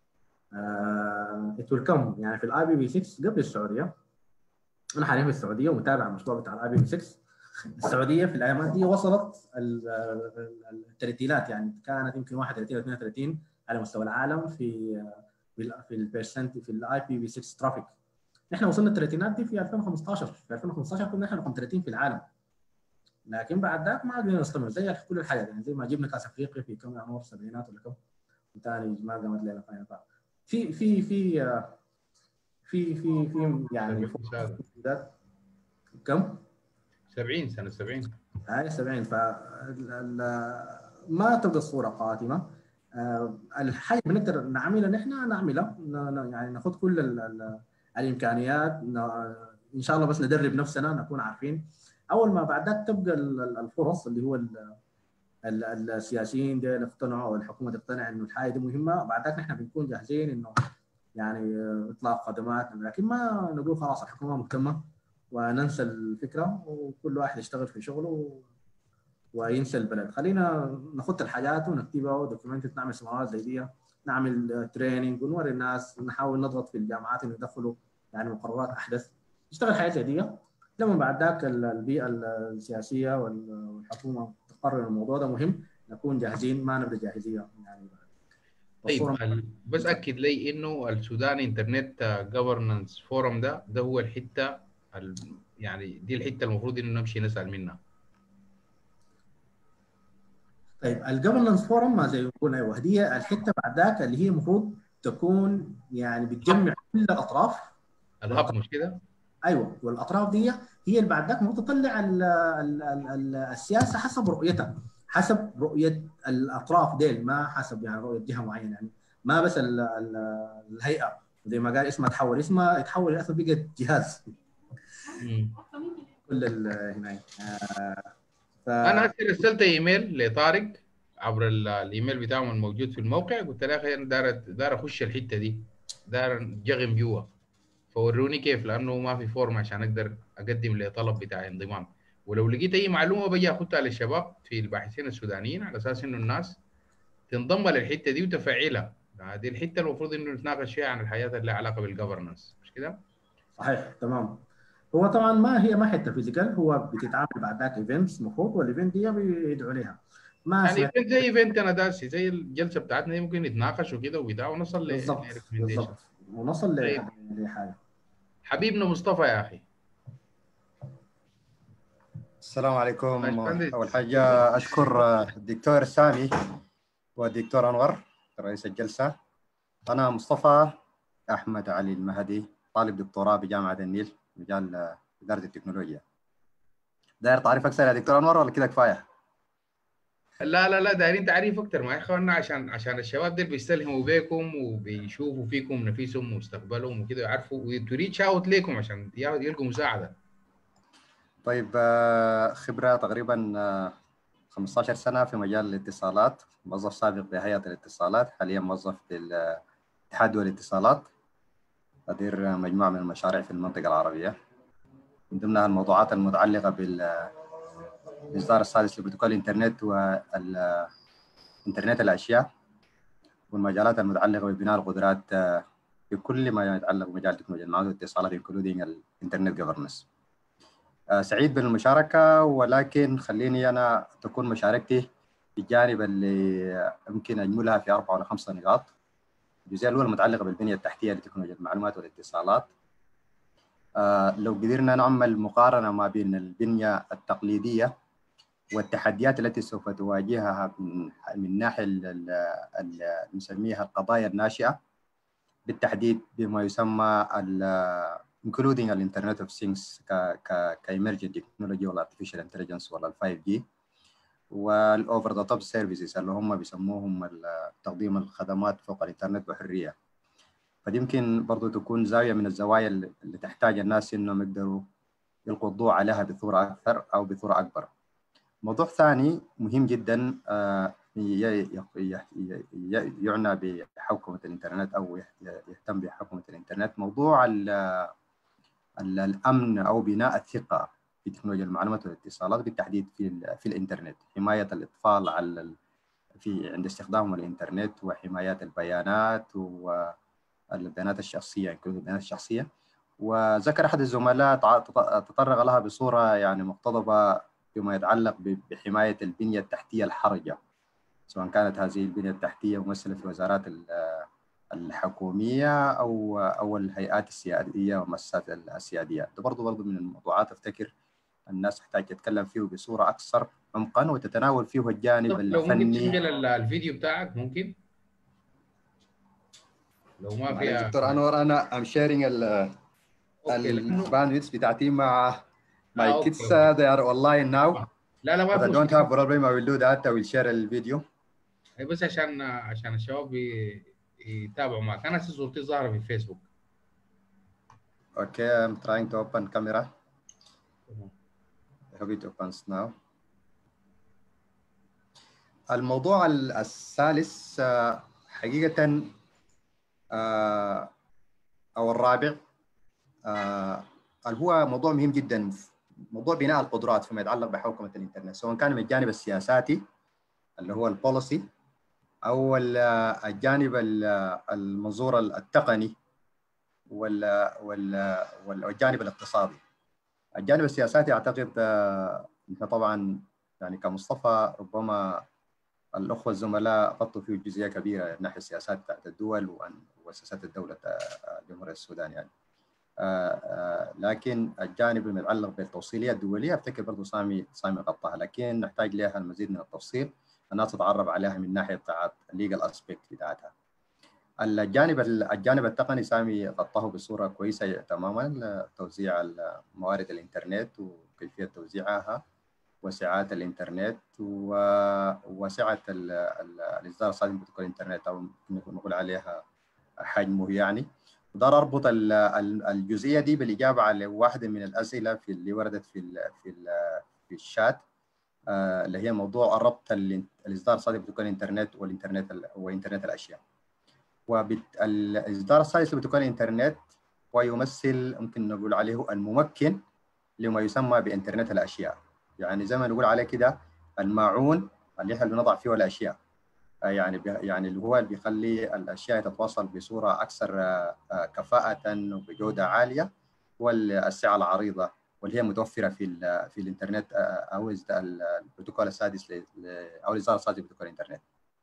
ات ويل كم يعني في الاي بي بي 6 قبل السعوديه انا حاليا في السعوديه ومتابع المشروع بتاع الاي بي بي 6 السعوديه في الايامات دي وصلت الترتيلات يعني كانت يمكن 31 او 32 على مستوى العالم في في البرسنت في الاي بي بي 6 ترافيك نحن وصلنا الثلاثينات دي في 2015 في 2015 كنا نحن رقم 30 في العالم لكن بعد ذاك ما قدرنا نستمر زي كل الحاجات يعني زي ما جبنا كاس افريقيا في كم عمر السبعينات ولا كم وثاني ما قامت لنا فاينل في في في آه، في في في يعني هذا. كم؟ 70 سنه 70 هاي 70 ف ال- ال- ما تبقى الصوره قاتمه آه، الحاجه بنقدر نعملها نحن نعملها ن- ن- يعني ناخذ كل ال- ال- الامكانيات ن- ان شاء الله بس ندرب نفسنا نكون عارفين اول ما بعد ذاك تبقى ال- ال- الفرص اللي هو ال- ال- السياسيين ديل يقتنعوا او الحكومه تقتنع انه الحاجه دي مهمه بعد ذاك نحن بنكون جاهزين انه يعني آه، اطلاق خدمات لكن ما نقول خلاص الحكومه مهتمه وننسى الفكره وكل واحد يشتغل في شغله وينسى البلد خلينا نخط الحاجات ونكتبها ودوكيومنت نعمل سماوات زي دي نعمل تريننج ونوري الناس نحاول نضغط في الجامعات انه يدخلوا يعني مقررات احدث نشتغل حاجات زي دي لما بعد ذاك ال- البيئه السياسيه وال- والحكومه تقرر الموضوع ده مهم نكون جاهزين ما نبدا جاهزيه يعني طيب الصورة- ال- بس اكد لي انه السودان انترنت جفرنانس فورم ده ده هو الحته ال- يعني دي الحته المفروض انه نمشي نسال منها طيب الجفرنس فورم ما زي ما قلنا ايوه هي الحته بعد ذاك اللي هي المفروض تكون يعني بتجمع كل الاطراف الهب مش كده؟ ايوه والاطراف دي هي اللي بعد ذاك المفروض تطلع ال ال ال ال السياسه حسب رؤيتها حسب رؤيه الاطراف ديل ما حسب يعني رؤيه جهه معينه يعني ما بس ال ال الهيئه زي ما قال اسمها تحول اسمها يتحول للاسف بقت جهاز مم. كل ال- هناك آه، ف... انا هسه رسلت ايميل لطارق عبر ال- الايميل بتاعهم الموجود في الموقع قلت له يا اخي انا داير داير اخش الحته دي داير جغم جوا فوروني كيف لانه ما في فورم عشان اقدر اقدم لطلب بتاع انضمام ولو لقيت اي معلومه بجي اخدها للشباب في الباحثين السودانيين على اساس انه الناس تنضم للحته دي وتفعلها هذه الحته المفروض انه نتناقش فيها عن الحياه اللي لها علاقه بالجفرنس مش كده؟ صحيح تمام هو طبعا ما هي ما حته فيزيكال هو بتتعامل بعد ذاك ايفنتس المفروض والايفنت دي بيدعوا لها ما يعني سمعت- ايفنت زي ايفنت انا داسي زي الجلسه بتاعتنا دي ممكن نتناقش وكده وبتاع ونصل ل بالضبط ل recommendation. بالضبط ونصل طيب. ل- لحاجه حبيبنا مصطفى يا اخي السلام عليكم باشمهندس. أول حاجة أشكر الدكتور سامي والدكتور أنور رئيس الجلسة أنا مصطفى أحمد علي المهدي طالب دكتوراه بجامعة النيل مجال إدارة التكنولوجيا داير تعريف أكثر يا دكتور أنور ولا كده كفاية؟ لا لا لا دايرين تعريف اكتر ما يا اخوانا عشان عشان الشباب دول بيستلهموا بيكم وبيشوفوا فيكم نفسهم ومستقبلهم وكده يعرفوا وتريد اوت ليكم عشان يلقوا مساعده طيب آه، خبرة تقريبا آه، 15 سنة في مجال الاتصالات موظف سابق بهيئة الاتصالات حاليا موظف بالاتحاد والاتصالات أدير مجموعة من المشاريع في المنطقة العربية من ضمنها الموضوعات المتعلقة بال الإصدار السادس لبروتوكول الإنترنت والإنترنت الأشياء والمجالات المتعلقة ببناء القدرات آه، في كل ما يتعلق بمجال تكنولوجيا المعلومات والاتصالات including الإنترنت governance آه، سعيد بالمشاركة ولكن خليني أنا تكون مشاركتي في الجانب اللي يمكن أجملها في أربعة ولا خمسة نقاط الجزئية الأولى متعلقة بالبنية التحتية لتكنولوجيا المعلومات والاتصالات آه، لو قدرنا نعمل مقارنة ما بين البنية التقليدية والتحديات التي سوف تواجهها من من ناحية ال- ال- ال- نسميها القضايا الناشئة بالتحديد بما يسمى ال including الانترنت اوف ثينجز ك ك كايمرجنت تكنولوجي ولا artificial intelligence ولا ال 5 جي والاوفر ذا توب سيرفيسز اللي هم بيسموهم ال- تقديم الخدمات فوق الانترنت بحريه فدي يمكن برضو تكون زاويه من الزوايا اللي اللي تحتاج الناس انهم يقدروا يلقوا الضوء عليها بصوره اكثر او بصوره اكبر. موضوع ثاني مهم جدا آه، ي- ي- ي- ي- يعنى بحوكمه الانترنت او يه- يهتم بحوكمه الانترنت موضوع ال- ال- الامن او بناء الثقه في تكنولوجيا المعلومات والاتصالات بالتحديد في ال- في الانترنت حمايه الاطفال على ال- في عند استخدامهم الانترنت وحمايه البيانات والبيانات الشخصيه including البيانات الشخصيه وذكر احد الزملاء تع- تط- تطرق لها بصوره يعني مقتضبه فيما يتعلق ب- بحمايه البنيه التحتيه الحرجه سواء كانت هذه البنيه التحتيه ممثله في وزارات ال- الحكوميه او او الهيئات السياديه والمؤسسات السياديه ده برضه برضه من الموضوعات افتكر الناس تحتاج تتكلم فيه بصوره اكثر عمقا وتتناول فيه الجانب طب لو ممكن الفني تسجل ال- الفيديو بتاعك ممكن لو ما معلش فيها دكتور انور انا ام شيرنج أوكي، لأنه- الباندويث بتاعتي مع آه، my أوكي، kids uh, they are online now لا لا ما but I في don't مشكلة. have problem I will do that I will share الفيديو هي بس عشان عشان الشباب ي- يتابعوا معك انا هسه صورتي ظاهره في الفيسبوك okay I'm trying to open camera I hope it opens now الموضوع ال- الثالث آه، حقيقة آه، أو الرابع آه، اللي هو موضوع مهم جدا موضوع بناء القدرات فيما يتعلق بحوكمة الإنترنت سواء كان من الجانب السياساتي اللي هو البوليسي أو ال- الجانب ال- المنظور التقني وال- وال- وال- والجانب الاقتصادي الجانب السياساتي أعتقد آه، نحن طبعا يعني كمصطفى ربما الأخوة الزملاء غطوا فيه جزئية كبيرة من ناحية السياسات بتاعت الدول ومؤسسات الدولة آه، جمهورية السودان يعني آه، آه، لكن الجانب المتعلق بالتوصيلية الدولية أفتكر برضه سامي سامي غطاها لكن نحتاج لها المزيد من التفصيل الناس تتعرف عليها من ناحية بتاعت الليجل اسبيكت بتاعتها الجانب الجانب التقني سامي غطاه بصورة كويسة تماما توزيع موارد الإنترنت وكيفية توزيعها وسعات الانترنت و- وسعه ال- ال- الاصدار الصادم بروتوكول الانترنت او ممكن نقول عليها حجمه يعني وده اربط ال- ال- الجزئيه دي بالاجابه على واحده من الاسئله في اللي وردت في ال في ال في الشات آه، اللي هي موضوع ربط ال- الاصدار الصادم بروتوكول الانترنت والانترنت ال- وانترنت الاشياء والاصدار السادس لبروتوكول الانترنت هو يمثل ممكن نقول عليه الممكن لما يسمى بانترنت الاشياء يعني زي ما نقول عليه كده الماعون اللي احنا بنضع فيه الاشياء آه، يعني بي- يعني اللي هو اللي بيخلي الاشياء تتواصل بصوره اكثر آه، آه، كفاءه وبجوده عاليه والسعه العريضه واللي هي متوفره في ال في الانترنت آه، او إصد- ال- البروتوكول السادس ل- ل- او الاصدار السادس لبروتوكول الانترنت.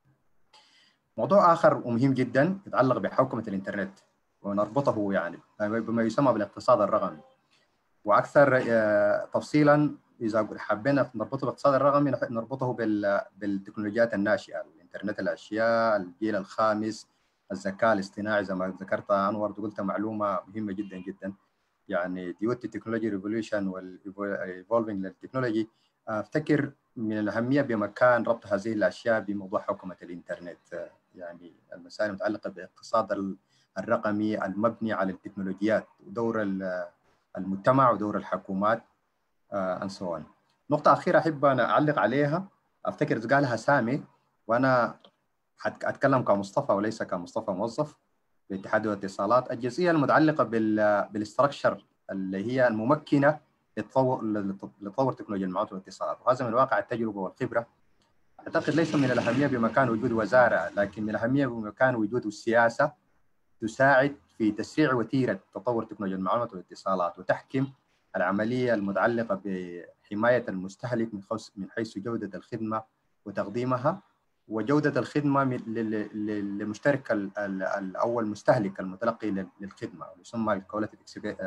موضوع اخر ومهم جدا يتعلق بحوكمه الانترنت ونربطه يعني بما يسمى بالاقتصاد الرقمي. واكثر آه، تفصيلا اذا حبينا نربطه بالاقتصاد الرقمي نح- نربطه بال- بالتكنولوجيات الناشئه الانترنت الاشياء الجيل الخامس الذكاء الاصطناعي زي ما ذكرت انور قلت معلومه مهمه جدا جدا يعني ديوت التكنولوجي ريفولوشن والايفولفنج للتكنولوجي افتكر من الاهميه بمكان ربط هذه الاشياء بموضوع حوكمه الانترنت آه، يعني المسائل المتعلقه بالاقتصاد ال- الرقمي المبني على التكنولوجيات ودور ال- المجتمع ودور الحكومات اند سو نقطة أخيرة أحب أنا أعلق عليها أفتكر قالها سامي وأنا حت- أتكلم كمصطفى وليس كمصطفى موظف باتحاد الاتصالات الجزئية المتعلقة بال بالاستراكشر اللي هي الممكنة لتطور لتطور تكنولوجيا المعلومات والاتصالات وهذا من واقع التجربة والخبرة أعتقد ليس من الأهمية بمكان وجود وزارة لكن من الأهمية بمكان وجود السياسة تساعد في تسريع وتيرة تطور تكنولوجيا المعلومات والاتصالات وتحكم العملية المتعلقة بحماية المستهلك من خوس- من حيث جودة الخدمة وتقديمها وجودة الخدمة من- لل- لل- للمشترك ال- ال- ال- أو المستهلك المتلقي لل- للخدمة يسمى الكواليتي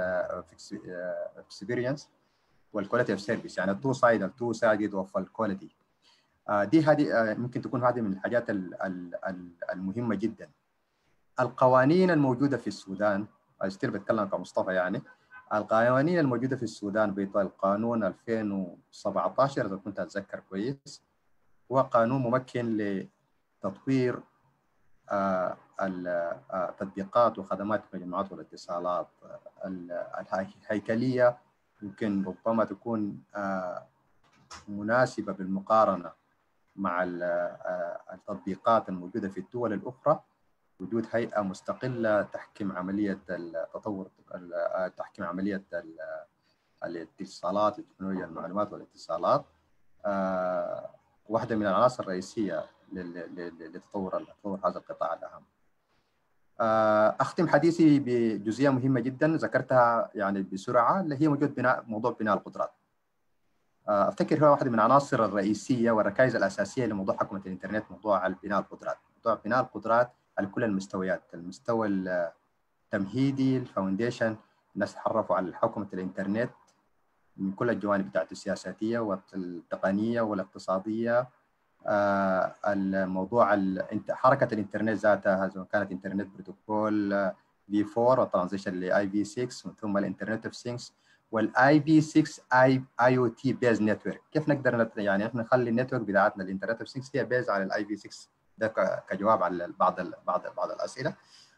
اكسبيرينس والكواليتي اوف سيرفيس يعني التو سايد التو سايد يتوفر الكواليتي دي هذه آه، ممكن تكون هذه من الحاجات ال- ال- ال- المهمة جدا القوانين الموجودة في السودان ستيل بتكلم كمصطفى يعني القوانين الموجودة في السودان بالقانون 2017 إذا كنت أتذكر كويس هو قانون ممكن لتطوير آه، ال- آه، تطبيقات وخدمات التجمعات والاتصالات آه، ال- الهي- الهيكلية يمكن ربما تكون آه، مناسبة بالمقارنة مع ال- آه، التطبيقات الموجودة في الدول الأخرى وجود هيئة مستقلة تحكم عملية التطور ال- تحكم عملية ال- الاتصالات وتكنولوجيا المعلومات والاتصالات آه، واحدة من العناصر الرئيسية لل- لل- لتطور تطور هذا القطاع الأهم. آه، أختم حديثي بجزئية مهمة جدا ذكرتها يعني بسرعة اللي هي موجود بناء موضوع بناء القدرات. آه، أفتكر هو واحدة من العناصر الرئيسية والركائز الأساسية لموضوع حكومة الإنترنت موضوع بناء القدرات. موضوع بناء القدرات على كل المستويات المستوى التمهيدي الفاونديشن الناس تحرفوا على حوكمة الإنترنت من كل الجوانب بتاعته السياساتية والتقنية والاقتصادية آه، الموضوع حركة الإنترنت ذاتها سواء كانت إنترنت بروتوكول في 4 والترانزيشن لاي في 6 ثم الإنترنت اوف ثينكس والاي بي 6 اي اي او تي بيز نتورك كيف نقدر نت... يعني احنا نخلي النتورك بتاعتنا الانترنت اوف 6 هي بيز على الاي بي 6 ده كجواب على بعض ال... بعض بعض الاسئله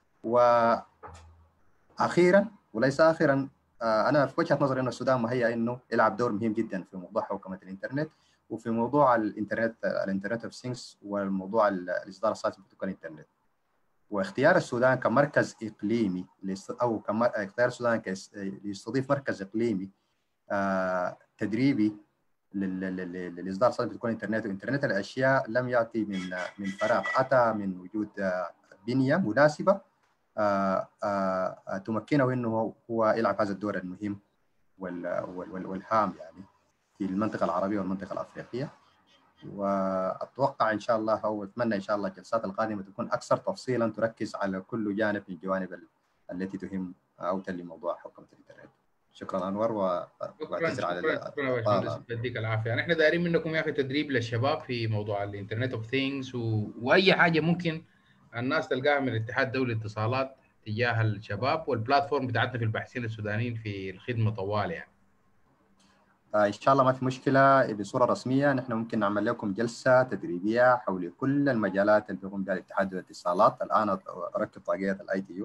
واخيرا وليس اخيرا انا في وجهه نظري ان السودان مهيئ انه يلعب دور مهم جدا في موضوع حوكمه الانترنت وفي موضوع الانترنت الانترنت اوف ثينكس والموضوع الاصدار الصوتي بروتوكول الانترنت واختيار السودان كمركز اقليمي او كمر... اختيار السودان ليستضيف مركز اقليمي آه تدريبي للاصدار الصوتي بروتوكول الانترنت وانترنت الاشياء لم ياتي من من فراغ اتى من وجود بنيه مناسبه آه آه تمكنه انه هو يلعب هذا الدور المهم والهام يعني في المنطقه العربيه والمنطقه الافريقيه واتوقع ان شاء الله او اتمنى ان شاء الله الجلسات القادمه تكون اكثر تفصيلا تركز على كل جانب من الجوانب التي تهم او تلي موضوع حكومه الانترنت شكرا انور واعتذر على شكرا يديك العافيه يعني احنا دايرين منكم يا اخي تدريب للشباب في موضوع الانترنت اوف ثينجز و... واي حاجه ممكن الناس تلقاها من الاتحاد الدولي للاتصالات تجاه الشباب والبلاتفورم بتاعتنا في الباحثين السودانيين في الخدمه طوال يعني ان شاء الله ما في مشكله بصوره رسميه نحن ممكن نعمل لكم جلسه تدريبيه حول كل المجالات اللي بيقوم بها الاتحاد الاتصالات الان اركب طاقيه الاي تي يو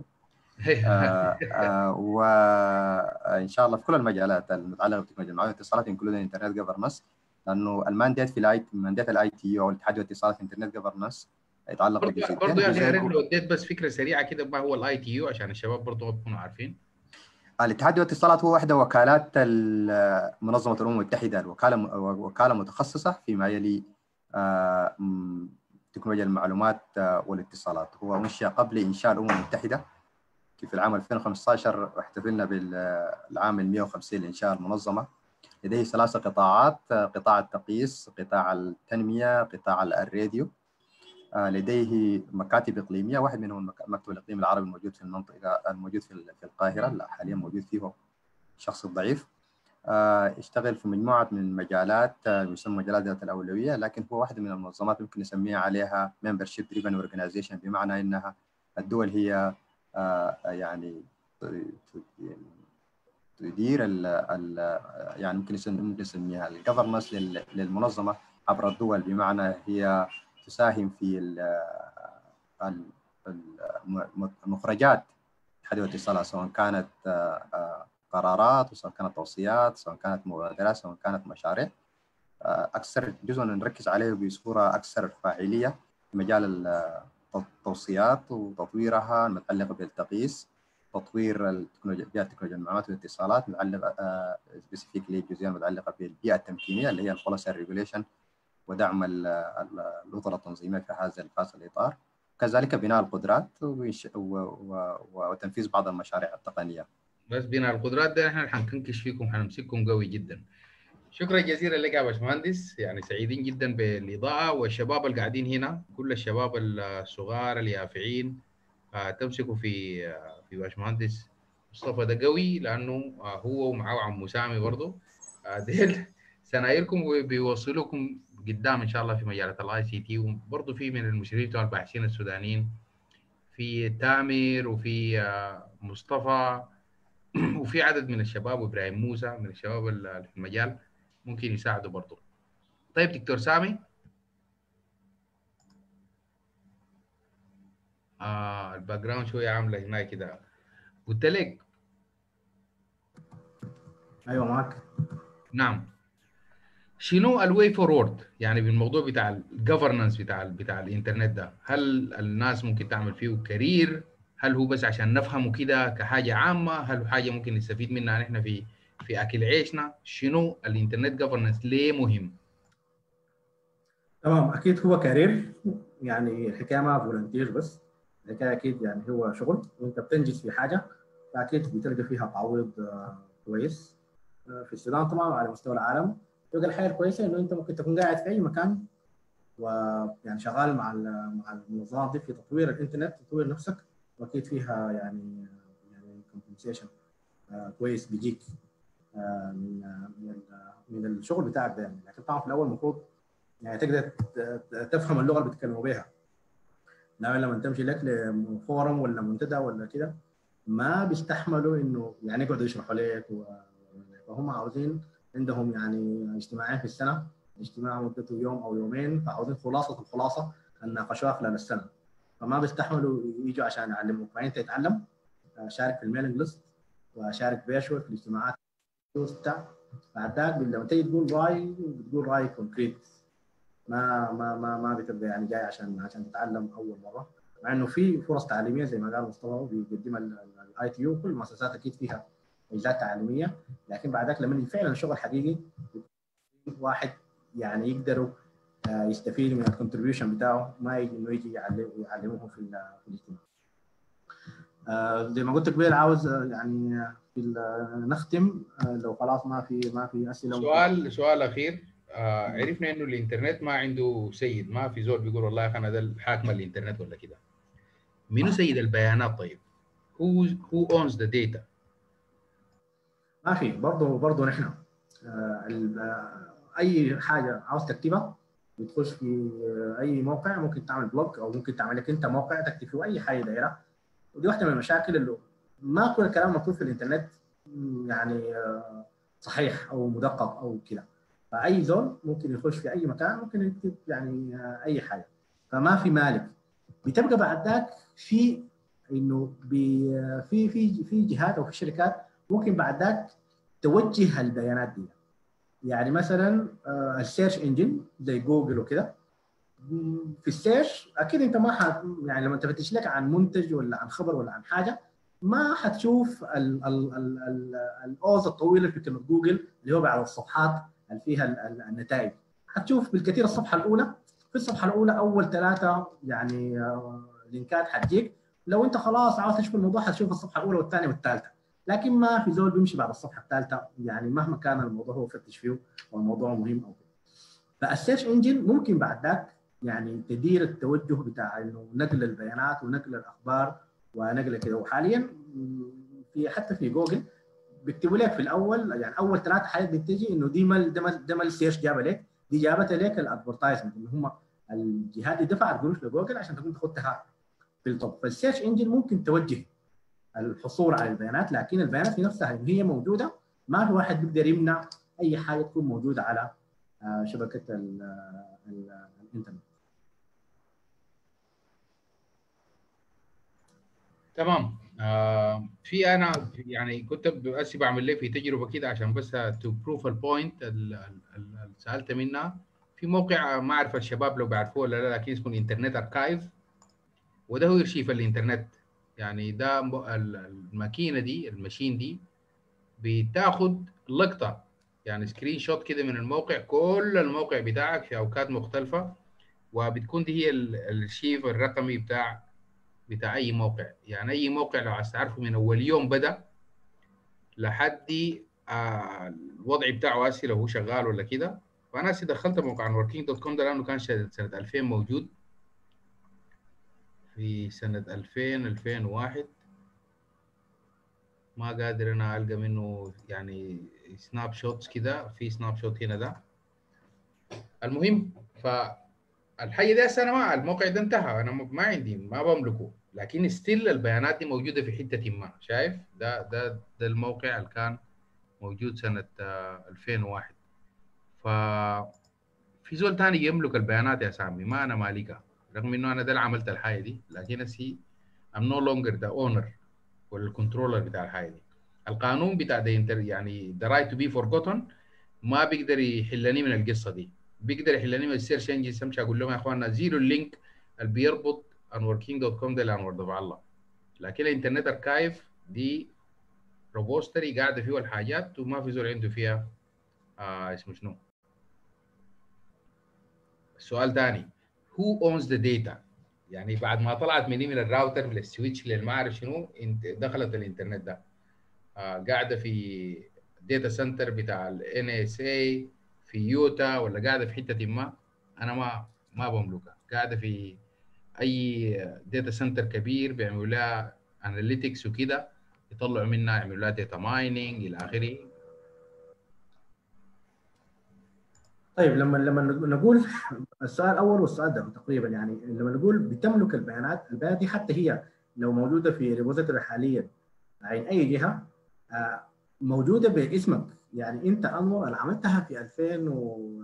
وان شاء الله في كل المجالات المتعلقه بتكنولوجيا المعلومات والاتصالات انكلود الانترنت جفرنس لانه المانديت في الاي مانديت الاي تي يو او الاتحاد الاتصالات انترنت جفرنس يتعلق بجزئين برضه يا اخي لو اديت بس فكره سريعه كده ما هو الاي تي يو عشان الشباب برضه يكونوا عارفين الاتحاد والاتصالات هو واحدة وكالات منظمة الأمم المتحدة الوكالة وكالة متخصصة فيما يلي تكنولوجيا المعلومات والاتصالات هو أنشئ قبل إنشاء الأمم المتحدة في العام 2015 احتفلنا بالعام ال 150 لإنشاء المنظمة لديه ثلاثة قطاعات قطاع التقييس قطاع التنمية قطاع الراديو لديه مكاتب اقليميه واحد منهم المكتب الاقليمي العربي الموجود في المنطقه الموجود في القاهره لا حاليا موجود فيه الشخص الضعيف اشتغل في مجموعه من المجالات يسمى مجالات ذات الاولويه لكن هو واحده من المنظمات ممكن نسميها عليها membership driven organization بمعنى انها الدول هي يعني تدير ال ال يعني ممكن ممكن نسميها الجفرنس للمنظمه عبر الدول بمعنى هي تساهم في المخرجات اتحاد الاتصالات سواء كانت قرارات سواء كانت توصيات سواء كانت مبادرات سواء كانت مشاريع اكثر جزء نركز عليه بصوره اكثر فاعليه في مجال التوصيات وتطويرها المتعلقه بالتقييس تطوير التكنولوجيا بيئه تكنولوجيا المعلومات والاتصالات متعلقه سبيسيفيكلي الجزئيه المتعلقه بالبيئه التمكينيه اللي هي البوليسي ريجوليشن ودعم الاطر التنظيميه في هذا في هذا الاطار كذلك بناء القدرات وتنفيذ بعض المشاريع التقنيه بس بناء القدرات ده احنا حنكنكش فيكم حنمسككم قوي جدا شكرا جزيلا لك يا باشمهندس يعني سعيدين جدا بالاضاءه والشباب اللي قاعدين هنا كل الشباب الصغار اليافعين تمسكوا في في باشمهندس مصطفى ده قوي لانه هو ومعه عمو سامي برضه ديل سنايركم وبيوصلوكم قدام ان شاء الله في مجالات الاي سي تي وبرضه في من المشرفين بتوع الباحثين السودانيين في تامر وفي مصطفى وفي عدد من الشباب وابراهيم موسى من الشباب اللي في المجال ممكن يساعدوا برضه طيب دكتور سامي آه الباك جراوند شويه عامله هناك كده قلت لك ايوه معك نعم شنو الواي فورورد يعني بالموضوع بتاع الجفرنس بتاع ال بتاع الانترنت ده هل الناس ممكن تعمل فيه كارير هل هو بس عشان نفهمه كده كحاجه عامه هل هو حاجه ممكن نستفيد منها نحن في في اكل عيشنا شنو الانترنت جفرنس ليه مهم تمام اكيد هو كارير يعني الحكايه ما فولنتير بس الحكايه اكيد يعني هو شغل وانت بتنجز في حاجه فاكيد بتلقى فيها تعويض كويس في السودان طبعا وعلى مستوى العالم تلقى الحياه الكويسه انه انت ممكن تكون قاعد في اي مكان ويعني شغال مع مع المنظمات دي في تطوير الانترنت تطوير نفسك واكيد فيها يعني يعني كومبنسيشن كويس بيجيك من من من الشغل بتاعك ده يعني لكن طبعا في الاول المفروض يعني تقدر تفهم اللغه اللي بيتكلموا بيها لا لما تمشي لك لفورم ولا منتدى ولا كده ما بيستحملوا انه يعني يقعدوا يشرحوا لك فهم عاوزين عندهم يعني اجتماعين في السنه اجتماع مدته يوم او يومين فعاوزين خلاصه الخلاصه الناقشوها خلال السنه فما بيستحملوا يجوا عشان يعلموك فانت تتعلم شارك في الميلينج ليست وشارك فيرشوال في الاجتماعات بتاع بعد ذاك لما تيجي تقول راي بتقول راي كونكريت ما ما ما ما بتبقى يعني جاي عشان عشان تتعلم اول مره مع انه في فرص تعليميه زي ما قال مصطفى بيقدمها الاي تي يو كل المؤسسات اكيد فيها اجازات تعليميه لكن بعد ذاك لما يجي فعلا الشغل حقيقي واحد يعني يقدروا يستفيد من الكونتريبيوشن بتاعه ما يجي انه يجي يعلموه في في الاجتماع. زي ما قلت قبل عاوز يعني في نختم لو خلاص ما في ما في اسئله سؤال سؤال اخير آه عرفنا انه الانترنت ما عنده سيد ما في زول بيقول والله انا ده الحاكم الانترنت ولا كده منو سيد البيانات طيب؟ who who owns the data؟ ما في برضه برضه نحن آه اي حاجه عاوز تكتبها بتخش في اي موقع ممكن تعمل بلوج او ممكن تعمل لك انت موقع تكتب فيه اي حاجه دايره ودي واحده من المشاكل اللي ما كل الكلام مكتوب في الانترنت يعني صحيح او مدقق او كده فاي زول ممكن يخش في اي مكان ممكن يكتب يعني اي حاجه فما في مالك بتبقى بعد ذاك في انه في في في جهات او في شركات ممكن بعد ذاك توجه البيانات دي يعني مثلا السيرش انجن زي جوجل وكده في السيرش اكيد انت ما حت يعني لما تفتش لك عن منتج ولا عن خبر ولا عن حاجه ما حتشوف الاوز الطويله في كلمه جوجل اللي هو بعد الصفحات اللي فيها النتائج حتشوف بالكثير الصفحه الاولى في الصفحه الاولى اول ثلاثه يعني لينكات حتجيك لو انت خلاص عاوز تشوف الموضوع حتشوف الصفحه الاولى والثانيه والثالثه لكن ما في زول بيمشي بعد الصفحه الثالثه يعني مهما كان الموضوع هو فتش فيه والموضوع مهم او كده فالسيرش انجن ممكن بعد ذاك يعني تدير التوجه بتاع انه نقل البيانات ونقل الاخبار ونقل كده وحاليا في حتى في جوجل بيكتبوا لك في الاول يعني اول ثلاث حاجات بتجي انه دي ما ده ما ده ما السيرش جابها لك دي جابتها لك الادفرتايزمنت اللي هم الجهات اللي دفعت قروش لجوجل عشان تكون تاخدها في التوب فالسيرش انجن ممكن توجه الحصول على البيانات لكن البيانات في نفسها هي موجوده ما في واحد بيقدر يمنع اي حاجه تكون موجوده على شبكه الانترنت تمام آه في انا يعني كنت بس بعمل لي في تجربه كده عشان بس تو بروف البوينت اللي سالت منها في موقع ما اعرف الشباب لو بيعرفوه ولا لا لكن اسمه انترنت اركايف وده هو ارشيف الانترنت يعني ده الماكينه دي الماشين دي بتاخد لقطه يعني سكرين شوت كده من الموقع كل الموقع بتاعك في اوقات مختلفه وبتكون دي هي الارشيف الرقمي بتاع بتاع اي موقع يعني اي موقع لو عايز تعرفه من اول يوم بدا لحد آه الوضع بتاعه هسه لو هو شغال ولا كده فانا هسه دخلت موقع وركينج دوت كوم ده لانه كان سنه 2000 موجود في سنه 2000 2001 ما قادر انا القى منه يعني سناب شوتس كده في سناب شوت هنا ده المهم ف الحي ده انا ما الموقع ده انتهى انا ما عندي ما بملكه لكن ستيل البيانات دي موجوده في حته ما شايف ده ده ده الموقع اللي كان موجود سنه 2001 ف في زول تاني يملك البيانات يا سامي ما انا مالكها رغم انه انا ده اللي عملت الحاجه دي لكن هسي I'm no longer the owner ولا الكنترولر بتاع الحاجه دي القانون بتاع ده يعني the right to be forgotten ما بيقدر يحلني من القصه دي بيقدر يحلني من السيرش انجن امشي اقول لهم يا اخواننا زيرو اللينك اللي بيربط انور كينج دوت كوم ده لانور ضبع الله لكن الانترنت اركايف دي روبوستري قاعده فيه الحاجات وما في زول عنده فيها آه اسمه شنو السؤال ثاني who owns the data يعني بعد ما طلعت مني من الراوتر من السويتش للما اعرف شنو دخلت الانترنت ده آه قاعده في داتا سنتر بتاع الان اس اي في يوتا ولا قاعده في حته ما انا ما ما بملكها قاعده في اي داتا سنتر كبير بيعملوا لها اناليتكس وكده يطلعوا منها يعملوا لها داتا مايننج الى اخره طيب لما لما نقول السؤال الاول والسؤال ده تقريبا يعني لما نقول بتملك البيانات البيانات دي حتى هي لو موجوده في ريبوزيتوري حاليا عين اي جهه آه، موجوده باسمك يعني انت انور اللي عملتها في 2000 و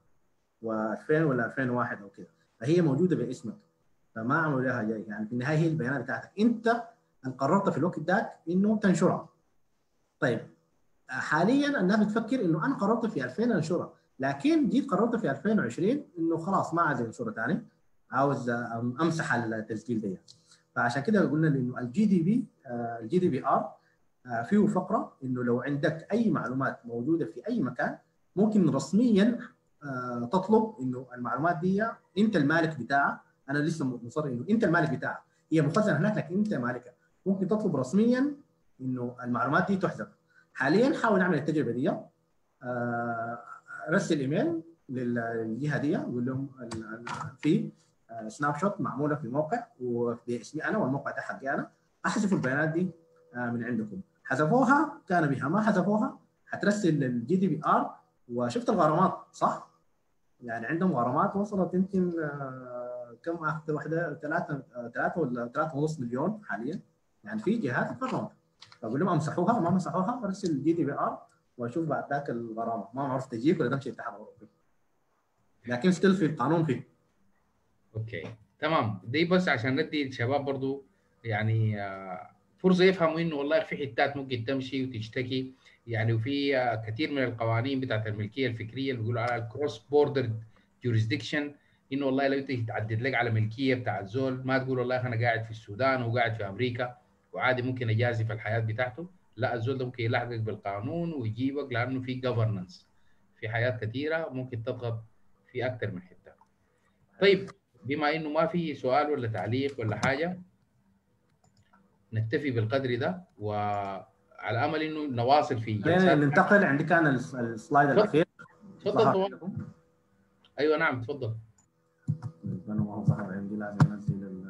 و 2000 ولا 2001 او كده فهي موجوده باسمك فما عملوا لها جاي يعني في النهايه هي البيانات بتاعتك انت اللي قررت في الوقت ذاك انه تنشرها طيب حاليا الناس بتفكر انه انا قررت في 2000 انشرها لكن جيت قررت في 2020 انه خلاص ما عايز انشرها ثاني عاوز امسح التسجيل ده فعشان كده قلنا انه الجي دي بي الجي دي بي ار فيه فقره انه لو عندك اي معلومات موجوده في اي مكان ممكن رسميا آه، تطلب انه المعلومات دي انت المالك بتاعها انا لسه مصر انه انت المالك بتاعها هي مخزنه هناك لكن انت مالكها ممكن تطلب رسميا انه المعلومات دي تحذف حاليا حاول نعمل التجربه دي آه، رسل ايميل للجهه دي قول لهم في سناب شوت معموله في موقع وباسمي انا والموقع ده حقي انا احذفوا البيانات دي آه، من عندكم حذفوها كان بها ما حذفوها حترسل للجي دي بي ار وشفت الغرامات صح؟ يعني عندهم غرامات وصلت يمكن آه، كم اخذت واحده ثلاثه ثلاثه ولا ثلاثه ونص مليون حاليا يعني في جهات غرمت فاقول لهم امسحوها ما مسحوها ارسل الجي دي بي ار واشوف بعد ذاك الغرامه ما معروف تجيك ولا تمشي الاتحاد الاوروبي لكن ستيل في القانون فيه اوكي تمام دي بس عشان ندي الشباب برضو يعني آه، فرصه يفهموا انه والله في حتات ممكن تمشي وتشتكي يعني وفي آه، كثير من القوانين بتاعت الملكيه الفكريه اللي بيقولوا على الكروس بوردر جوريسدكشن انه والله لو انت تحدد لك على ملكيه بتاع الزول ما تقول والله انا قاعد في السودان وقاعد في امريكا وعادي ممكن اجازي في الحياه بتاعته لا الزول ده ممكن يلحقك بالقانون ويجيبك لانه في جفرنس في حياه كثيره ممكن تضغط في اكثر من حته طيب بما انه ما في سؤال ولا تعليق ولا حاجه نكتفي بالقدر ده وعلى امل انه نواصل في خلينا جلسات ننتقل عندي كان الس- السلايد تفضل. الاخير تفضل ظهر طبعا لكم. ايوه نعم تفضل انا ما هو ظهر عندي لازم انزل ال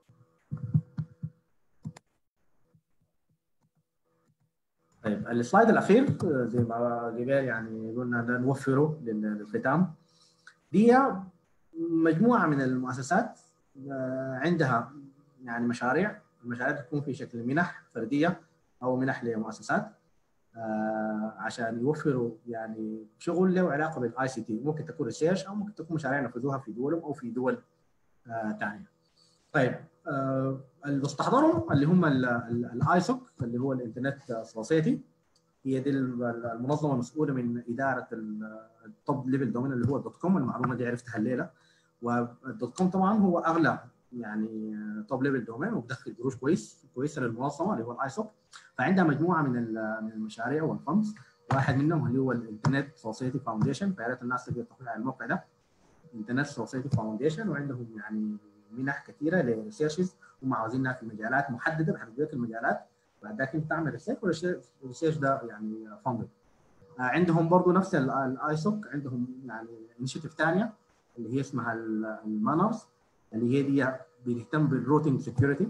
طيب السلايد الاخير آه، زي ما قبل يعني قلنا ده نوفره لل- للختام دي مجموعه من المؤسسات آه، عندها يعني مشاريع المشاريع تكون في شكل منح فرديه او منح لمؤسسات آه، عشان يوفروا يعني شغل له علاقه بالاي سي تي ممكن تكون ريسيرش او ممكن تكون مشاريع ينفذوها في دولهم او في دول آه، ثانيه. طيب آه، اللي بستحضرهم اللي هم الايسوك اللي هو الانترنت سوسايتي هي دي المنظمه المسؤوله من اداره التوب ليفل دومين اللي هو الدوت كوم المعلومه دي عرفتها الليله والدوت كوم طبعا هو اغلى يعني توب ليفل دومين وبدخل قروش كويس كويسه للمنظمه اللي هو الايسوك فعندها مجموعه من ال- من المشاريع والفندز واحد منهم اللي هو الانترنت سوسايتي فاونديشن فيا ريت الناس تقدر تطلع على الموقع ده انترنت سوسايتي فاونديشن وعندهم يعني منح كثيره لريسيرشز هم عاوزينها في مجالات محدده بحدد لك المجالات بعد ذاك انت تعمل ريسيرش والريسيرش ده يعني فاندد عندهم برضه نفس الايسوك عندهم يعني انشيتيف ثانيه اللي هي اسمها المانرز اللي هي دي بتهتم بالروتنج سكيورتي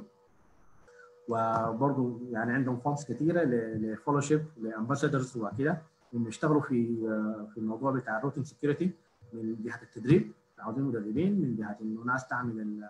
وبرضه يعني عندهم فونس كثيره لفولوشيب لامباسادرز وكده انه يشتغلوا في في الموضوع بتاع الروتنج سكيورتي من جهه التدريب عاوزين مدربين من جهه انه ناس تعمل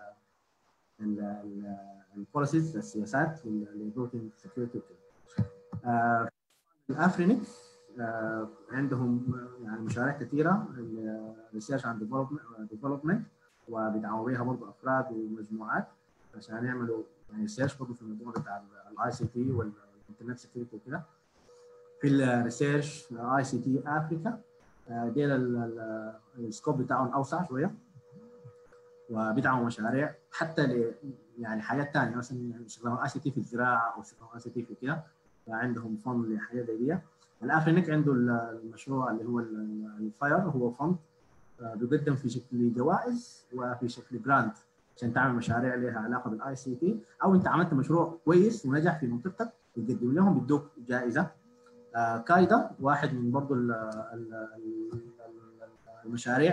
البوليسيز السياسات للروتنج سكيورتي وكده. آه، الافرينيك آه، عندهم يعني مشاريع كثيره ريسيرش عن ديفلوبمنت وبيدعموا بيها برضه افراد ومجموعات عشان يعملوا يعني ريسيرش برضه في الموضوع بتاع الاي سي تي والانترنت سكيورتي وكده في الريسيرش اي سي تي افريكا دي السكوب بتاعهم اوسع شويه وبيدعموا مشاريع حتى ل يعني حاجات ثانيه مثلا استخدام الاي سي تي في الزراعه او استخدام الاي سي تي في كده فعندهم فند لحاجات زي دي الافرينيك عنده المشروع اللي هو الفاير هو فند بيقدم في شكل جوائز وفي شكل جرانت عشان تعمل مشاريع لها علاقه بالاي سي تي او انت عملت مشروع كويس ونجح في منطقتك بتقدم لهم بيدوك جائزه آه كايدا واحد من برضه المشاريع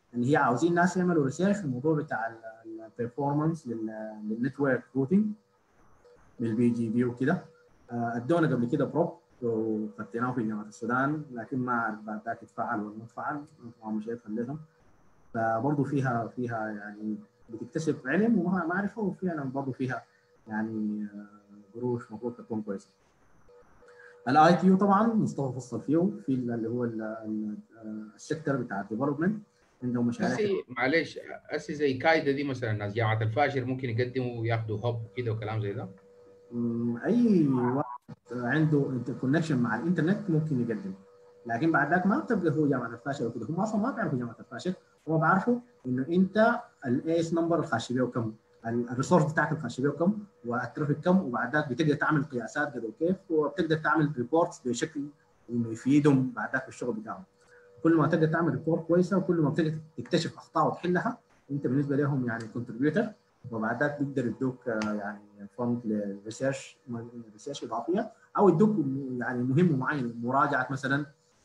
اللي هي عاوزين ناس يعملوا ريسيرش في الموضوع بتاع البرفورمانس للنتورك روتنج بالبي جي بي وكده آه، ادونا قبل كده بروب وخدناه في جامعه السودان لكن ما اعرف بعد ذاك اتفعل ولا ما اتفعل طبعا مش هيفهم لهم فبرضه فيها فيها يعني بتكتسب علم ومعرفه وفعلا برضه فيها يعني آه، قروش المفروض تكون كويسه. الاي تي يو طبعا مصطفى فصل فيه في اللي هو ال- ال- آه، السيكتور بتاع الديفلوبمنت عندهم مشاريع هسي معلش هسي زي كايدا دي مثلا ناس جامعه الفاشر ممكن يقدموا وياخذوا هب وكده وكلام زي ده مم، اي واحد عنده كونكشن مع الانترنت ممكن يقدم لكن بعد ذاك ما بتبقى هو جامعه الفاشل وكده هم اصلا ما بيعرفوا جامعه الفاشل هم بيعرفوا انه انت الايس نمبر الخاش بيه كم الريسورس بتاعك الخاش بيه كم والترافيك كم وبعد ذاك بتقدر تعمل قياسات قد وكيف وبتقدر تعمل ريبورتس بشكل انه يفيدهم بعد ذاك في الشغل بتاعهم كل ما تقدر تعمل ريبورت كويسه وكل ما بتقدر تكتشف اخطاء وتحلها انت بالنسبه لهم يعني كونتريبيوتر وبعد ذاك بيقدر يدوك آه، يعني فند للريسيرش ريسيرش اضافيه او يدوك يعني مهم معين مراجعه مثلا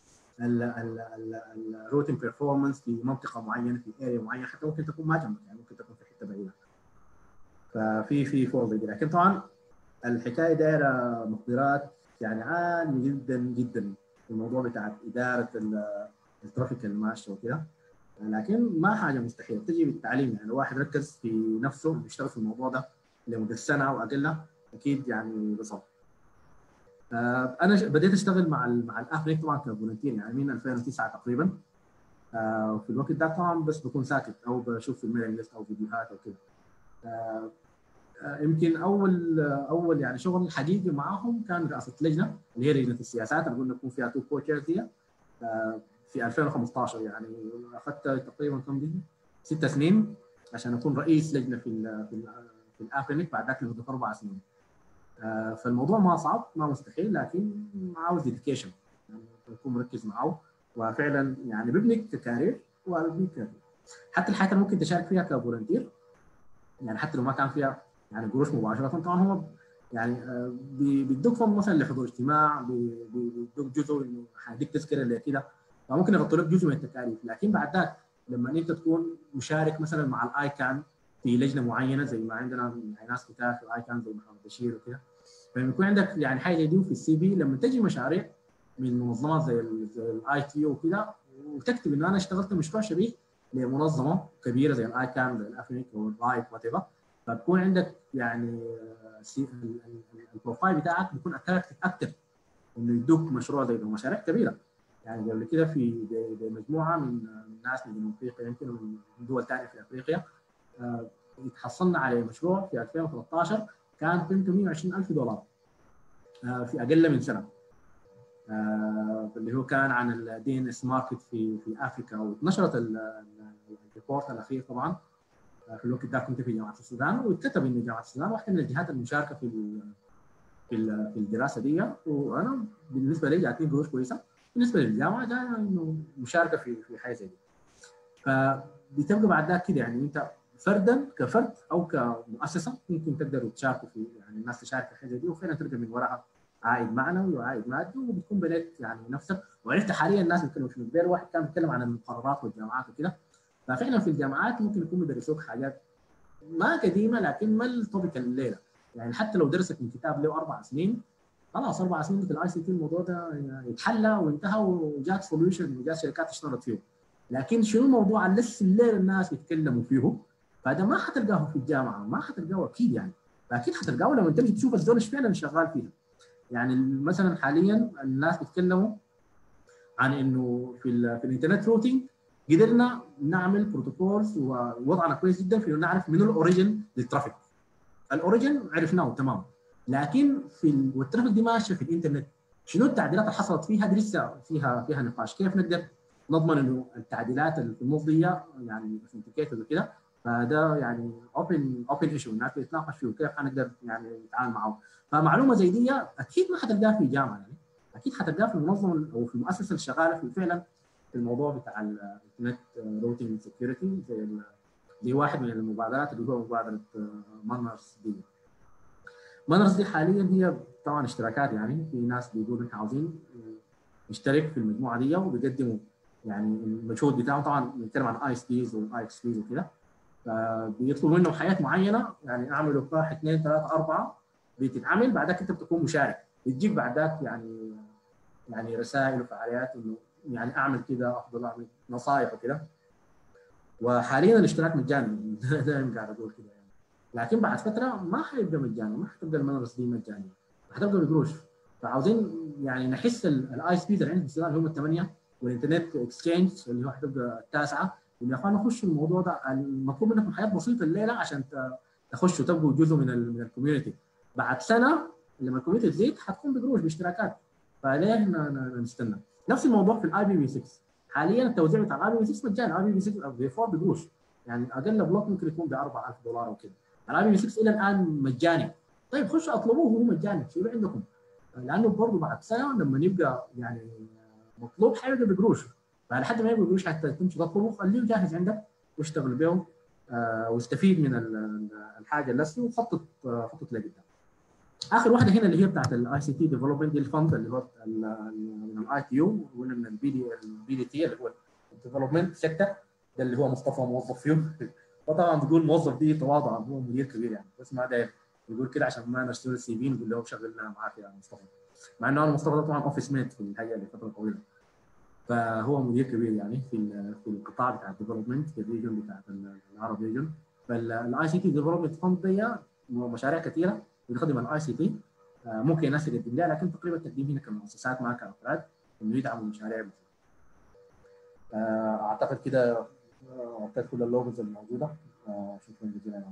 الروتين بيرفورمانس في منطقه معينه في اريا معينه حتى ممكن تكون ما جنبك يعني ممكن تكون في حته بعيده ففي في فرصه دي لكن طبعا الحكايه دايره مقدرات يعني عاليه جدا جدا في الموضوع بتاع اداره ال- الترافيك الماشي وكده لكن ما حاجه مستحيله تجي بالتعليم يعني الواحد ركز في نفسه بيشتغل في الموضوع ده لمده سنه او اقل اكيد يعني بصل آه، انا ش- بديت اشتغل مع ال مع الافريك طبعا كفولنتير يعني من 2009 تقريبا آه، وفي الوقت ده طبعا بس بكون ساكت او بشوف في الميلينج ليست او فيديوهات او كده آه، آه، يمكن اول آه، اول يعني شغل حقيقي معاهم كان رئاسه لجنه اللي هي لجنه السياسات اللي قلنا يكون فيها تو كوتشرز دي آه، في 2015 يعني اخذت تقريبا كم دي؟ ست سنين عشان اكون رئيس لجنه في ال في ال في الافرينك بعد ذاك لمده اربع سنين. آه، فالموضوع ما صعب ما مستحيل لكن عاوز ديديكيشن يعني تكون مركز معه وفعلا يعني بيبنيك ككارير وبيبنيك كارير. حتى الحاجات اللي ممكن تشارك فيها كفولنتير يعني حتى لو ما كان فيها يعني قروش مباشره طبعا هم يعني آه، بي- بيدوك فند مثلا لحضور اجتماع بي- بي- بيدوك جزء انه حيديك تذكره اللي كده فممكن يغطوا لك جزء من التكاليف لكن بعد ذاك لما انت تكون مشارك مثلا مع الايكان في لجنه معينه زي ما عندنا يعني ناس كتار في الايكان زي محمد بشير وكده فلما يكون عندك يعني حاجه زي دي في السي في لما تجي مشاريع من منظمات زي ال زي الاي تي وكده وتكتب انه انا اشتغلت مشروع شبيه لمنظمه كبيره زي الايكان زي الافريك او الرايت وات ايفر فتكون عندك يعني آه، سي- ال- ال- البروفايل بتاعك بيكون اتراكتيف اكتر انه يدوك مشروع زي ده مشاريع كبيره يعني قبل كده في ب- بمجموعه من من ناس من جنوب افريقيا يمكن ومن دول ثانيه في افريقيا آه، اتحصلنا على مشروع في 2013 كان قيمته 120 الف دولار آه، في اقل من سنه آه، اللي هو كان عن الدي ان اس ماركت في في افريكا ونشرت ال- ال- الريبورت الاخير طبعا آه، في الوقت ده كنت في جامعه السودان واتكتب ان جامعه السودان واحده من الجهات المشاركه في ال- في ال- في الدراسه دي وانا بالنسبه لي جاتني قروش كويسه بالنسبه للجامعه ده انه مشاركه في في حاجه زي دي فبتبقى بعد ذاك كده يعني انت فردا كفرد او كمؤسسه ممكن تقدروا تشاركوا في يعني الناس تشارك في حاجه زي دي وفعلا تلقى من وراها عائد معنوي وعائد مادي وبتكون بنيت يعني نفسك وعرفت حاليا الناس بيتكلموا شنو غير واحد كان بيتكلم عن المقررات والجامعات وكده ففعلا في الجامعات ممكن يكونوا بيدرسوك حاجات ما قديمه لكن ما التوبيك الليله يعني حتى لو درست من كتاب له اربع سنين خلاص اربع سنين في الاي سي تي الموضوع ده يعني اتحلى وانتهى وجات سوليوشن وجات شركات اشتغلت فيه لكن شنو الموضوع اللي لسه الليل الناس يتكلموا فيه فهذا ما حتلقاه في الجامعه ما حتلقاه اكيد يعني فاكيد حتلقاه لما تمشي تشوف الزول ايش فعلا شغال فيها يعني مثلا حاليا الناس بيتكلموا عن انه في ال في الانترنت روتينج قدرنا نعمل بروتوكولز ووضعنا كويس جدا في انه نعرف منو الاوريجن للترافيك الاوريجن عرفناه تمام لكن في ال... والترافيك دي ماشيه في الانترنت شنو التعديلات اللي حصلت فيها دي لسه فيها فيها نقاش كيف نقدر نضمن انه التعديلات اللي في النص دي يعني اوثنتيكيتد وكده فده يعني اوبن اوبن ايشو الناس بتتناقش فيه وكيف حنقدر يعني نتعامل معه فمعلومه زي دي اكيد ما حتلقاها في جامعه يعني اكيد حتلقاها في المنظمه او في المؤسسه اللي شغاله في فعلا في الموضوع بتاع الانترنت روتينج سكيورتي زي ال- دي واحد من المبادرات اللي هو مبادره مانرز دي مانرز دي حاليا هي طبعا اشتراكات يعني في ناس بيقولوا احنا عاوزين نشترك في المجموعه دي وبيقدموا يعني المجهود بتاعه طبعا بنتكلم عن اي اس بيز واي اكس بيز وكده فبيطلبوا منه حياه معينه يعني اعملوا واحد اثنين ثلاثه اربعه بتتعمل بعدك انت بتكون مشارك بتجيك بعدك يعني يعني رسائل وفعاليات انه يعني اعمل كده افضل اعمل نصائح وكده وحاليا الاشتراك مجاني دائما قاعد اقول كده يعني لكن بعد فتره ما حيبقى مجاني ما حتبقى المدرسه دي مجانيه حتبقى بقروش فعاوزين يعني نحس الاي اس بيز اللي عندنا في السودان اللي هم الثمانيه والانترنت اكسشينج اللي هو حتبقى التاسعه انه يا اخوان نخش الموضوع ده المطلوب منكم حياه بسيطه الليله عشان تخشوا تبقوا جزء من ال من الكوميونتي بعد سنه لما الكوميونتي تزيد حتكون بقروش باشتراكات فليه نستنى نفس الموضوع في الاي بي في 6 حاليا التوزيع بتاع الاي بي في 6 مجاني الاي بي في 6 في 4 بقروش يعني اقل بلوك ممكن يكون ب 4000 دولار او كده الاي بي في 6 الى الان مجاني طيب خشوا اطلبوه وهو مجاني شيلوا عندكم لانه برضه بعد سنه لما يبقى يعني مطلوب حيبقى بقروش فلحد ما يبقى بقروش حتى تمشي تطلبه خليه جاهز عندك واشتغل به آه واستفيد من الحاجه اللي وخطط آه خطط لقدام اخر واحده هنا اللي هي بتاعت الاي سي تي ديفلوبمنت دي الفند اللي هو من الاي تي يو وقلنا من البي دي البي دي تي اللي هو الديفلوبمنت سيكتور ده اللي هو مصطفى موظف فيه فطبعا بيقول موظف دي تواضع هو مدير كبير يعني بس ما داير يقول كده عشان ما نشتغل السي في نقول له بشغلنا معاك يا مصطفى مع انه انا مصطفى ده طبعا اوفيس ميت في الهيئه لفتره طويله فهو مدير كبير يعني في في القطاع بتاع الديفلوبمنت في الريجن بتاع العرب ريجن فالاي سي تي ديفلوبمنت فند دي مشاريع كثيره بتخدم الاي سي تي ممكن الناس يقدم لها لكن تقريبا التقديم هنا كمؤسسات ما كافراد انه يدعموا المشاريع اعتقد كده اعطيت كل اللوجوز الموجوده شكرا جزيلا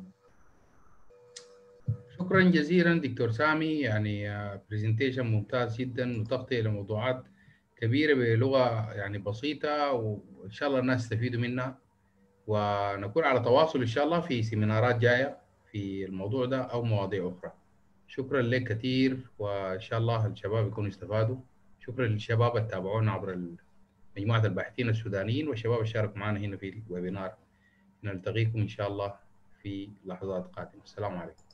شكرا جزيلا دكتور سامي يعني برزنتيشن ممتاز جدا وتغطيه لموضوعات كبيره بلغه يعني بسيطه وان شاء الله الناس يستفيدوا منها ونكون على تواصل ان شاء الله في سيمينارات جايه في الموضوع ده او مواضيع اخرى شكرا لك كثير وان شاء الله الشباب يكونوا استفادوا شكرا للشباب اللي تابعونا عبر مجموعه الباحثين السودانيين والشباب اللي شاركوا معنا هنا في الويبينار نلتقيكم ان شاء الله في لحظات قادمه السلام عليكم